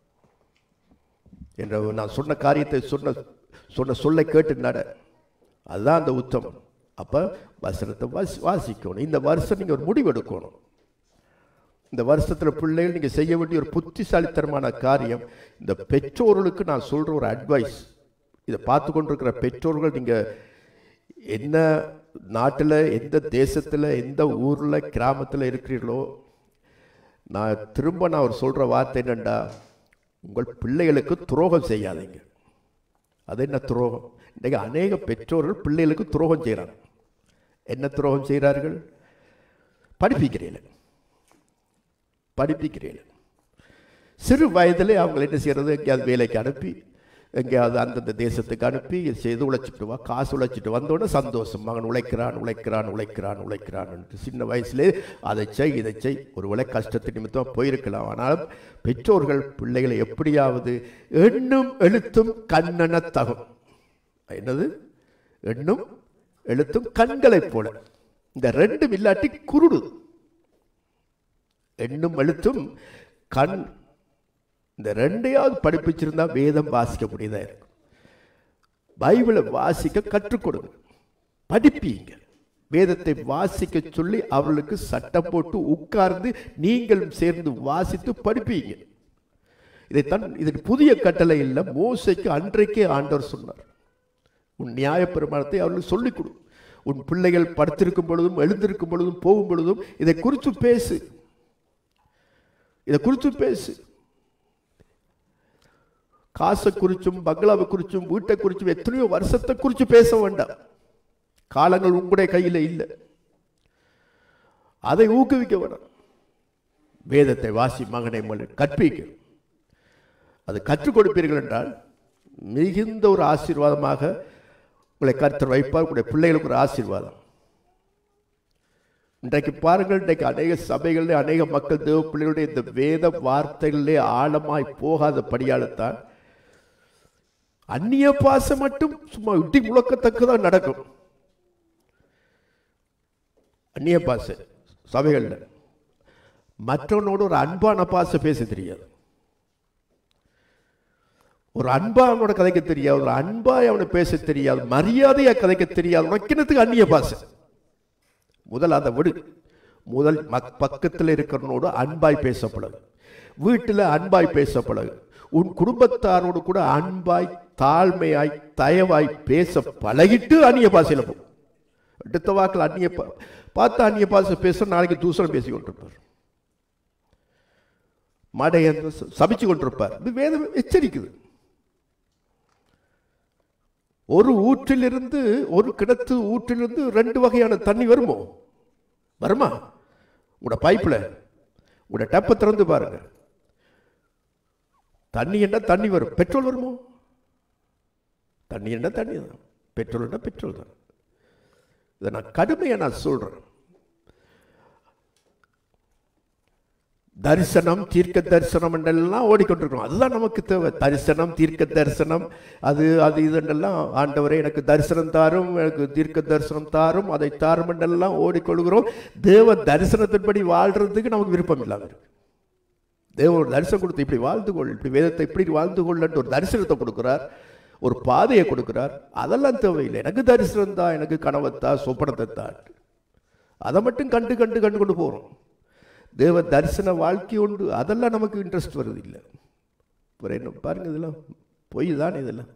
என்ற நான் சொன்ன காரியத்தை சொன்ன சொன்ன சொல்லை கேட்டு நட அதுதான் அந்த உத்தமம் அப்போ வசனத்தை வாசி வாசிக்கணும் இந்த வருஷம் நீங்கள் ஒரு முடிவு எடுக்கணும் இந்த வருஷத்தில் பிள்ளைகள் நீங்கள் செய்ய வேண்டிய ஒரு புத்திசாலித்தனமான காரியம் இந்த பெற்றோர்களுக்கு நான் சொல்கிற ஒரு அட்வைஸ் இதை பார்த்து கொண்டிருக்கிற பெற்றோர்கள் நீங்கள் என்ன நாட்டில் எந்த தேசத்தில் எந்த ஊரில் கிராமத்தில் இருக்கிறீர்களோ நான் திரும்ப நான் ஒரு சொல்கிற வார்த்தை என்னண்டா உங்கள் பிள்ளைகளுக்கு துரோகம் செய்யாதீங்க அது என்ன துரோகம் இன்றைக்கு அநேக பெற்றோர்கள் பிள்ளைகளுக்கு துரோகம் செய்கிறாங்க என்ன துரோகம் செய்கிறார்கள் படிப்பிக்கிறீர்கள் படிப்பிக்கிறீர்கள் சிறு வயதிலே அவங்களை என்ன செய்கிறது எங்கேயாவது வேலைக்கு அனுப்பி எங்கேயாவது அந்தந்த தேசத்துக்கு அனுப்பி இது செய்து உழைச்சிட்டு வா காசு உழைச்சிட்டு வந்தோடனே சந்தோஷம் மகன் உழைக்கிறான் உழைக்கிறான் உழைக்கிறான் உழைக்கிறான் என்று சின்ன வயசுலே அதை செய் இதை செய் ஒருவேளை கஷ்டத்து நிமித்தமாக போயிருக்கலாம் ஆனால் பெற்றோர்கள் பிள்ளைகளை எப்படியாவது எண்ணும் எழுத்தும் கண்ணென தகும் என்னது எண்ணும் எழுத்தும் கண்களைப் போல இந்த ரெண்டும் இல்லாட்டி குருடு எண்ணும் எழுத்தும் கண் இந்த ரெண்டையாவது படிப்பிச்சிருந்தா வேதம் வாசிக்க முடியதா இருக்கும் பைபிளை வாசிக்க கற்றுக் கொடுங்க படிப்பீங்க வேதத்தை வாசிக்க சொல்லி அவர்களுக்கு சட்டம் போட்டு உட்கார்ந்து நீங்களும் சேர்ந்து வாசித்து படிப்பீங்க இதைத்தான் இதற்கு புதிய கட்டளை இல்லை மோசைக்கு அன்றைக்கே ஆண்டவர் சொன்னார் உன் நியாயப்பிரமாணத்தை அவர்களுக்கு சொல்லிக் கொடு உன் பிள்ளைகள் படுத்திருக்கும் பொழுதும் எழுந்திருக்கும் பொழுதும் போகும் பொழுதும் இதை குறித்து பேசு இதை குறித்து பேசு காசை குறிச்சும் பங்களாவை குறிச்சும் வீட்டை குறிச்சும் எத்தனையோ வருஷத்தை குறித்து பேச வேண்டாம் காலங்கள் உங்களுடைய கையில் இல்லை அதை ஊக்குவிக்க வேண்டாம் வேதத்தை வாசி மகனை மகள் கற்பிக்க அது கற்றுக் கொடுப்பீர்கள் என்றால் மிகுந்த ஒரு ஆசீர்வாதமாக உங்களை கருத்தர் வைப்பார் உங்களுடைய பிள்ளைகளுக்கு ஒரு ஆசீர்வாதம் இன்றைக்கு பாருங்கள் இன்றைக்கு அநேக சபைகளிலே அநேக மக்கள் தேவ பிள்ளைகளுடைய இந்த வேத வார்த்தைகளிலே ஆழமாய் போகாத படியால்தான் அந்நிய பாசம் மட்டும் சும்மா இட்டி முழக்கத்தக்கதான் நடக்கும் அந்நிய பாச சபைகளில் மற்றவனோடு ஒரு அன்பான பாச பேச தெரியாது ஒரு அன்பா அவனோட கதைக்க தெரியாது ஒரு அன்பாய் அவனை பேச தெரியாது மரியாதையா கதைக்க தெரியாது உனக்கினத்துக்கு அந்நிய பாச முதல் அதை விடு முதல் மக் பக்கத்தில் இருக்கிறவனோடு அன்பாய் பேசப்படகு வீட்டில் அன்பாய் பேசப்படகு உன் குடும்பத்தாரோடு கூட அன்பாய் தாழ்மையாய் தயவாய் பேச பழகிட்டு அந்நிய பாசையில் போ அடுத்த வாக்கில் அந்நிய பா பார்த்து அந்நிய பாசை பேச நாளைக்கு தூசரம் பேசி கொண்டிருப்பார் மடை என்று சபிச்சு கொண்டிருப்பார் இது வேதம் எச்சரிக்குது ஒரு ஊற்றிலிருந்து ஒரு கிணத்து ஊற்றிலிருந்து ரெண்டு வகையான தண்ணி வருமோ வருமா உங்களோட பைப்பில் உங்களோட டப்பை திறந்து பாருங்க தண்ணி என்ன தண்ணி வரும் பெட்ரோல் வருமோ தண்ணி என்ன தண்ணி தான் பெட்ரோல் என்ன பெட்ரோல் தான் இதை நான் கடுமையாக நான் சொல்கிறேன் தரிசனம் தீர்க்க தரிசனம் என்றெல்லாம் ஓடிக்கொண்டிருக்கிறோம் அதுதான் நமக்கு தேவை தரிசனம் தீர்க்க தரிசனம் அது அது இதுன்றெல்லாம் ஆண்டவரே எனக்கு தரிசனம் தாரும் எனக்கு தீர்க்க தரிசனம் தாரும் அதை தாரும் என்றெல்லாம் ஓடிக்கொள்கிறோம் தேவ தரிசனத்தின்படி வாழ்றதுக்கு நமக்கு விருப்பம் இல்லாமல் இருக்கு தேவ ஒரு தரிசனம் கொடுத்து இப்படி வாழ்ந்து கொள் இப்படி வேதத்தை இப்படி வாழ்ந்து கொள்ளன்ட்டு ஒரு தரிசனத்தை கொடுக்குறார் ஒரு பாதையை கொடுக்குறார் அதெல்லாம் தேவையில்லை எனக்கு தரிசனம் தான் எனக்கு கனவத்தா சொப்பனத்தை தான் அதை மட்டும் கண்டு கண்டு கண்டு கொண்டு போகிறோம் தேவ தரிசன வாழ்க்கை உண்டு அதெல்லாம் நமக்கு இன்ட்ரெஸ்ட் வருது இல்லை அப்புறம் என்ன பாருங்க இதெல்லாம் பொய் தான் இதெல்லாம்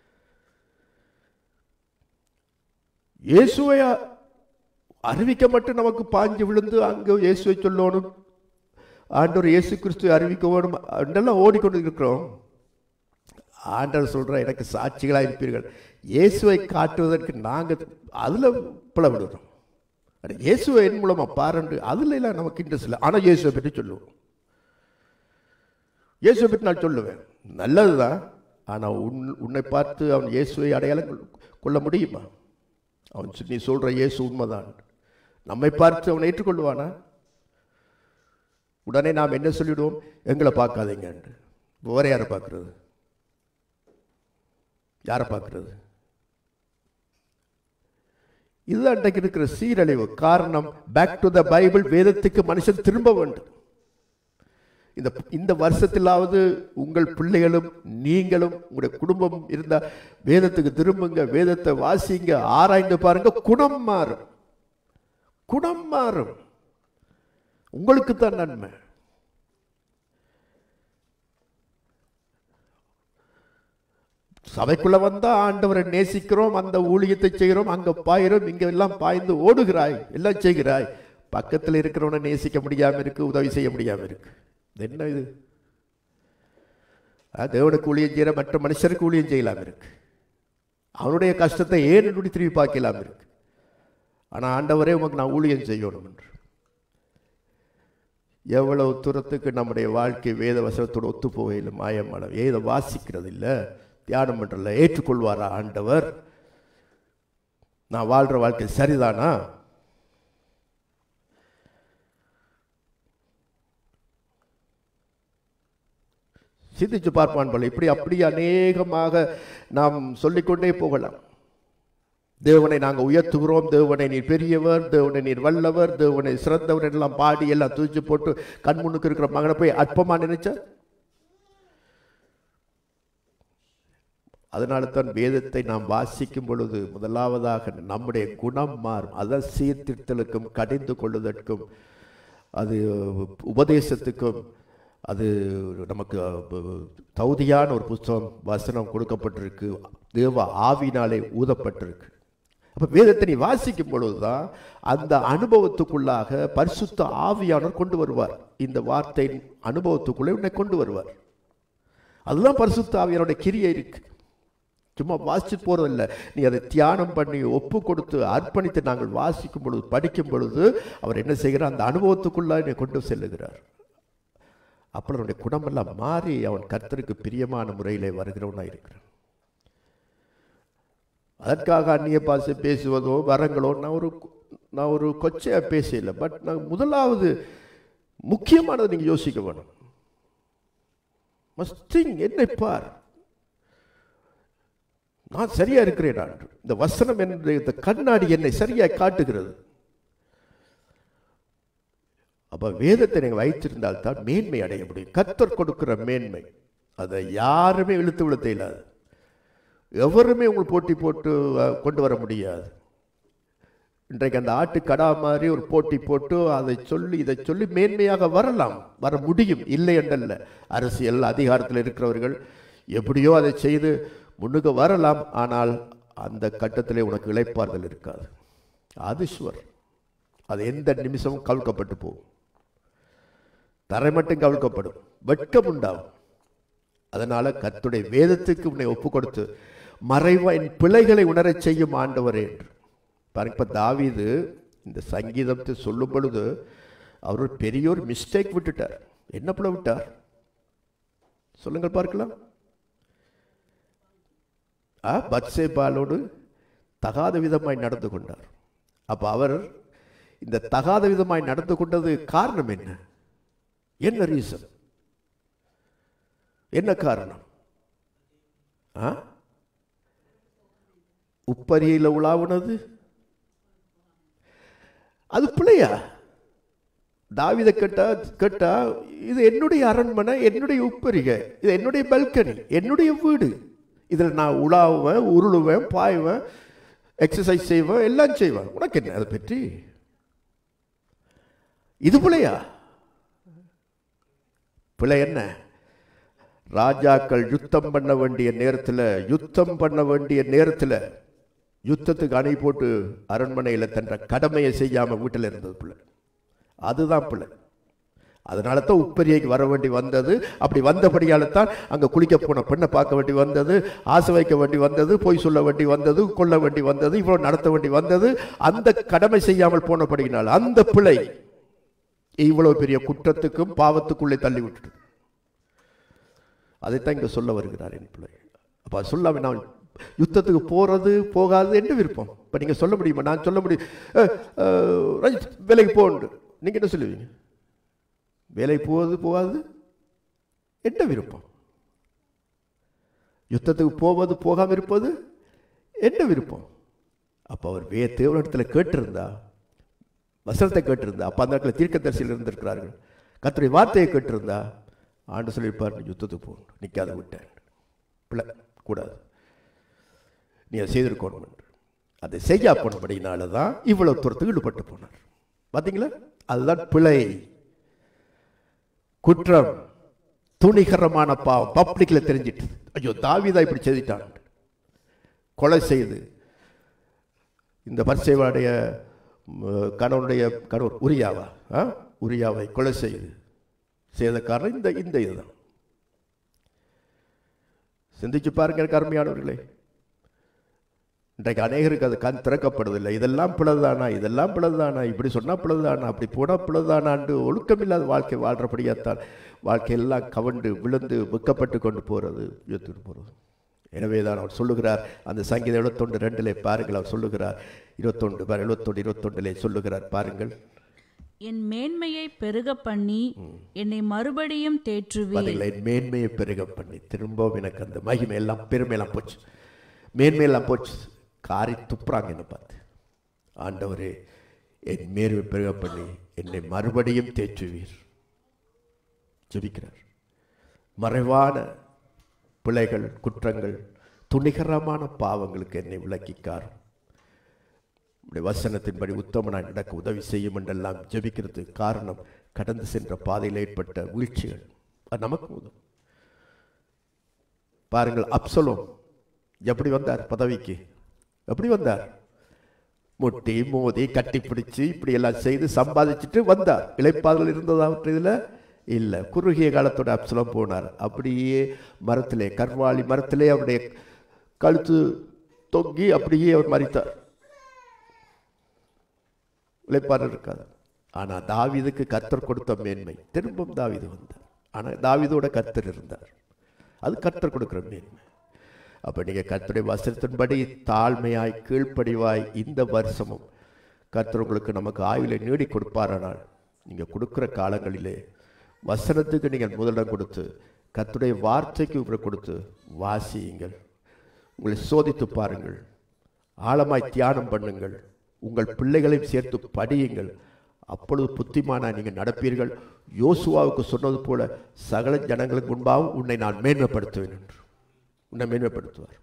இயேசுவை அறிவிக்க மட்டும் நமக்கு பாஞ்சு விழுந்து அங்கே இயேசுவை சொல்லணும் ஆண்டவர் இயேசு கிறிஸ்துவை அறிவிக்க வேணும் என்றெல்லாம் ஓடிக்கொண்டு இருக்கிறோம் ஆண்டவர் சொல்கிற எனக்கு சாட்சிகளாக இருப்பீர்கள் இயேசுவை காட்டுவதற்கு நாங்கள் அதில் பிளவிடுறோம் அட இயேசுவை என் மூலமாக பாருண்டு அதில் எல்லாம் நமக்கு இன்ட்ரெஸ்ட் இல்லை ஆனால் இயேசுவை பற்றி சொல்லுவோம் இயேசுவை பற்றி நான் சொல்லுவேன் நல்லது தான் ஆனால் உன் உன்னை பார்த்து அவன் இயேசுவை அடையாளம் கொள்- கொள்ள முடியுமா அவன் சொ- நீ சொல்கிற இயேசு உண்மைதான் நம்மை பார்த்து அவனை ஏற்றுக்கொள்வானா உடனே நாம் என்ன சொல்லிடுவோம் எங்களை பார்க்காதீங்கன்று வேற யாரை பார்க்கறது யாரை பார்க்கறது இதுதான் இன்றைக்கு இருக்கிற சீரழிவு காரணம் பேக் டு த பைபிள் வேதத்துக்கு மனுஷன் திரும்ப வேண்டும் இந்த இந்த வருஷத்திலாவது உங்கள் பிள்ளைகளும் நீங்களும் உங்களுடைய குடும்பம் இருந்தா வேதத்துக்கு திரும்புங்க வேதத்தை வாசிங்க ஆராய்ந்து பாருங்க குணம் மாறும் குணம் மாறும் உங்களுக்கு தான் நன்மை சபைக்குள்ள வந்தா ஆண்டவரை நேசிக்கிறோம் அந்த ஊழியத்தை செய்கிறோம் அங்க பாயிரும் இங்க எல்லாம் பாய்ந்து ஓடுகிறாய் எல்லாம் செய்கிறாய் பக்கத்தில் இருக்கிறவனை நேசிக்க முடியாம இருக்கு உதவி செய்ய முடியாம இருக்கு இது என்ன இது ஆ, தேவனுக்கு ஊழியம் செய்கிற மற்ற மனுஷருக்கு ஊழியம் செய்யலாம் இருக்கு அவனுடைய கஷ்டத்தை ஏன் நுடி திரும்பி பார்க்கலாம் இருக்கு ஆனா ஆண்டவரே உமக்கு நான் ஊழியம் செய்யணும் என்று எவ்வளவு தூரத்துக்கு நம்முடைய வாழ்க்கை வேத வசனத்தோடு ஒத்து போகையில் மாயமான வேத வாசிக்கிறது இல்லை தியானம் பண்றதில்ல ஏற்றுக்கொள்வாரா ஆண்டவர் நான் வாழ்ற வாழ்க்கை சரிதானா சிந்திச்சு பார்ப்பான் போல இப்படி அப்படி அநேகமாக நாம் சொல்லிக்கொண்டே போகலாம் தேவனை நாங்கள் உயர்த்துகிறோம் தேவனை நீர் பெரியவர் தேவனை நீர் வல்லவர் தேவனை சிறந்தவர் எல்லாம் பாடி எல்லாம் தூக்கி போட்டு கண் முன்னுக்கு இருக்கிற மகனை போய் அற்பமா நினைச்சா அதனால தான் வேதத்தை நாம் வாசிக்கும் பொழுது முதலாவதாக நம்முடைய குணம் மாறும் அதை சீர்திருத்தலுக்கும் கடிந்து கொள்வதற்கும் அது உபதேசத்துக்கும் அது நமக்கு தகுதியான ஒரு புஸ்தகம் வசனம் கொடுக்கப்பட்டிருக்கு தேவ ஆவினாலே ஊதப்பட்டிருக்கு அப்போ வேதத்தை நீ வாசிக்கும் பொழுதுதான் அந்த அனுபவத்துக்குள்ளாக பரிசுத்த ஆவியானவர் கொண்டு வருவார் இந்த வார்த்தையின் அனுபவத்துக்குள்ளே உன்னை கொண்டு வருவார் அதுதான் பரிசுத்த ஆவியானுடைய கிரியை இருக்கு சும்மா வாசிச்சு போறதில்ல நீ அதை தியானம் பண்ணி ஒப்பு கொடுத்து அர்ப்பணித்து நாங்கள் வாசிக்கும் பொழுது படிக்கும் பொழுது அவர் என்ன செய்கிறார் அந்த அனுபவத்துக்குள்ளே என்னை கொண்டு செல்லுகிறார் அப்புறம் அவனுடைய குணமெல்லாம் மாறி அவன் கர்த்தருக்கு பிரியமான முறையிலே வருகிறவனாக இருக்கிறான் அதற்காக அந்நிய பாசை பேசுவதோ வரங்களோ நான் ஒரு நான் ஒரு கொச்சையாக பேசல பட் நான் முதலாவது முக்கியமானதை நீங்கள் யோசிக்க வேணும் மஸ்ட் திங் என்னை பார் நான் சரியா இருக்கிறேன் நான் இந்த வசனம் என்ற இந்த கண்ணாடி என்னை சரியாய் காட்டுகிறது அப்ப வேதத்தை நீங்கள் வைத்திருந்தால் தான் மேன்மை அடைய முடியும் கத்தர் கொடுக்கிற மேன்மை அதை யாருமே இழுத்து விழுத்த இல்லாது எவருமே உங்களுக்கு போட்டி போட்டு அஹ், கொண்டு வர முடியாது இன்றைக்கு அந்த ஆட்டு கடா மாதிரி ஒரு போட்டி போட்டு அதை சொல்லி இதை சொல்லி மேன்மையாக வரலாம் வர முடியும் இல்லை என்றல்ல அரசியல் அதிகாரத்தில் இருக்கிறவர்கள் எப்படியோ அதை செய்து முன்னுக்கு வரலாம் ஆனால் அந்த கட்டத்திலே உனக்கு இளைப்பாறுதல் இருக்காது அது சுவர் அது எந்த நிமிஷமும் கவிழ்க்கப்பட்டு போகும் தரை மட்டும் கவிழ்க்கப்படும் வெட்கம் உண்டாகும் அதனால கர்த்தருடைய வேதத்துக்கு உன்னை ஒப்பு கொடுத்து மறைவா என் பிழைகளை உணரச் செய்யும் ஆண்டவரே என்று பாருங்க இப்ப தாவீது இந்த சங்கீதத்தை சொல்லும் பொழுது அவர் ஒரு பெரிய ஒரு மிஸ்டேக் விட்டுட்டார் என்ன பிள்ளை விட்டார் சொல்லுங்கள் பார்க்கலாம் ஆ பத்சேபாலோடு தகாத விதமாய் நடந்து கொண்டார் அப்ப அவர் இந்த தகாத விதமாய் நடந்து கொண்டது காரணம் என்ன என்ன ரீசன் என்ன காரணம் ஆ உப்பரியில் உலாவுனது அது பிள்ளையா தாவித கேட்டா கேட்டா இது என்னுடைய அரண்மனை என்னுடைய உப்பரிகை இது என்னுடைய பல்கனி என்னுடைய வீடு இதில் நான் உலாவுவேன் உருளுவேன் பாய்வேன் எக்ஸசைஸ் செய்வேன் எல்லாம் செய்வேன் உனக்கு என்ன அதை பற்றி இது பிள்ளையா பிள்ளை என்ன ராஜாக்கள் யுத்தம் பண்ண வேண்டிய நேரத்தில் யுத்தம் பண்ண வேண்டிய நேரத்தில் யுத்தத்துக்கு அணை போட்டு அரண்மனையில் தன்ற கடமையை செய்யாம வீட்டில் இருந்தது பிள்ளை அதுதான் பிள்ளை அதனால தான் உப்பரியை வர வேண்டி வந்தது அப்படி வந்தபடியால தான் அங்கே குளிக்க போன பெண்ணை பார்க்க வேண்டி வந்தது ஆசை வைக்க வேண்டி வந்தது பொய் சொல்ல வேண்டி வந்தது கொல்ல வேண்டி வந்தது இவ்வளோ நடத்த வேண்டி வந்தது அந்த கடமை செய்யாமல் போனபடியினால் அந்த பிழை இவ்வளவு பெரிய குற்றத்துக்கும் பாவத்துக்குள்ளே தள்ளி விட்டுட்டு அதைத்தான் இங்க சொல்ல வருகிறார் என் பிள்ளை அப்ப சொல்லாம நான் யுத்தத்துக்கு போறது போகாது என்று விருப்பம் இப்ப நீங்க சொல்ல முடியுமா நான் சொல்ல முடியும் அஹ், அஹ், ரஞ்சித் வேலைக்கு போன்று நீங்க என்ன சொல்லுவீங்க வேலைக்கு போவது போகாது என்ன விருப்பம் யுத்தத்துக்கு போவது போகாம இருப்பது என்ன விருப்பம் அப்ப அவர் வே தேவனிடத்தில் கேட்டிருந்தா வசனத்தை கேட்டிருந்தா அப்ப அந்த இடத்துல தீர்க்கதரிசியில் இருந்திருக்கிறார்கள் கர்த்தருடைய வார்த்தையை கேட்டிருந்தா ஆண்டு சொல்லியிருப்பார் நீ யுத்தத்துக்கு போகணும் நிற்காத விட்டேன் பிள்ளை கூடாது நீ அதை செய்திருக்கணும் என்று அதை செய்யா போனபடினால தான் இவ்வளவு தூரத்துக்கு ஈடுபட்டு போனார் பார்த்தீங்களா அதுதான் பிழை குற்றம் துணிகரமான பாவம் பப்ளிக்ல தெரிஞ்சிட்டு ஐயோ தாவிதா இப்படி செய்துட்டான் கொலை செய்து இந்த பரிசைவாடைய கணவனுடைய கணவர் உரியாவா ஆ? உரியாவை கொலை செய்து செய்த காரணம் இந்த இந்த இதுதான் சிந்திச்சு பாருங்க எனக்கு அருமையானவர்களே இன்றைக்கு அநேகருக்கு அது கண் திறக்கப்படுவதில்லை இதெல்லாம் பிளதானா இதெல்லாம் பிளதானா இப்படி சொன்னா பிளதானா அப்படி போனா பிளதானான்னு ஒழுக்கமில்லாத வாழ்க்கை வாழ்றபடியாத்தான் வாழ்க்கையெல்லாம் கவண்டு விழுந்து விற்கப்பட்டு கொண்டு போறது எடுத்துட்டு போறது எனவே தான் அவர் சொல்லுகிறார் அந்த சங்கீதம் எழுபத்தொன்று ரெண்டிலே பாருங்கள் அவர் சொல்லுகிறார் இருபத்தொன்று பாரு எழுபத்தொன்று இருபத்தொன்றிலே சொல்லுகிறார் பாருங்கள் என் மேன்மையை பெருக பண்ணி என்னை மறுபடியும் தேற்றுவே பதில் என் மேன்மையை பெருக பண்ணி திரும்பவும் எனக்கு அந்த மகிமை எல்லாம் பெருமையெல்லாம் போச்சு மேன்மையெல்லாம் போச்சு காரி துப்புறாங்க என்னை பார்த்து ஆண்டவரே என் மேர்வை பெருக பண்ணி என்னை மறுபடியும் தேற்றுவீர் ஜெபிக்கிறார் மறைவான பிழைகள் குற்றங்கள் துணிகரமான பாவங்களுக்கு என்னை விலக்கிக்கார் உடைய வசனத்தின்படி உத்தமனாய் நடக்க உதவி செய்யும் என்றெல்லாம் ஜெபிக்கிறது காரணம் கடந்து சென்ற பாதையில் ஏற்பட்ட வீழ்ச்சிகள் அது நமக்கு உதவும் பாருங்கள் அப்சலோம் எப்படி வந்தார் பதவிக்கு எப்படி வந்தார் முட்டி மோதி கட்டி பிடிச்சு இப்படி எல்லாம் செய்து சம்பாதிச்சுட்டு வந்தார் இளைப்பாதல் இருந்ததா இதில் இல்லை குறுகிய காலத்தோட அப்சலம் போனார் அப்படியே மரத்திலே கர்வாலி மரத்திலே அவருடைய கழுத்து தொங்கி அப்படியே அவர் மறித்தார் இளைப்பாறல் இருக்காது ஆனால் தாவீதுக்கு கர்த்தர் கொடுத்த மேன்மை திரும்பவும் தாவீது வந்தார் ஆனால் தாவீதோட கர்த்தர் இருந்தார் அது கர்த்தர் கொடுக்குற மேன்மை அப்போ நீங்கள் கர்த்தருடைய வசனத்தின்படி தாழ்மையாய் கீழ்ப்படிவாய் இந்த வருஷமும் கர்த்தர் உங்களுக்கு நமக்கு ஆயுளை நீடி கொடுப்பாரானால் நீங்கள் கொடுக்குற காலங்களிலே வசனத்துக்கு நீங்கள் முதலிடம் கொடுத்து கர்த்தருடைய வார்த்தைக்கு உங்களை கொடுத்து வாசியுங்கள் உங்களை சோதித்து பாருங்கள் ஆழமாய் தியானம் பண்ணுங்கள் உங்கள் பிள்ளைகளையும் சேர்த்து படியுங்கள் அப்பொழுது புத்திமானா நீங்கள் நடப்பீர்கள் யோசுவாவுக்கு சொன்னது போல சகல ஜனங்களுக்கு முன்பாகவும் உன்னை நான் மேன்மைப்படுத்துவேன் என்று உன்னை மேன்மைப்படுத்துவார்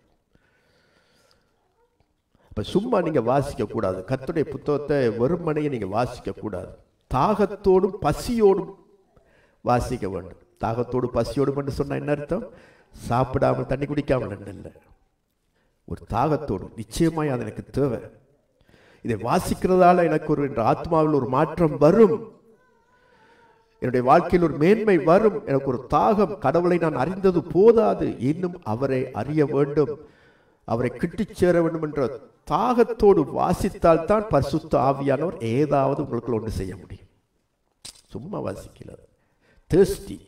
அப்ப சும்மா நீங்க வாசிக்க கூடாது கர்த்தருடைய புத்தகத்தை வெறுமனையை நீங்க வாசிக்க கூடாது தாகத்தோடும் பசியோடும் வாசிக்க வேண்டும் தாகத்தோடு பசியோடும் என்று சொன்னா என்ன அர்த்தம் சாப்பிடாமல் தண்ணி குடிக்காமல் இல்லை ஒரு தாகத்தோடு நிச்சயமாய் அது எனக்கு தேவை இதை வாசிக்கிறதால எனக்கு ஒரு என்ற ஆத்மாவில் ஒரு மாற்றம் வரும் என்னுடைய வாழ்க்கையில் ஒரு மேன்மை வரும் எனக்கு ஒரு தாகம் கடவுளை நான் அறிந்தது போதாது இன்னும் அவரை அறிய வேண்டும் அவரை கிட்டிச் சேர வேண்டும் என்ற தாகத்தோடு வாசித்தால் தான் பரிசுத்த ஆவியானவர் ஏதாவது உங்களுக்கு ஒன்று செய்ய முடியும் சும்மா வாசிக்கல தேர்ஸ்டி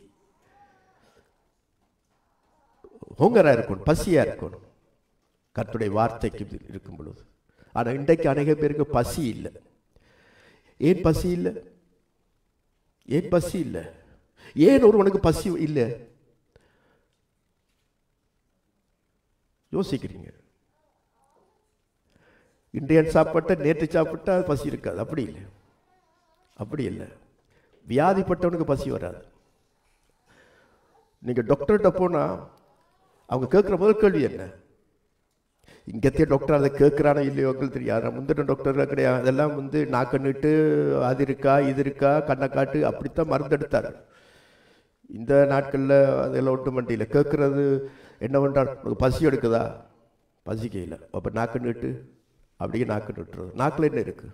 ஹோங்கரா இருக்கணும் பசியா இருக்கணும் கர்த்தருடைய வார்த்தைக்கு இருக்கும் பொழுது ஆனால் இன்றைக்கு அநேக பேருக்கு பசி இல்லை ஏன் பசி இல்லை ஏன் பசி இல்லை ஏன் ஒருவனுக்கு பசி இல்லை யோசிக்கிறீங்க இன்றையன் சாப்பிட்ட நேற்று சாப்பிட்டா அது பசி இருக்காது அப்படி இல்லை அப்படி இல்லை வியாதிப்பட்டவனுக்கு பசி வராது நீங்கள் டாக்டர்கிட்ட போனால் அவங்க கேட்குற முதல் கேள்வி என்ன இங்கத்தைய டாக்டர் அதை கேட்குறானோ இல்லையோ உங்களுக்கு தெரியாது நான் முந்தின டாக்டர்லாம் கிடையாது அதெல்லாம் வந்து நாக்கண்ணிட்டு அது இருக்கா இது இருக்கா கண்ணை காட்டு அப்படித்தான் மருந்து எடுத்தார் இந்த நாட்களில் அதெல்லாம் ஒட்டு மண்டியில் கேட்குறது என்ன பண்ணுறார் உனக்கு பசி எடுக்குதா பசிக்கையில் அப்போ நாக்கண்ணிட்டு அப்படியே நாக்கண்ணு விட்டுறது நாக்கில் என்ன இருக்குது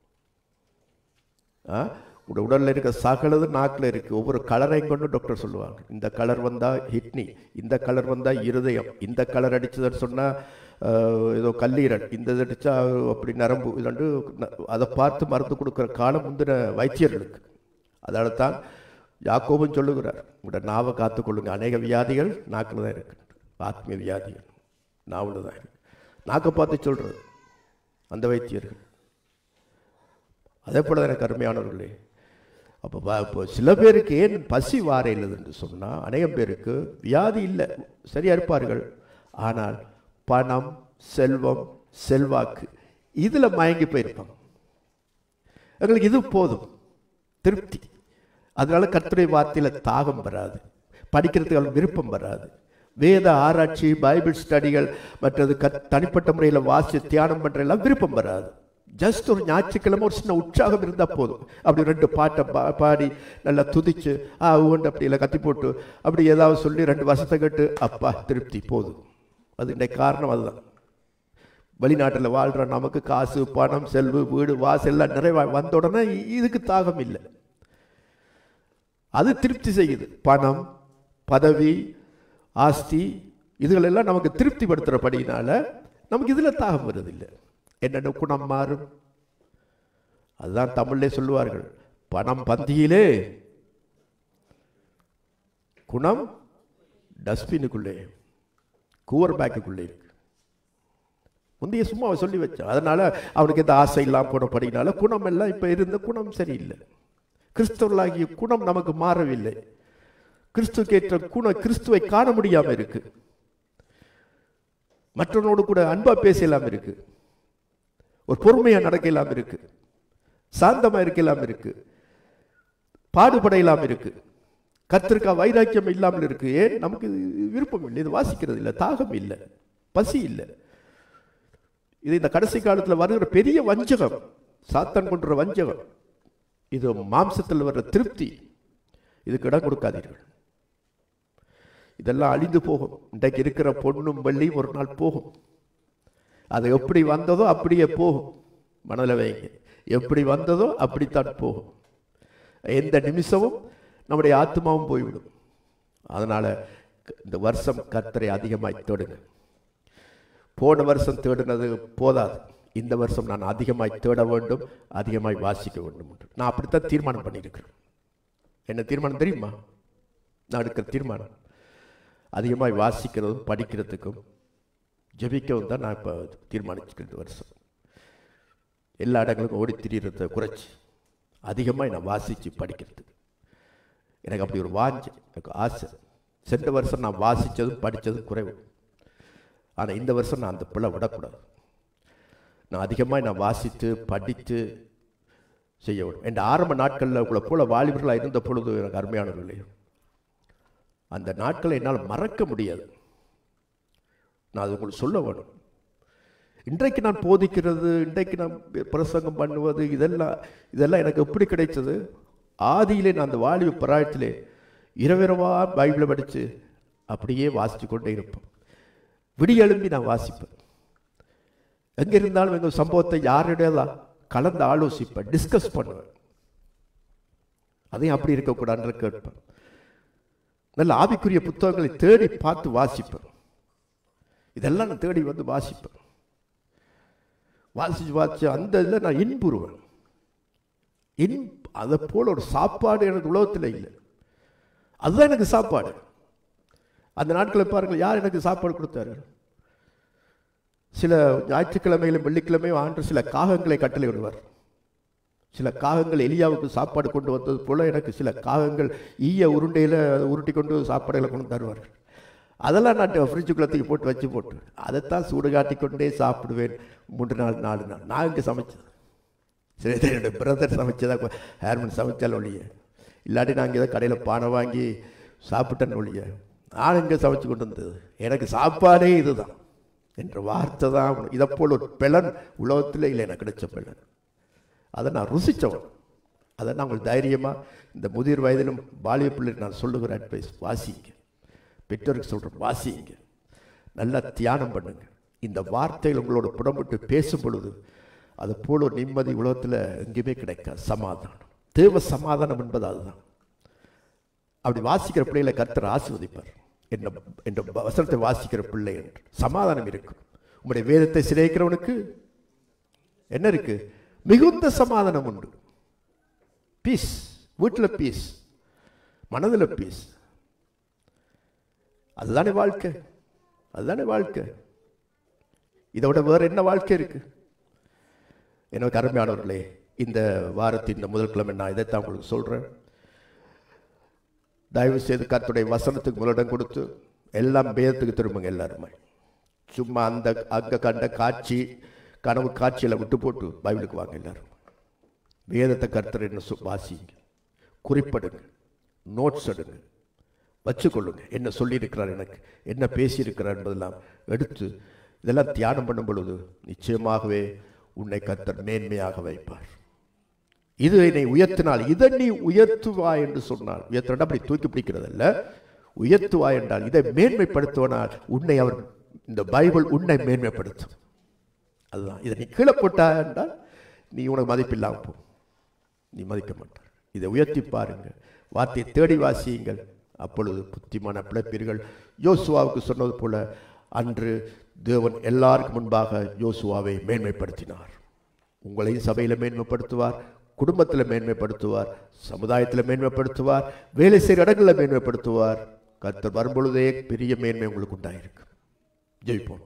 ஆ உங்களோட உடலில் இருக்க சகலது நாக்கில் இருக்குது ஒவ்வொரு கலரையும் கொண்டு டாக்டர் சொல்லுவாங்க இந்த கலர் வந்தால் கிட்னி இந்த கலர் வந்தால் இருதயம் இந்த கலர் அடிச்சதுன்னு சொன்னால் ஏதோ கல்லீரல் இந்த இது அடித்தா அப்படி நரம்பு இதாண்டு அதை பார்த்து மருந்து கொடுக்குற காலம் முந்தின வைத்தியர்களுக்கு அதனால தான் யாக்கோபும் சொல்லுகிறார் உங்களோட நாவை காத்துக்கொள்ளுங்க அநேக வியாதிகள் நாக்கில் தான் இருக்கு ஆத்மீய வியாதிகள் நாவில் தான் இருக்கு நாக்கை பார்த்து சொல்கிறது அந்த வைத்தியர்கள் அதே போல தான் எனக்கு அருமையானவர்களே அப்போ இப்போ சில பேருக்கு ஏன் பசி வார இல்லது என்று சொன்னால் அநேகம் பேருக்கு வியாதி இல்லை சரியா இருப்பார்கள் ஆனால் பணம் செல்வம் செல்வாக்கு இதில் மயங்கி போயிருப்பாங்க எங்களுக்கு இது போதும் திருப்தி அதனால கர்த்தருடைய வார்த்தையில் தாகம் வராது படிக்கிறதுக்கு அவங்களுக்கு விருப்பம் வராது வேத ஆராய்ச்சி பைபிள் ஸ்டடிகள் மற்றது க தனிப்பட்ட முறையில் வாசி தியானம் பண்ணுற எல்லாம் விருப்பம் வராது ஜஸ்ட் ஒரு ஞாயிற்றுக்கிழமை ஒரு சின்ன உற்சாகம் இருந்தால் போதும் அப்படி ரெண்டு பாட்டை பா பாடி நல்லா துதிச்சு ஆ ஊண்டு அப்படி இல்லை கத்தி போட்டு அப்படி ஏதாவது சொல்லி ரெண்டு வருஷத்தை கேட்டு அப்பா திருப்தி போதும் அது இன்றைக்கு காரணம் அதுதான் வெளிநாட்டில் வாழ்கிற நமக்கு காசு பணம் செல்வு வீடு வாசல் எல்லாம் நிறைவா வந்த உடனே இதுக்கு தாகம் இல்லை அது திருப்தி செய்யுது பணம் பதவி ஆஸ்தி இதுகளெல்லாம் நமக்கு திருப்திப்படுத்துகிறபடினால நமக்கு இதில் தாகம் வருதில்லை என்னென்ன குணம் மாறும் அதுதான் தமிழ்லே சொல்லுவார்கள் பணம் பந்தியிலே குணம் டஸ்ட்பினுக்குள்ளே கூவர் பேக்குக்குள்ளே இருக்கு முந்தைய சும்மா அவன் சொல்லி வச்சான் அதனால அவனுக்கு எந்த ஆசை இல்லாமல் போனபடினால குணம் எல்லாம் இப்போ இருந்த குணம் சரியில்லை கிறிஸ்தவர்களாகிய குணம் நமக்கு மாறவில்லை கிறிஸ்துக்கேற்ற குணம் கிறிஸ்துவை காண முடியாமல் இருக்கு மற்றவனோடு கூட அன்பா பேசலாம் இருக்கு ஒரு பொறுமையா நடக்கலாம் இருக்கு சாந்தமா இருக்கலாம் இருக்கு பாடுபடையலாம் இருக்கு கத்திருக்கா வைராக்கியம் இல்லாமல் இருக்கு ஏன் நமக்கு இது விருப்பம் இல்லை இது வாசிக்கிறது இல்லை தாகம் இல்லை பசி இல்லை இது இந்த கடைசி காலத்தில் வருகிற பெரிய வஞ்சகம் சாத்தான் கொன்ற வஞ்சகம் இது மாம்சத்தில் வர்ற திருப்தி இதுக்கு இடம் கொடுக்காதீர்கள் இதெல்லாம் அழிந்து போகும் இன்றைக்கு இருக்கிற பொண்ணும் வெள்ளியும் ஒரு நாள் போகும் அது எப்படி வந்ததோ அப்படியே போகும் மனதில் வைங்க எப்படி வந்ததோ அப்படித்தான் போகும் எந்த நிமிஷமும் நம்முடைய ஆத்மாவும் போய்விடும் அதனால இந்த வருஷம் கர்த்தரை அதிகமாய் தேடுங்க போன வருஷம் தேடினது போதாது இந்த வருஷம் நான் அதிகமாய் தேட வேண்டும் அதிகமாய் வாசிக்க வேண்டும் என்று நான் அப்படித்தான் தீர்மானம் பண்ணியிருக்கிறேன் என்ன தீர்மானம் தெரியுமா நான் எடுக்கிற தீர்மானம் அதிகமாய் வாசிக்கிறதும் படிக்கிறதுக்கும் ஜெபிக்கவும் தான் நான் இப்போ தீர்மானிச்சுக்கிறேன் இந்த வருஷம் எல்லா இடங்களுக்கும் ஓடி திரிகிறத குறைச்சி அதிகமாக நான் வாசித்து படிக்கிறதுக்கு எனக்கு அப்படி ஒரு வாஞ்சை எனக்கு ஆசை சென்ற வருஷம் நான் வாசித்ததும் படித்ததும் குறைவு ஆனால் இந்த வருஷம் நான் அந்த பிள்ளை விடக்கூடாது நான் அதிகமாக நான் வாசித்து படித்து செய்ய வேண்டும் என் ஆரம்ப நாட்களில் உங்களை போல வாலிபர்களாக இருந்த பொழுது எனக்கு அருமையானவர்களே அந்த நாட்களை என்னால் மறக்க முடியாது நான் அது உங்களுக்கு சொல்ல வேணும் இன்றைக்கு நான் போதிக்கிறது இன்றைக்கு நான் பிரசங்கம் பண்ணுவது இதெல்லாம் இதெல்லாம் எனக்கு எப்படி கிடைத்தது ஆதியிலே நான் அந்த வாலிப பிராயத்திலே இரவிரவா பைபிளை படித்து அப்படியே வாசித்து கொண்டே இருப்பேன் விடிய எழும்பி நான் வாசிப்பேன் எங்கே இருந்தாலும் எங்கள் சம்பவத்தை யாருடையதா கலந்து ஆலோசிப்பேன் டிஸ்கஸ் பண்ணுவேன் அதையும் அப்படி இருக்கக்கூடாதுன்னு கேட்பேன் நல்ல ஆவிக்குரிய புத்தகங்களை தேடி பார்த்து வாசிப்பேன் இதெல்லாம் நான் தேடி வந்து வாசிப்பேன் வாசிச்சு வாசிச்சு அந்த இதில் நான் இன்புறுவேன் இன் அதை போல ஒரு சாப்பாடு எனக்கு உலகத்தில் இல்லை அதுதான் எனக்கு சாப்பாடு அந்த நாட்களை பாருங்கள் யார் எனக்கு சாப்பாடு கொடுத்தாரு சில ஞாயிற்றுக்கிழமையிலும் வெள்ளிக்கிழமையும் ஆண்டு சில காகங்களை கட்டளை விடுவார் சில காகங்கள் எலியாவுக்கு சாப்பாடு கொண்டு வந்தது போல எனக்கு சில காகங்கள் ஈய உருண்டையில் உருட்டி கொண்டு சாப்பாடுகளை கொண்டு தருவார்கள் அதெல்லாம் நான் ஃப்ரிட்ஜுக்குள்ளே தூக்கி போட்டு வச்சு போட்டு அதைத்தான் சூடு காட்டி கொண்டே சாப்பிடுவேன் மூன்று நாள் நாலு நாள் நான் இங்கே சமைச்சது சரி இது என்னுடைய பிரதர் சமைச்சதா ஹேர்மன் சமைச்சால் ஒழிய இல்லாட்டி நான் இங்கே ஏதோ கடையில் பானை வாங்கி சாப்பிட்டேன்னு ஒழிய நான் இங்கே சமைச்சு கொண்டு வந்தது எனக்கு சாப்பாடே இதுதான் என்ற வார்த்தை தான் இதை போல் ஒரு பிளன் உலகத்தில் இல்லை எனக்கு கிடைச்ச பிளன் அதை நான் ருசித்தவன் அதை நான் உங்களுக்கு தைரியமாக இந்த முதிர் வயதிலும் பாலிய பிள்ளைக்கு நான் சொல்லுகிற அட்வைஸ் வாசிங்க பெற்றோருக்கு சொல்கிறேன் வாசிங்க நல்லா தியானம் பண்ணுங்க இந்த வார்த்தைகள் உங்களோட புடம்பட்டு பேசும் பொழுது அது போல ஒரு நிம்மதி உலகத்தில் எங்கேயுமே கிடைக்காது சமாதானம் தேவ சமாதானம் என்பது அதுதான் அப்படி வாசிக்கிற பிள்ளைகளை கர்த்தர் ஆசிர்வதிப்பார் என்ன என்ற வசனத்தை வாசிக்கிற பிள்ளை என்று சமாதானம் இருக்கும் உங்களுடைய வேதத்தை சிறைக்கிறவனுக்கு என்ன இருக்கு மிகுந்த சமாதானம் உண்டு பீஸ் வீட்டில் பீஸ் மனதில் பீஸ் அதுதானே வாழ்க்கை அதுதானே வாழ்க்கை இதை விட வேற என்ன வாழ்க்கை இருக்கு எனக்கு அருமையானவர்களே இந்த வாரத்தின் இந்த முதல் கிழமை நான் இதைத்தான் உங்களுக்கு சொல்றேன் தயவு செய்து கர்த்தருடைய வசனத்துக்கு முதலிடம் கொடுத்து எல்லாம் பேதத்துக்கு திரும்புங்க எல்லாருமே சும்மா அந்த அங்க கண்ட காட்சி கனவு காட்சியில் விட்டு போட்டு பைபிளுக்கு வாங்க எல்லாரும் வேதத்தை கர்த்தர் என்ன சொ- வாசிங்க குறிப்பிடுங்க நோட்ஸ் எடுங்க வச்சுக்கொள்ளுங்க என்ன சொல்லியிருக்கிறார் எனக்கு என்ன பேசியிருக்கிறார் என்பதெல்லாம் எடுத்து இதெல்லாம் தியானம் பண்ணும் பொழுது நிச்சயமாகவே உன்னை கர்த்தர் மேன்மையாக வைப்பார் இது என்னை உயர்த்தினால் இதை நீ உயர்த்துவாய் என்று சொன்னார் உயர்த்தினா அப்படி தூக்கி பிடிக்கிறதல்ல உயர்த்துவாய் என்றால் இதை மேன்மைப்படுத்துவனால் உன்னை அவர் இந்த பைபிள் உன்னை மேன்மைப்படுத்தும் அதுதான் இதை நீ கீழே போட்டா என்றால் நீ உனக்கு மதிப்பில்லாமல் போ நீ மதிக்க மாட்டார் இதை உயர்த்தி பாருங்க வார்த்தையை தேடி வாசியுங்கள் அப்பொழுது புத்திமான பிழைப்பீர்கள் யோசுவாவுக்கு சொன்னது போல அன்று தேவன் எல்லாருக்கும் முன்பாக யோசுவாவை மேன்மைப்படுத்தினார் உங்களையும் சபையில் மேன்மைப்படுத்துவார் குடும்பத்தில் மேன்மைப்படுத்துவார் சமுதாயத்தில் மேன்மைப்படுத்துவார் வேலை செய்கிற இடங்களில் மேன்மைப்படுத்துவார் கர்த்தர் வரும்பொழுதே பெரிய மேன்மை உங்களுக்கு உண்டாயிருக்கு ஜெயிப்போம்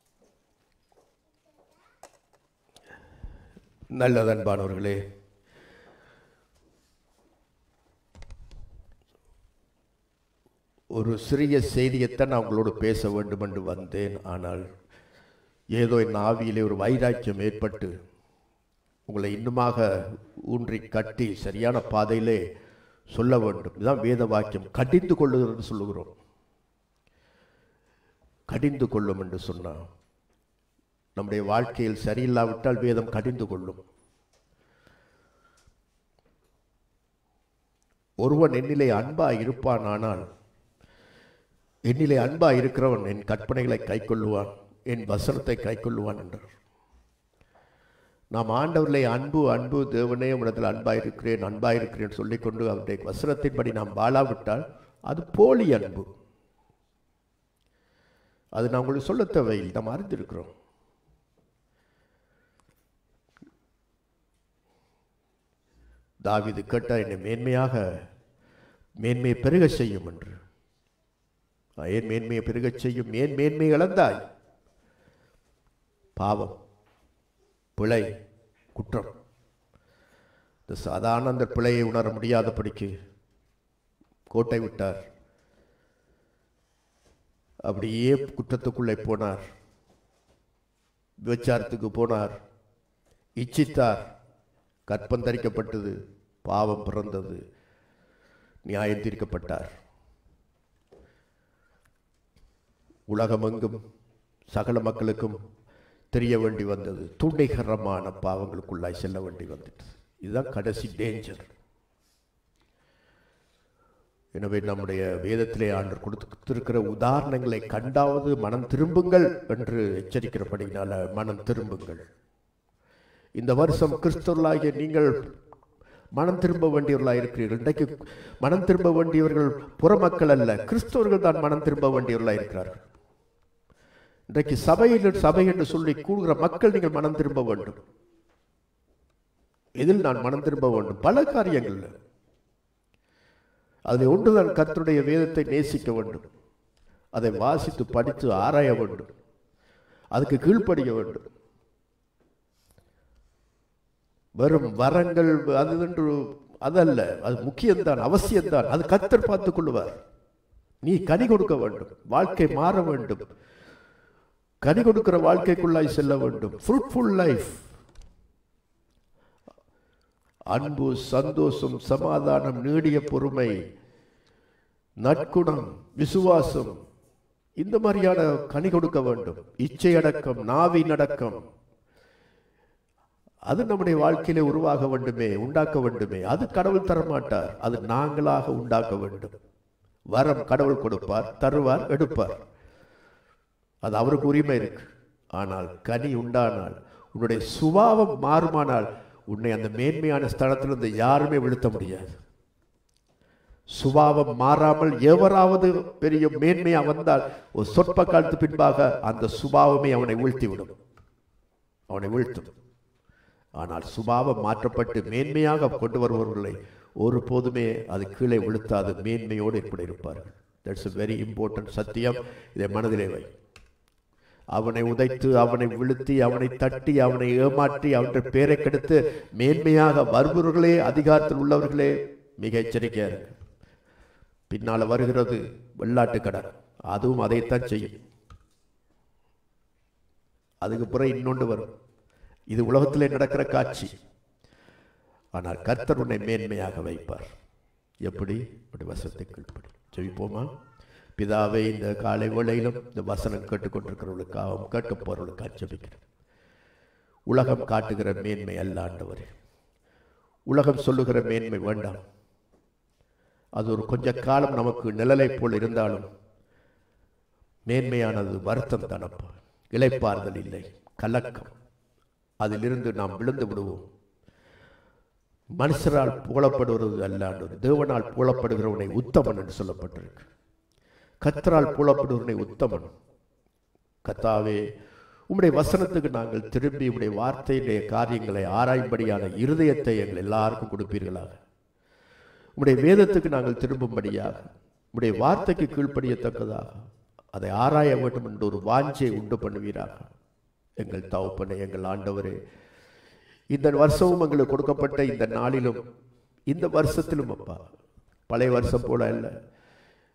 நல்லது அன்பானவர்களே ஒரு சிறிய செய்தியைத்தான் நான் உங்களோடு பேச வேண்டும் என்று வந்தேன் ஆனால் ஏதோ என் ஆவியிலே ஒரு வைராக்கியம் ஏற்பட்டு உங்களை இன்னுமாக ஊன்றி கட்டி சரியான பாதையிலே சொல்ல வேண்டும் இதுதான் வேத வாக்கியம் கடிந்து கொள்ளுகிறது சொல்லுகிறோம் கடிந்து கொள்ளும் என்று சொன்னான் நம்முடைய வாழ்க்கையில் சரியில்லாவிட்டால் வேதம் கடிந்து கொள்ளும் ஒருவன் என்னிலே அன்பா இருப்பானானால் என்னிலே அன்பா இருக்கிறவன் என் கற்பனைகளை கைக்கொள்ளுவான் என் வசனத்தை கைக்கொள்ளுவான் என்றார் நாம் ஆண்டவர்களே அன்பு அன்பு தேவனே உனத்தில் அன்பாயிருக்கிறேன் அன்பாயிருக்கிறேன் சொல்லிக்கொண்டு அவருடைய வசனத்தின்படி நாம் வாழாவிட்டால் அது போலி அன்பு அது நான் உங்களுக்கு சொல்ல தேவையில் நாம் அறிந்திருக்கிறோம் தாவிது கேட்டால் என்னை மேன்மையாக மேன்மையை பெருக செய்யும் என்று நான் ஏன் மேன்மையை பெருகச் செய்யும் ஏன் மேன்மை இழந்தாய் பாவம் பிழை குற்றம் இந்த சாதாரண அந்த பிழையை உணர முடியாதபடிக்கு கோட்டை விட்டார் அப்படியே குற்றத்துக்குள்ளே போனார் விபச்சாரத்துக்கு போனார் இச்சித்தார் கற்பந்தரிக்கப்பட்டது பாவம் பிறந்தது நியாயம் தீர்க்கப்பட்டார் உலகமெங்கும் சகல மக்களுக்கும் தெரிய வேண்டி வந்தது துணைகரமான பாவங்களுக்குள்ளாய் செல்ல வேண்டி வந்துட்டு இதுதான் கடைசி டேஞ்சர் எனவே நம்முடைய வேதத்திலே ஆண்டர் கொடுத்திருக்கிற உதாரணங்களை கண்டாவது மனம் திரும்புங்கள் என்று எச்சரிக்கிறபடினால மனம் திரும்புங்கள் இந்த வருஷம் கிறிஸ்தவர்களாகிய நீங்கள் மனம் திரும்ப வேண்டியவர்களாக இருக்கிறீர்கள் இன்றைக்கு மனம் திரும்ப வேண்டியவர்கள் புறமக்கள் அல்ல கிறிஸ்தவர்கள் தான் மனம் திரும்ப வேண்டியவர்களாக இருக்கிறார்கள் இன்றைக்கு சபையில் சபை என்று சொல்லி கூடுகிற மக்கள் நீங்கள் மனம் திரும்ப வேண்டும் இதில் நான் மனம் திரும்ப வேண்டும் பல காரியங்கள் அதில் ஒன்றுதான் கர்த்தருடைய வேதத்தை நேசிக்க வேண்டும் அதை வாசித்து படித்து ஆராய வேண்டும் அதுக்கு கீழ்ப்படிய வேண்டும் வெறும் வரங்கள் அது என்று அதல்ல அது முக்கியம்தான் அவசியம்தான் அது கத்தர் பார்த்துக் கொள்வார் நீ கனி கொடுக்க வேண்டும் வாழ்க்கை மாற வேண்டும் கனி கொடுக்கிற வாழ்க்கைக்குள்ளாய் செல்ல வேண்டும் ஃப்ரூட்ஃபுல் லைஃப் அன்பு சந்தோஷம் சமாதானம் நீடிய பொறுமை நற்குணம் விசுவாசம் இந்த மாதிரியான கனி கொடுக்க வேண்டும் இச்சை அடக்கம் நாவி நடக்கம் அது நம்முடைய வாழ்க்கையிலே உருவாக வேண்டுமே உண்டாக்க வேண்டுமே அது கடவுள் தரமாட்டார் அது நாங்களாக உண்டாக்க வேண்டும் வரம் கடவுள் கொடுப்பார் தருவார் எடுப்பார் அது அவருக்கு உரிமை இருக்கு ஆனால் கனி உண்டானால் உன்னுடைய சுபாவம் மாறுமானால் உன்னை அந்த மேன்மையான ஸ்தலத்திலிருந்து யாருமே விழுத்த முடியாது சுபாவம் மாறாமல் எவராவது பெரிய மேன்மையா வந்தால் ஒரு சொற்ப காலத்து பின்பாக அந்த சுபாவமே அவனை வீழ்த்திவிடும் அவனை வீழ்த்தும் ஆனால் சுபாவம் மாற்றப்பட்டு மேன்மையாக கொண்டு வருபவர்களை ஒருபோதுமே அது கீழே விழுத்தாது மேன்மையோடு எப்படி இருப்பார்கள் தட்ஸ் a வெரி இம்பார்ட்டன்ட் சத்தியம் இதை மனதிலே வை அவனை உதைத்து அவனை விழுத்தி அவனை தட்டி அவனை ஏமாற்றி அவன் பேரை கெடுத்து மேன்மையாக வருபவர்களே அதிகாரத்தில் உள்ளவர்களே மிக எச்சரிக்கையா இருக்கு பின்னால வருகிறது வெள்ளாட்டு கடன் அதுவும் அதைத்தான் செய்யும் அதுக்கு பிறகு இன்னொன்று வரும் இது உலகத்திலே நடக்கிற காட்சி ஆனால் கர்த்தர் உன்னை மேன்மையாக வைப்பார் எப்படி அப்படி வசத்தை கீழ்ப்படி ஜெபிப்போமா பிதாவை இந்த காலை வேளையிலும் இந்த வசனம் கேட்டுக்கொண்டிருக்கிறவர்களுக்காகவும் கேட்க போறவர்களுக்காக ஜெபிக்கிறேன் உலகம் காட்டுகிற மேன்மை அல்ல ஆண்டவரே உலகம் சொல்லுகிற மேன்மை வேண்டாம் அது ஒரு கொஞ்ச காலம் நமக்கு நிழலை போல் இருந்தாலும் மேன்மையானது வருத்தம் தனப்பா இளைப்பாறுதல் இல்லை கலக்கம் அதிலிருந்து நாம் விழுந்து விடுவோம் மனுஷரால் புகழப்படுவது அல்லாண்டு தேவனால் புகழப்படுகிறவனை உத்தமன் என்று சொல்லப்பட்டிருக்கு கத்தரால் புகழப்படுகிறவனை உத்தமன் கத்தாவே உம்முடைய வசனத்துக்கு நாங்கள் திரும்பி உம்முடைய வார்த்தையுடைய காரியங்களை ஆராயும்படியான இருதயத்தை எங்கள் எல்லாருக்கும் கொடுப்பீர்களாக உம்முடைய வேதத்துக்கு நாங்கள் திரும்பும்படியாக உம்முடைய வார்த்தைக்கு கீழ்ப்படியத்தக்கதாக அதை ஆராய வேண்டும் என்று ஒரு வாஞ்சை உண்டு பண்ணுவீராக எங்கள் தகப்பனே எங்கள் ஆண்டவரே இந்த வருஷமும் எங்களுக்கு கொடுக்கப்பட்ட இந்த நாளிலும் இந்த வருஷத்திலும் அப்பா பழைய வருஷம் போல அல்ல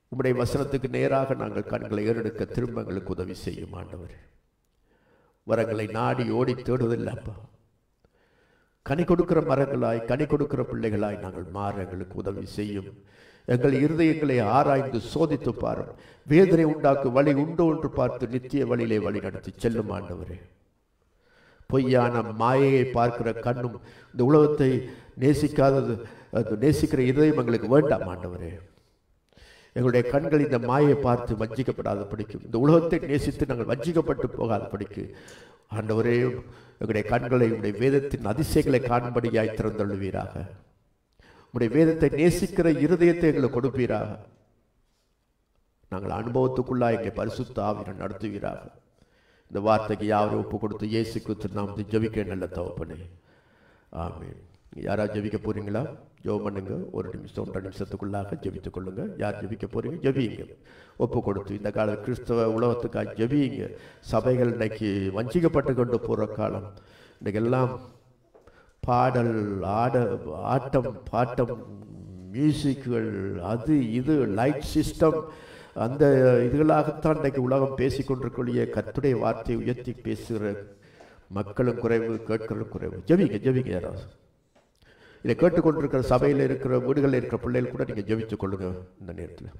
உம்முடைய வசனத்துக்கு நேராக நாங்கள் கண்களை ஏறெடுக்க திரும்ப எங்களுக்கு உதவி செய்யும் ஆண்டவர் வரங்களை நாடி ஓடி தேடுவதில்லை அப்பா கனி கொடுக்கிற மரங்களாய் கனி கொடுக்கிற பிள்ளைகளாய் நாங்கள் மாற எங்களுக்கு உதவி செய்யும் எங்கள் இருதயங்களை ஆராய்ந்து சோதித்து பாரும் வேதனை உண்டாக்கும் வழி உண்டு என்று பார்த்து நித்திய வழியிலே வழி நடத்தி செல்லும் ஆண்டவரே பொய்யான மாயையை பார்க்கிற கண்ணும் இந்த உலகத்தை நேசிக்காதது அது நேசிக்கிற இதயம் எங்களுக்கு வேண்டாம் ஆண்டவரே எங்களுடைய கண்கள் இந்த மாயை பார்த்து வஞ்சிக்கப்படாத படிக்கும் இந்த உலகத்தை நேசித்து நாங்கள் வஞ்சிக்கப்பட்டு போகாத படிக்கு ஆண்டவரே எங்களுடைய கண்களை உடைய வேதத்தின் அதிசயங்களை காணும்படியாய் திறந்தள்ளுவீராக உடைய வேதத்தை நேசிக்கிற இருதயத்தை எங்களுக்கு கொடுப்பீராக நாங்கள் அனுபவத்துக்குள்ளா எங்களை பரிசுத்த ஆவியர் நடத்துவீராக இந்த வார்த்தைக்கு யாரும் ஒப்பு கொடுத்து இயேசு கிறிஸ்து நாம் ஜெபிக்க நல்ல தவப்பனே ஆமென் யாரா ஜெபிக்க போறீங்களா ஜெபம் பண்ணுங்க ஒரு நிமிஷம் ஒன்றரை நிமிஷத்துக்குள்ளாக ஜெபித்துக் கொள்ளுங்க யார் ஜெபிக்க போறீங்க ஜெபியுங்க ஒப்பு கொடுத்து இந்த கால கிறிஸ்தவ உலகத்துக்காக ஜெபியுங்க சபைகள் இன்னைக்கு வஞ்சிக்கப்பட்டு கொண்டு போற காலம் இன்னைக்கு எல்லாம் பாடல் ஆட ஆட்டம் பாட்டம் மியூசிக்குகள் அது இது லைட் சிஸ்டம் அந்த இதுகளாகத்தான் இன்றைக்கு உலகம் பேசிக்கொண்டிருக்கூடிய கத்துடைய வார்த்தையை உயர்த்தி பேசுகிற மக்களும் குறைவு கேட்கிறதும் குறைவு ஜெபிங்க ஜெபிங்க யாராவது இதை கேட்டுக்கொண்டிருக்கிற சபையில் இருக்கிற வீடுகளில் இருக்கிற பிள்ளைகள் கூட நீங்கள் ஜெபித்துக் கொள்ளுங்க இந்த நேரத்தில்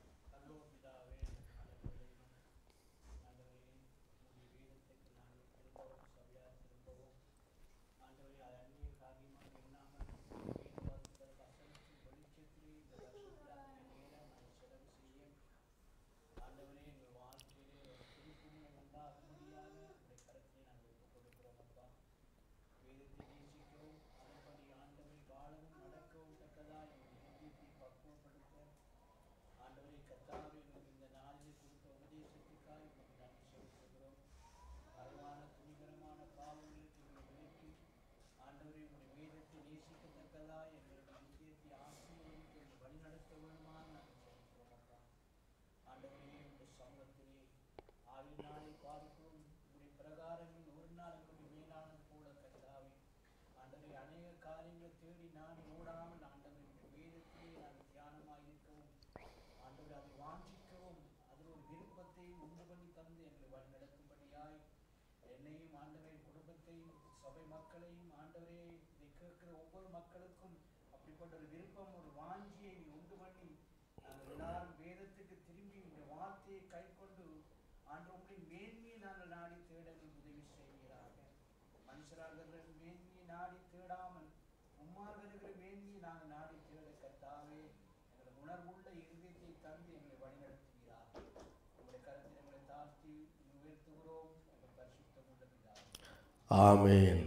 ஆமென்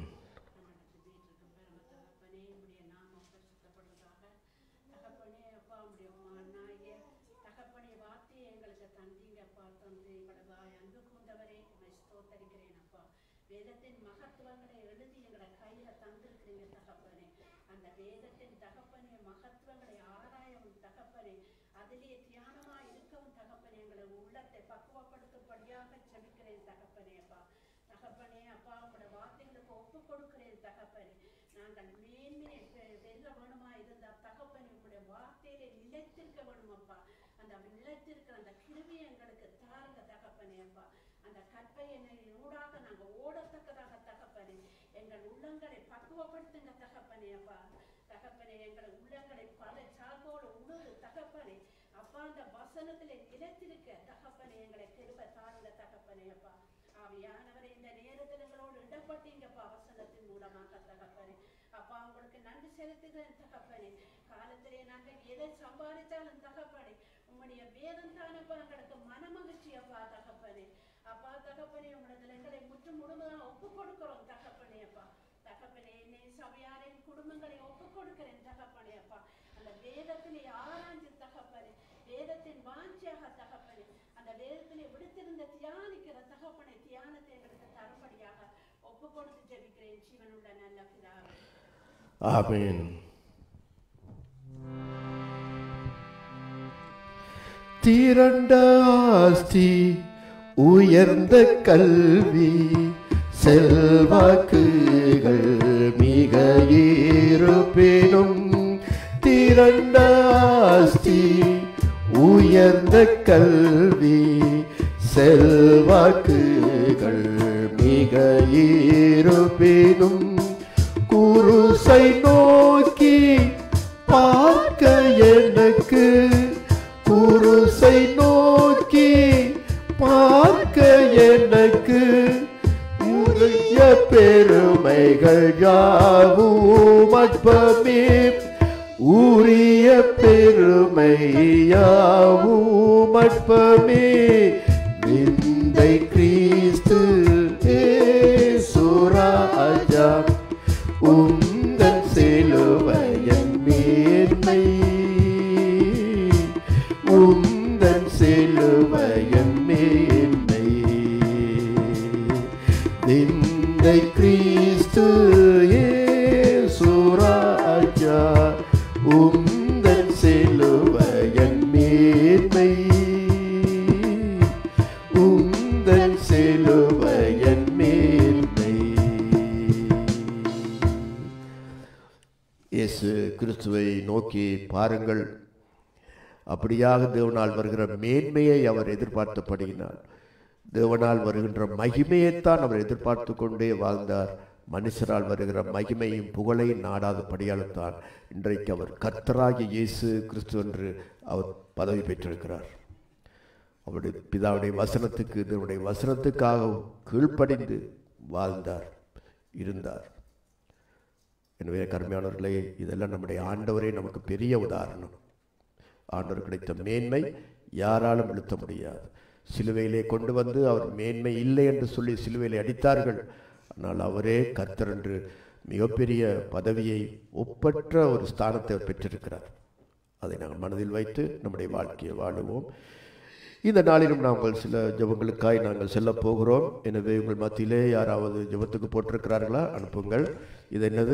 தகப்பனே அப்பா உடைய அண்ணாயே தகப்பனே வார்த்தையை எங்களுக்கு தந்தீங்கப்பா தந்தை கடவாய் அன்பு கூந்தவரே உண்மை ஸ்தோத்தரிக்கிறேன் அப்பா வேதத்தின் மகத்துவங்களை எழுதி எங்களை கையில தந்திருக்கிறீங்க தகப்பனே அந்த வேதத்தின் தகப்பனே மகத்துவங்களை ஆராயவும் தகப்பனே அதிலே தியானமா இருக்கவும் தகப்பனே எங்களை உள்ளத்தை பக்குவப்படுத்தும்படியாக செபிக்கிறேன் தகப்பனே அப்பா தகப்பனே அப்பா உங்களோட வார்த்தைகளுக்கு ஒப்பு கொடுக்கிறேன் தகப்பனே நாங்கள் மேன்மையை பெ- வெல்ல வேணுமா இருந்தா தகப்பனே உங்களுடைய வார்த்தையிலே நிலைத்திருக்க வேணுமப்பா அந்த நிலைத்திருக்கிற அந்த கிருமியை எங்களுக்கு தாருங்க தகப்பனே அப்பா அந்த கற்பையை ஊடாக நாங்க ஓடத்தக்கதாக தகப்பனே எங்கள் உள்ளங்களை பக்குவப்படுத்துங்க தகப்பனே அப்பா தகப்பனே எங்கள் உள்ளங்களை பல சார்போடு உணவு தகப்பனே அப்பா அந்த வசனத்திலே நிலைத்திருக்க தகப்பனே எங்களை கிருப தாருங்க தகப்பனே அப்பா ஆவியானவரை இந்த நேரத்தில் எங்களோடு இடப்பட்டீங்கப்பா வசனத்தின் மூலமாக தகப்பனே அப்பா உங்களுக்கு நன்றி செலுத்துகிறேன் தகப்பனே காலத்திலே நாங்கள் எதை சம்பாதித்தாலும் தகப்பனே உம்முடைய வேதம் தானப்பா எங்களுக்கு மனமகிழ்ச்சி அப்பா தகப்பனே அப்பா தகப்பனே உங்களது எங்களை முற்று முழுவதும் ஒப்பு கொடுக்கிறோம் தகப்பனே அப்பா தகப்பனே என்னை சபையாரின் குடும்பங்களை ஒப்பு கொடுக்கிறேன் தகப்பனே அப்பா அந்த வேதத்திலே ஆராய்ஞ்சு தகப்பனே வேதத்தின் வாஞ்சியாக தகப்பனே அந்த வேதத்திலே விடுத்திருந்த தியானிக்கிற தகப்பனை தியானத்தை எங்களுக்கு தரும்படியாக ஒப்பு கொடுத்து ஜெபிக்கிறேன் ஜீவனுள்ள நல்ல பிதாவே ஆமென் திரண்ட ஆஸ்தி உயர்ந்த கல்வி செல்வாக்குகள் மிக இருப்பினும் திரண்ட ஆஸ்தி உயர்ந்த கல்வி செல்வாக்குகள் மிக இருப்பினும் குருசை நோக்கி பார்க்க எனக்கு குருசை நோக்கி பார்க்க எனக்கு உரிய பெருமைகள் யாவும் அற்பமே உரிய பெருமை யாவும் அற்பமே விந்தை கிறிஸ்து சுராஜா உந்தன் சிலுவையன் மேன்மை உந்தன் சிலுவையன் மேன்மை விந்தை கிறிஸ்து சுராஜா உந்தன் சிலுவையன் மேன்மை உந்தன் சிலுவையன் மேன்மை இயேசு கிறிஸ்துவை நோக்கி பாருங்கள் அப்படியாக தேவனால் வருகிற மேன்மையை அவர் எதிர்பார்த்தபடியினார் தேவனால் வருகின்ற மகிமையைத்தான் அவர் எதிர்பார்த்து கொண்டே வாழ்ந்தார் மனுஷரால் வருகிற மகிமையும் புகழையும் நாடாதபடியால் தான் இன்றைக்கு அவர் கர்த்தராகிய இயேசு கிறிஸ்து என்று அவர் பதவி பெற்றிருக்கிறார் அவருடைய பிதாவுடைய வசனத்துக்கு இதனுடைய வசனத்துக்காக கீழ்ப்படிந்து வாழ்ந்தார் இருந்தார் எனவே கருமையானவர்களே இதெல்லாம் நம்முடைய ஆண்டவரே நமக்கு பெரிய உதாரணம் ஆண்டவர் கிடைத்த மேன்மை யாராலும் இழுத்த முடியாது சிலுவையிலே கொண்டு வந்து அவர் மேன்மை இல்லை என்று சொல்லி சிலுவையிலே அடித்தார்கள் ஆனால் அவரே கர்த்தர் என்று மிகப்பெரிய பதவியை ஒப்பற்ற ஒரு ஸ்தானத்தை அவர் பெற்றிருக்கிறார் அதை நாங்கள் மனதில் வைத்து நம்முடைய வாழ்க்கையை வாழுவோம் இந்த நாளிலும் நாங்கள் சில ஜெபங்களுக்காய் நாங்கள் செல்ல போகிறோம் எனவே உங்கள் மத்தியிலே யாராவது ஜெபத்துக்கு போட்டிருக்கிறார்களா அனுப்புங்கள் இது என்னது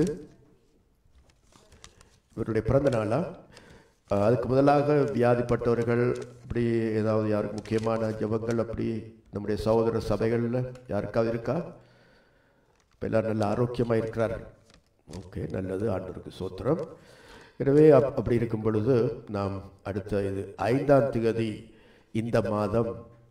இவருடைய பிறந்த நாளா அஹ், அதுக்கு முதலாக வியாதிப்பட்டவர்கள் அப்படி ஏதாவது யாருக்கு முக்கியமான ஜெபங்கள் அப்படி நம்முடைய சகோதர சபைகளில் யாருக்காவது இருக்கா இப்போ எல்லாரும் நல்ல ஆரோக்கியமாக இருக்கிறார்கள் ஓகே நல்லது ஆண்டவருக்கு சோத்திரம் எனவே அப் அப்படி இருக்கும் பொழுது நாம் அடுத்த இது ஐந்தாம் திகதி இந்த மாதம்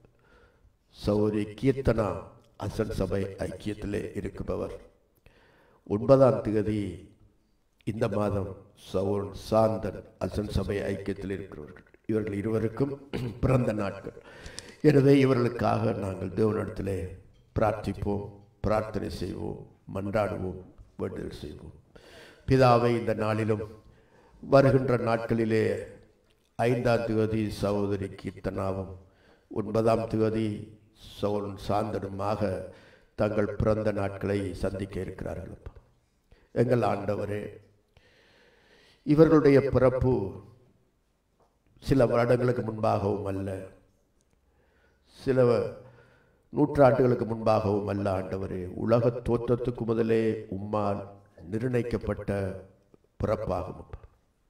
சௌரி கீர்த்தனா அசன் சபை ஐக்கியத்திலே இருக்குபவர் ஒன்பதாம் திகதி இந்த மாதம் சவுல் சாந்தன் அசன் சபை ஐக்கியத்தில் இருக்கிறவர்கள் இவர்கள் இருவருக்கும் பிறந்த நாட்கள் எனவே இவர்களுக்காக நாங்கள் தேவனிடத்திலே பிரார்த்திப்போம் பிரார்த்தனை செய்வோம் மன்றாடுவோம் வேண்டுதல் செய்வோம் பிதாவை இந்த நாளிலும் வருகின்ற நாட்களிலே ஐந்தாம் தேதி சகோதரி கீர்த்தனாவும் ஒன்பதாம் தேதி சவுல் சாந்தனுமாக தங்கள் பிறந்த நாட்களை சந்திக்க இருக்கிறார்கள் அப்பா. எங்கள் ஆண்டவரே இவர்களுடைய பிறப்பு சில வருடங்களுக்கு முன்பாகவும் அல்ல சில நூற்றாண்டுகளுக்கு முன்பாகவும் அல்ல ஆண்டவரே உலக தோற்றத்துக்கு முதலே உம்மால் நிர்ணயிக்கப்பட்ட பிறப்பாகும் அப்பா.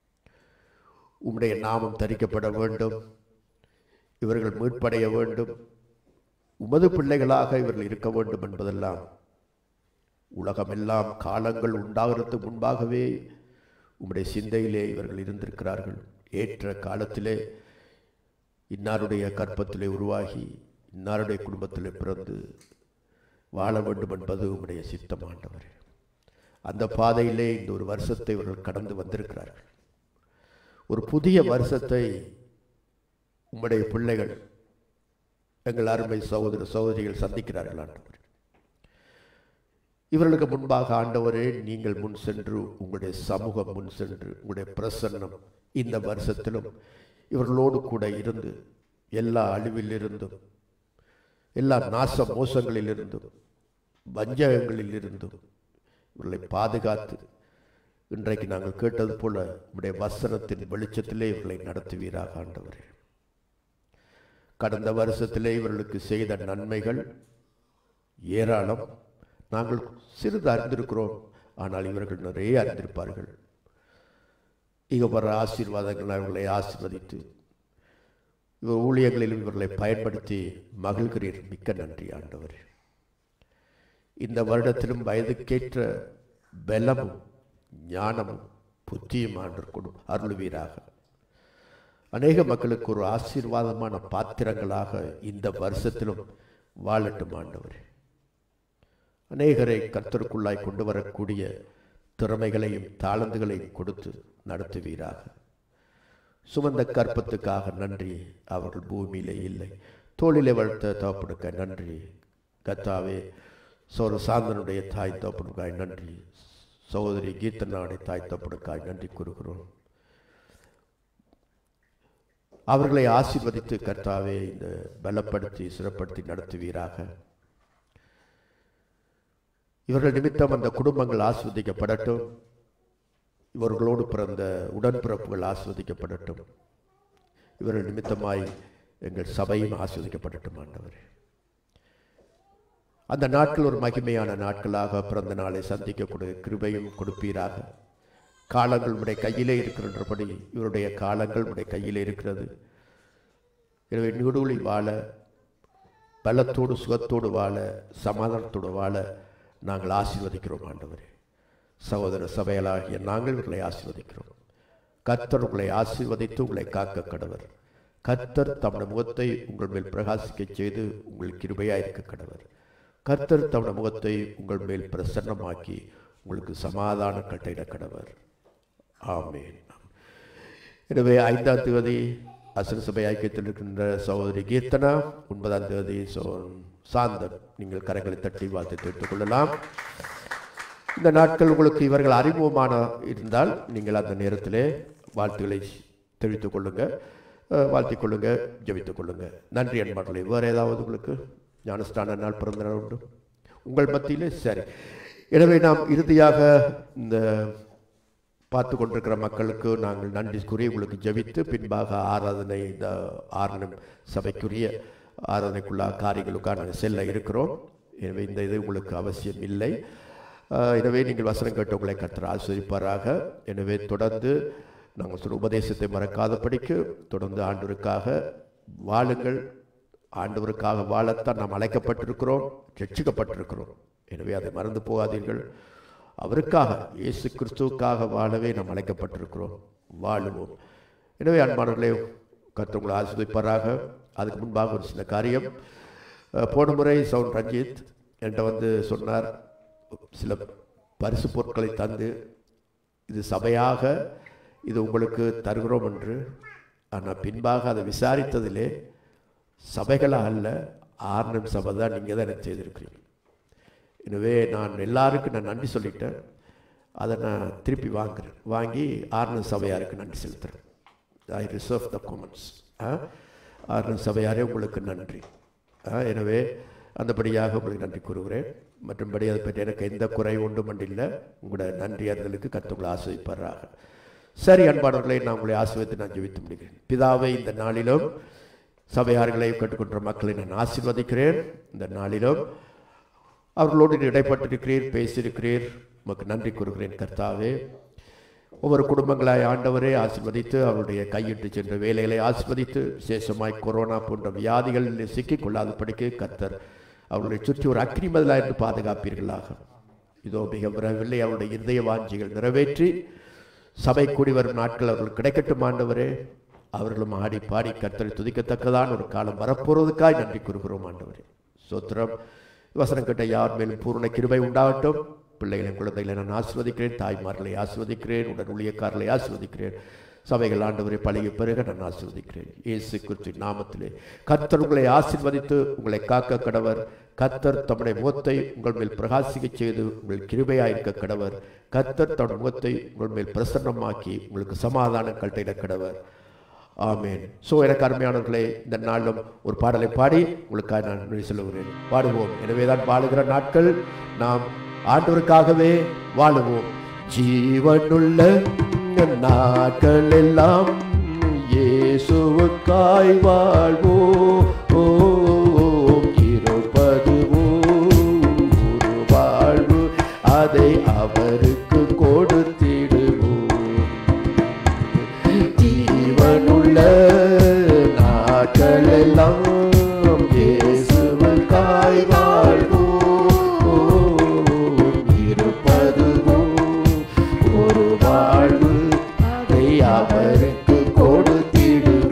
உம்முடைய நாமம் தரிக்கப்பட வேண்டும் இவர்கள் மீட்படைய வேண்டும் உமது பிள்ளைகளாக இவர்கள் இருக்க வேண்டும் என்பதெல்லாம் உலகமெல்லாம் காலங்கள் உண்டாகிறதுக்கு முன்பாகவே உம்முடைய சிந்தையிலே இவர்கள் இருந்திருக்கிறார்கள் ஏற்ற காலத்திலே இன்னாருடைய கற்பத்திலே உருவாகி இன்னாருடைய குடும்பத்திலே பிறந்து வாழ வேண்டும் என்பது உம்முடைய சித்தமாண்டவர் அந்த பாதையிலே இந்த ஒரு வருஷத்தை இவர்கள் கடந்து வந்திருக்கிறார்கள் ஒரு புதிய வருஷத்தை உம்முடைய பிள்ளைகள் எங்கள் அருமை சகோதர சகோதரிகள் சந்திக்கிறார்கள் ஆண்டவர் இவர்களுக்கு முன்பாக ஆண்டவரே நீங்கள் முன் சென்று உங்களுடைய சமூகம் முன் சென்று உங்களுடைய பிரசன்னம் இந்த வருஷத்திலும் இவர்களோடு கூட இருந்து எல்லா அழிவிலிருந்தும் எல்லா நாச மோசங்களிலிருந்தும் வஞ்சகங்களில் இருந்தும் இவர்களை பாதுகாத்து இன்றைக்கு நாங்கள் கேட்டது போல உடைய வசனத்தின் வெளிச்சத்திலே இவர்களை நடத்துவீராக ஆண்டவரே கடந்த வருஷத்திலே இவர்களுக்கு செய்த நன்மைகள் ஏராளம் நாங்கள் சிறிது அறிந்திருக்கிறோம் ஆனால் இவர்கள் நிறைய அறிந்திருப்பார்கள் இங்க வர ஆசீர்வாதங்கள் இவர்களை ஆசீர்வதித்து இவர் ஊழியங்களிலும் இவர்களை பயன்படுத்தி மகிழ்கிறீர் மிக்க நன்றி ஆண்டவர் இந்த வருடத்திலும் வயதுக்கேற்ற பலமும் ஞானமும் புத்தியும் ஆண்டு கொடு அருள்வீராக அநேக மக்களுக்கு ஒரு ஆசீர்வாதமான பாத்திரங்களாக இந்த வருஷத்திலும் வாழட்டும் ஆண்டவரே அநேகரை கர்த்தருக்குள்ளாய் கொண்டு வரக்கூடிய திறமைகளையும் தாளந்துகளையும் கொடுத்து நடத்துவீராக சுமந்த கற்பத்துக்காக நன்றி அவர்கள் பூமியிலே இல்லை தோளிலே வளர்த்த தோப்பனுக்க நன்றி கத்தாவே சோர சாந்தனுடைய தாய் தோப்பனுக்காய் நன்றி சகோதரி கீர்த்தனாவுடைய தாய் தோப்பனுக்காய் நன்றி கூறுகிறோம் அவர்களை ஆசீர்வதித்து கர்த்தாவே இந்த பலப்படுத்தி சிறப்படுத்தி நடத்துவீராக இவர்கள் நிமித்தம் அந்த குடும்பங்கள் ஆஸ்வதிக்கப்படட்டும் இவர்களோடு பிறந்த உடன்பிறப்புகள் ஆஸ்வதிக்கப்படட்டும் இவர்கள் நிமித்தமாய் எங்கள் சபையும் ஆஸ்வதிக்கப்படட்டும் ஆண்டவரே அந்த நாட்கள் ஒரு மகிமையான நாட்களாக பிறந்த நாளை சந்திக்கக்கூடிய கிருபையும் கொடுப்பீராக காலங்கள் உடைய கையிலே இருக்கின்றபடி இவருடைய காலங்கள் உடைய கையிலே இருக்கிறது எனவே நெடுவில் வாழ பலத்தோடு சுகத்தோடு வாழ சமாதானத்தோடு வாழ நாங்கள் ஆசீர்வதிக்கிறோம் ஆண்டவரே சகோதர சபையலாகிய நாங்கள் இவர்களை ஆசீர்வதிக்கிறோம் கர்த்தர் உங்களை ஆசீர்வதித்து உங்களை காக்க கடவர் கர்த்தர் தம்முடைய முகத்தை உங்கள் மேல் பிரகாசிக்கச் செய்து உங்கள் கிருபையாயிருக்க கடவர் கர்த்தர் தம்முடைய முகத்தை உங்கள் மேல் பிரசன்னமாக்கி உங்களுக்கு சமாதான கட்டையிட கடவர் ஆமேன் எனவே ஐந்தாம் தேதி அசல் சபை ஐக்கியத்தில் இருக்கின்ற சகோதரி கீர்த்தனா ஒன்பதாம் தேதி சோ சாந்தன் நீங்கள் கரங்களை தட்டி வாழ்த்து தெரிவித்துக் கொள்ளலாம் இந்த நாட்கள் உங்களுக்கு இவர்கள் அறிமுகமான இருந்தால் நீங்கள் அந்த நேரத்திலே வாழ்த்துக்களை தெரிவித்துக் கொள்ளுங்க அஹ், வாழ்த்திக் கொள்ளுங்க ஜெபித்துக் கொள்ளுங்க நன்றி அன்பார்களே வேறு ஏதாவது உங்களுக்கு ஞானஸ்தான நாள் பிறந்த நாள் உண்டு உங்கள் மத்தியிலே சரி எனவே நாம் இறுதியாக இந்த பார்த்து கொண்டிருக்கிற மக்களுக்கு நாங்கள் நன்றி கூறி உங்களுக்கு ஜெபித்து பின்பாக ஆராதனை இந்த ஆரணம் சபைக்குரிய ஆராதனைக்குள்ளாக காரியங்களுக்காக நாங்கள் செல்ல இருக்கிறோம் எனவே இந்த இது உங்களுக்கு அவசியம் இல்லை ஆஹ் எனவே நீங்கள் வசனம் கேட்டவங்களை கர்த்தர் ஆசிரிப்பாராக எனவே தொடர்ந்து நாங்கள் சொல்ல உபதேசத்தை மறக்காதபடிக்கு தொடர்ந்து ஆண்டவருக்காக வாழுங்கள் ஆண்டவருக்காக வாழத்தான் நாம் அழைக்கப்பட்டிருக்கிறோம் ரட்சிக்கப்பட்டிருக்கிறோம் எனவே அதை மறந்து போகாதீர்கள் அவருக்காக இயேசு கிறிஸ்துவுக்காக வாழவே நாம் அழைக்கப்பட்டிருக்கிறோம் வாழுவோம் எனவே அன்பானவர்களே கர்த்தர் உங்களை ஆசிர்வதிப்பாராக அதுக்கு முன்பாக ஒரு சில காரியம் அஹ், போன முறை சவுண்ட் ரஞ்சித் என்கிட்ட வந்து சொன்னார் சில பரிசு பொருட்களை தந்து இது சபையாக இது உங்களுக்கு தருகிறோம் என்று ஆனால் பின்பாக அதை விசாரித்ததிலே சபைகளாக அல்ல ஆர்னம் சபை தான் நீங்கள் தான் எனக்கு செய்திருக்கிறீங்க எனவே நான் எல்லாருக்கும் நான் நன்றி சொல்லிட்டேன் அதை நான் திருப்பி வாங்குறேன் வாங்கி ஆர்னம் சபையாருக்கு நன்றி செலுத்துகிறேன் ஐ ரிசர்வ் த காமன்ஸ் ஆர்னம் சபையாரே உங்களுக்கு நன்றி ஆ, எனவே அந்தபடியாக உங்களுக்கு நன்றி கூறுகிறேன் மற்றும்படி அதை பற்றி எனக்கு எந்த குறை உண்டும் இல்லை உங்களோட நன்றி அறிதலுக்கு கற்றுங்களை ஆசிரிப்பாராக சரி அன்பானவர்களை நான் உங்களை ஆசிர்வதித்து நான் ஜெபித்து முடிக்கிறேன் பிதாவை இந்த நாளிலும் சபையார்களை கற்றுக்கொண்ட மக்களை நான் ஆசீர்வதிக்கிறேன் இந்த நாளிலும் அவர்களோடு நீர் இடைப்பட்டிருக்கிறீர் பேசியிருக்கிறீர் உமக்கு நன்றி கூறுகிறேன் கர்த்தாவே ஒவ்வொரு குடும்பங்களாய் ஆண்டவரே ஆசீர்வதித்து அவருடைய கையிட்டு சென்ற வேலைகளை ஆசீர்வதித்து விசேஷமாய் கொரோனா போன்ற வியாதிகளில் சிக்கிக் கொள்ளாதபடிக்கு கர்த்தர் அவர்களை சுற்றி ஒரு அக்னிமதிலாக இருந்து பாதுகாப்பீர்களாக இதோ மிக விரைவில்லை அவருடைய இருதய வாஞ்சிகள் நிறைவேற்றி சபை கூடி வரும் நாட்கள் அவர்கள் கிடைக்கட்டும் ஆண்டவரே அவர்களும் ஆடி பாடி கர்த்தரை துதிக்கத்தக்கதான் ஒரு காலம் வரப்போறதுக்காய் நன்றி கூறுகிறோம் ஆண்டவரே சோத்திரம் வசனம் கேட்ட யார் மேலும் பூர்ண கிருபை உண்டாகட்டும் பிள்ளைகளின் குழந்தைகளை நான் ஆசிர்வதிக்கிறேன் தாய்மார்களை ஆசிர்வதிக்கிறேன் உடன் ஊழியக்காரர்களை ஆசிர்வதிக்கிறேன் சபைகள் ஆண்டவரை பழகி பிறகு நான் ஆசிர்வதிக்கிறேன் இயேசு கிறிஸ்துவின் நாமத்திலே கர்த்தர் உங்களை ஆசிர்வதித்து உங்களை காக்க கடவர் கர்த்தர் தம்முடைய முகத்தை உங்கள் மேல் பிரகாசிக்கச் செய்து உங்கள் கிருபையாயிருக்க கடவர் கர்த்தர் தம்முடைய முகத்தை உங்கள் மேல் பிரசன்னமாக்கி உங்களுக்கு சமாதானம் கட்டிட கடவர் ஆமேன் ஸோ எனக்கு அருமையானவர்களே இந்த நாளிலும் ஒரு பாடலை பாடி உங்களுக்காக நான் நன்றி சொல்லுகிறேன் பாடுவோம் எனவே தான் வாழுகிற நாட்கள் நாம் ஆண்டவருக்காகவே வாழுவோம் ஜீவனுள்ள நாட்கள் எல்லாம் இயேசுவுக்காய் வாழ்வோம் இருப்பதுவும் ஒரு வாழ்வு அதை அவருக்கு கொடுத்திடுவோம் ஜீவனுள்ள நாட்களெல்லாம் இயேசுவுக்காய் வாழ்வோம் இருப்பதுவும் ஒரு வாழ்வு அதை அவருக்கு கொடுத்திடுவோம்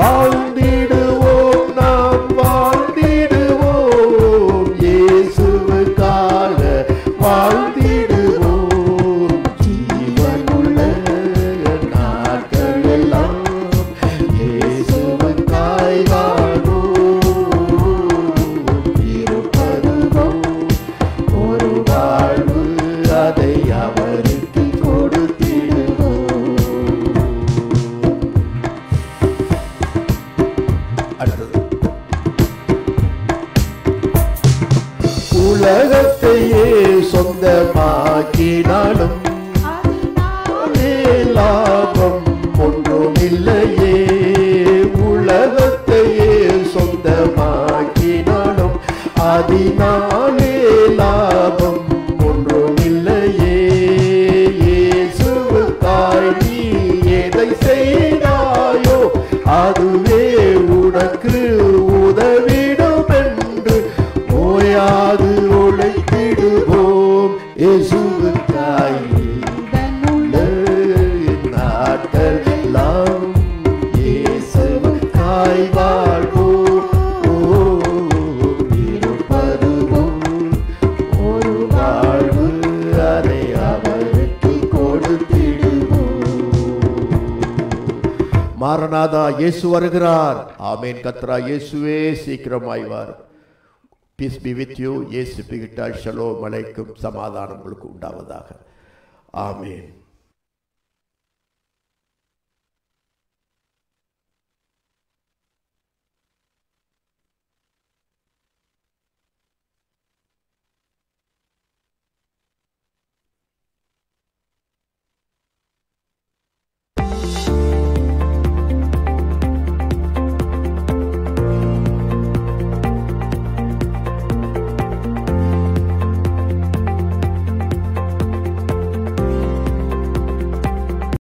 வாழ்ந்திடுவோம் நாம் வாழ்ந்திடுவோம் இயேசுவுக்காக வாழ்ந்திடுவோம் ஜீவனுள்ள நாட்கள் எல்லாம் இயேசுவுக்காய் வாழ்வோம் இருப்பதுவும் ஒரு வாழ்வு அதை அவருக்கு கொடுத்திடுவோம் அடுத்தது உலகத்தையே சொந்தமாக்கினாலும் அதே லாபம் ஒன்றும் இல்லையே உலகத்தையே சொந்தமாக்கினாலும் அதனாலே லாபம் ஒன்றும் இல்லையே இயேசுவுக்காய் நீ எதை செய்தாயோ அதுவே உனக்கு உதவிடும் என்று ஓயாது உழைத்திடுவோம் இயேசுவுக்காய் உள்ள நாட்கள் எல்லாம் இயேசுவுக்காய் வாழ்வோம் ஓ, இருப்பதுவும் ஒரு வாழ்வு அதை அவருக்கு கொடுத்திடுவோம் மாரநாதா இயேசு வருகிறார் ஆமேன் கத்ரா இயேசுவே சீக்கிரமாய் வார் பீஸ் பி வித் யூ இயேசு பிகிட்டால் ஷலோ மலைக்கும் சமாதானம் உங்களுக்கு உண்டாவதாக ஆமேன்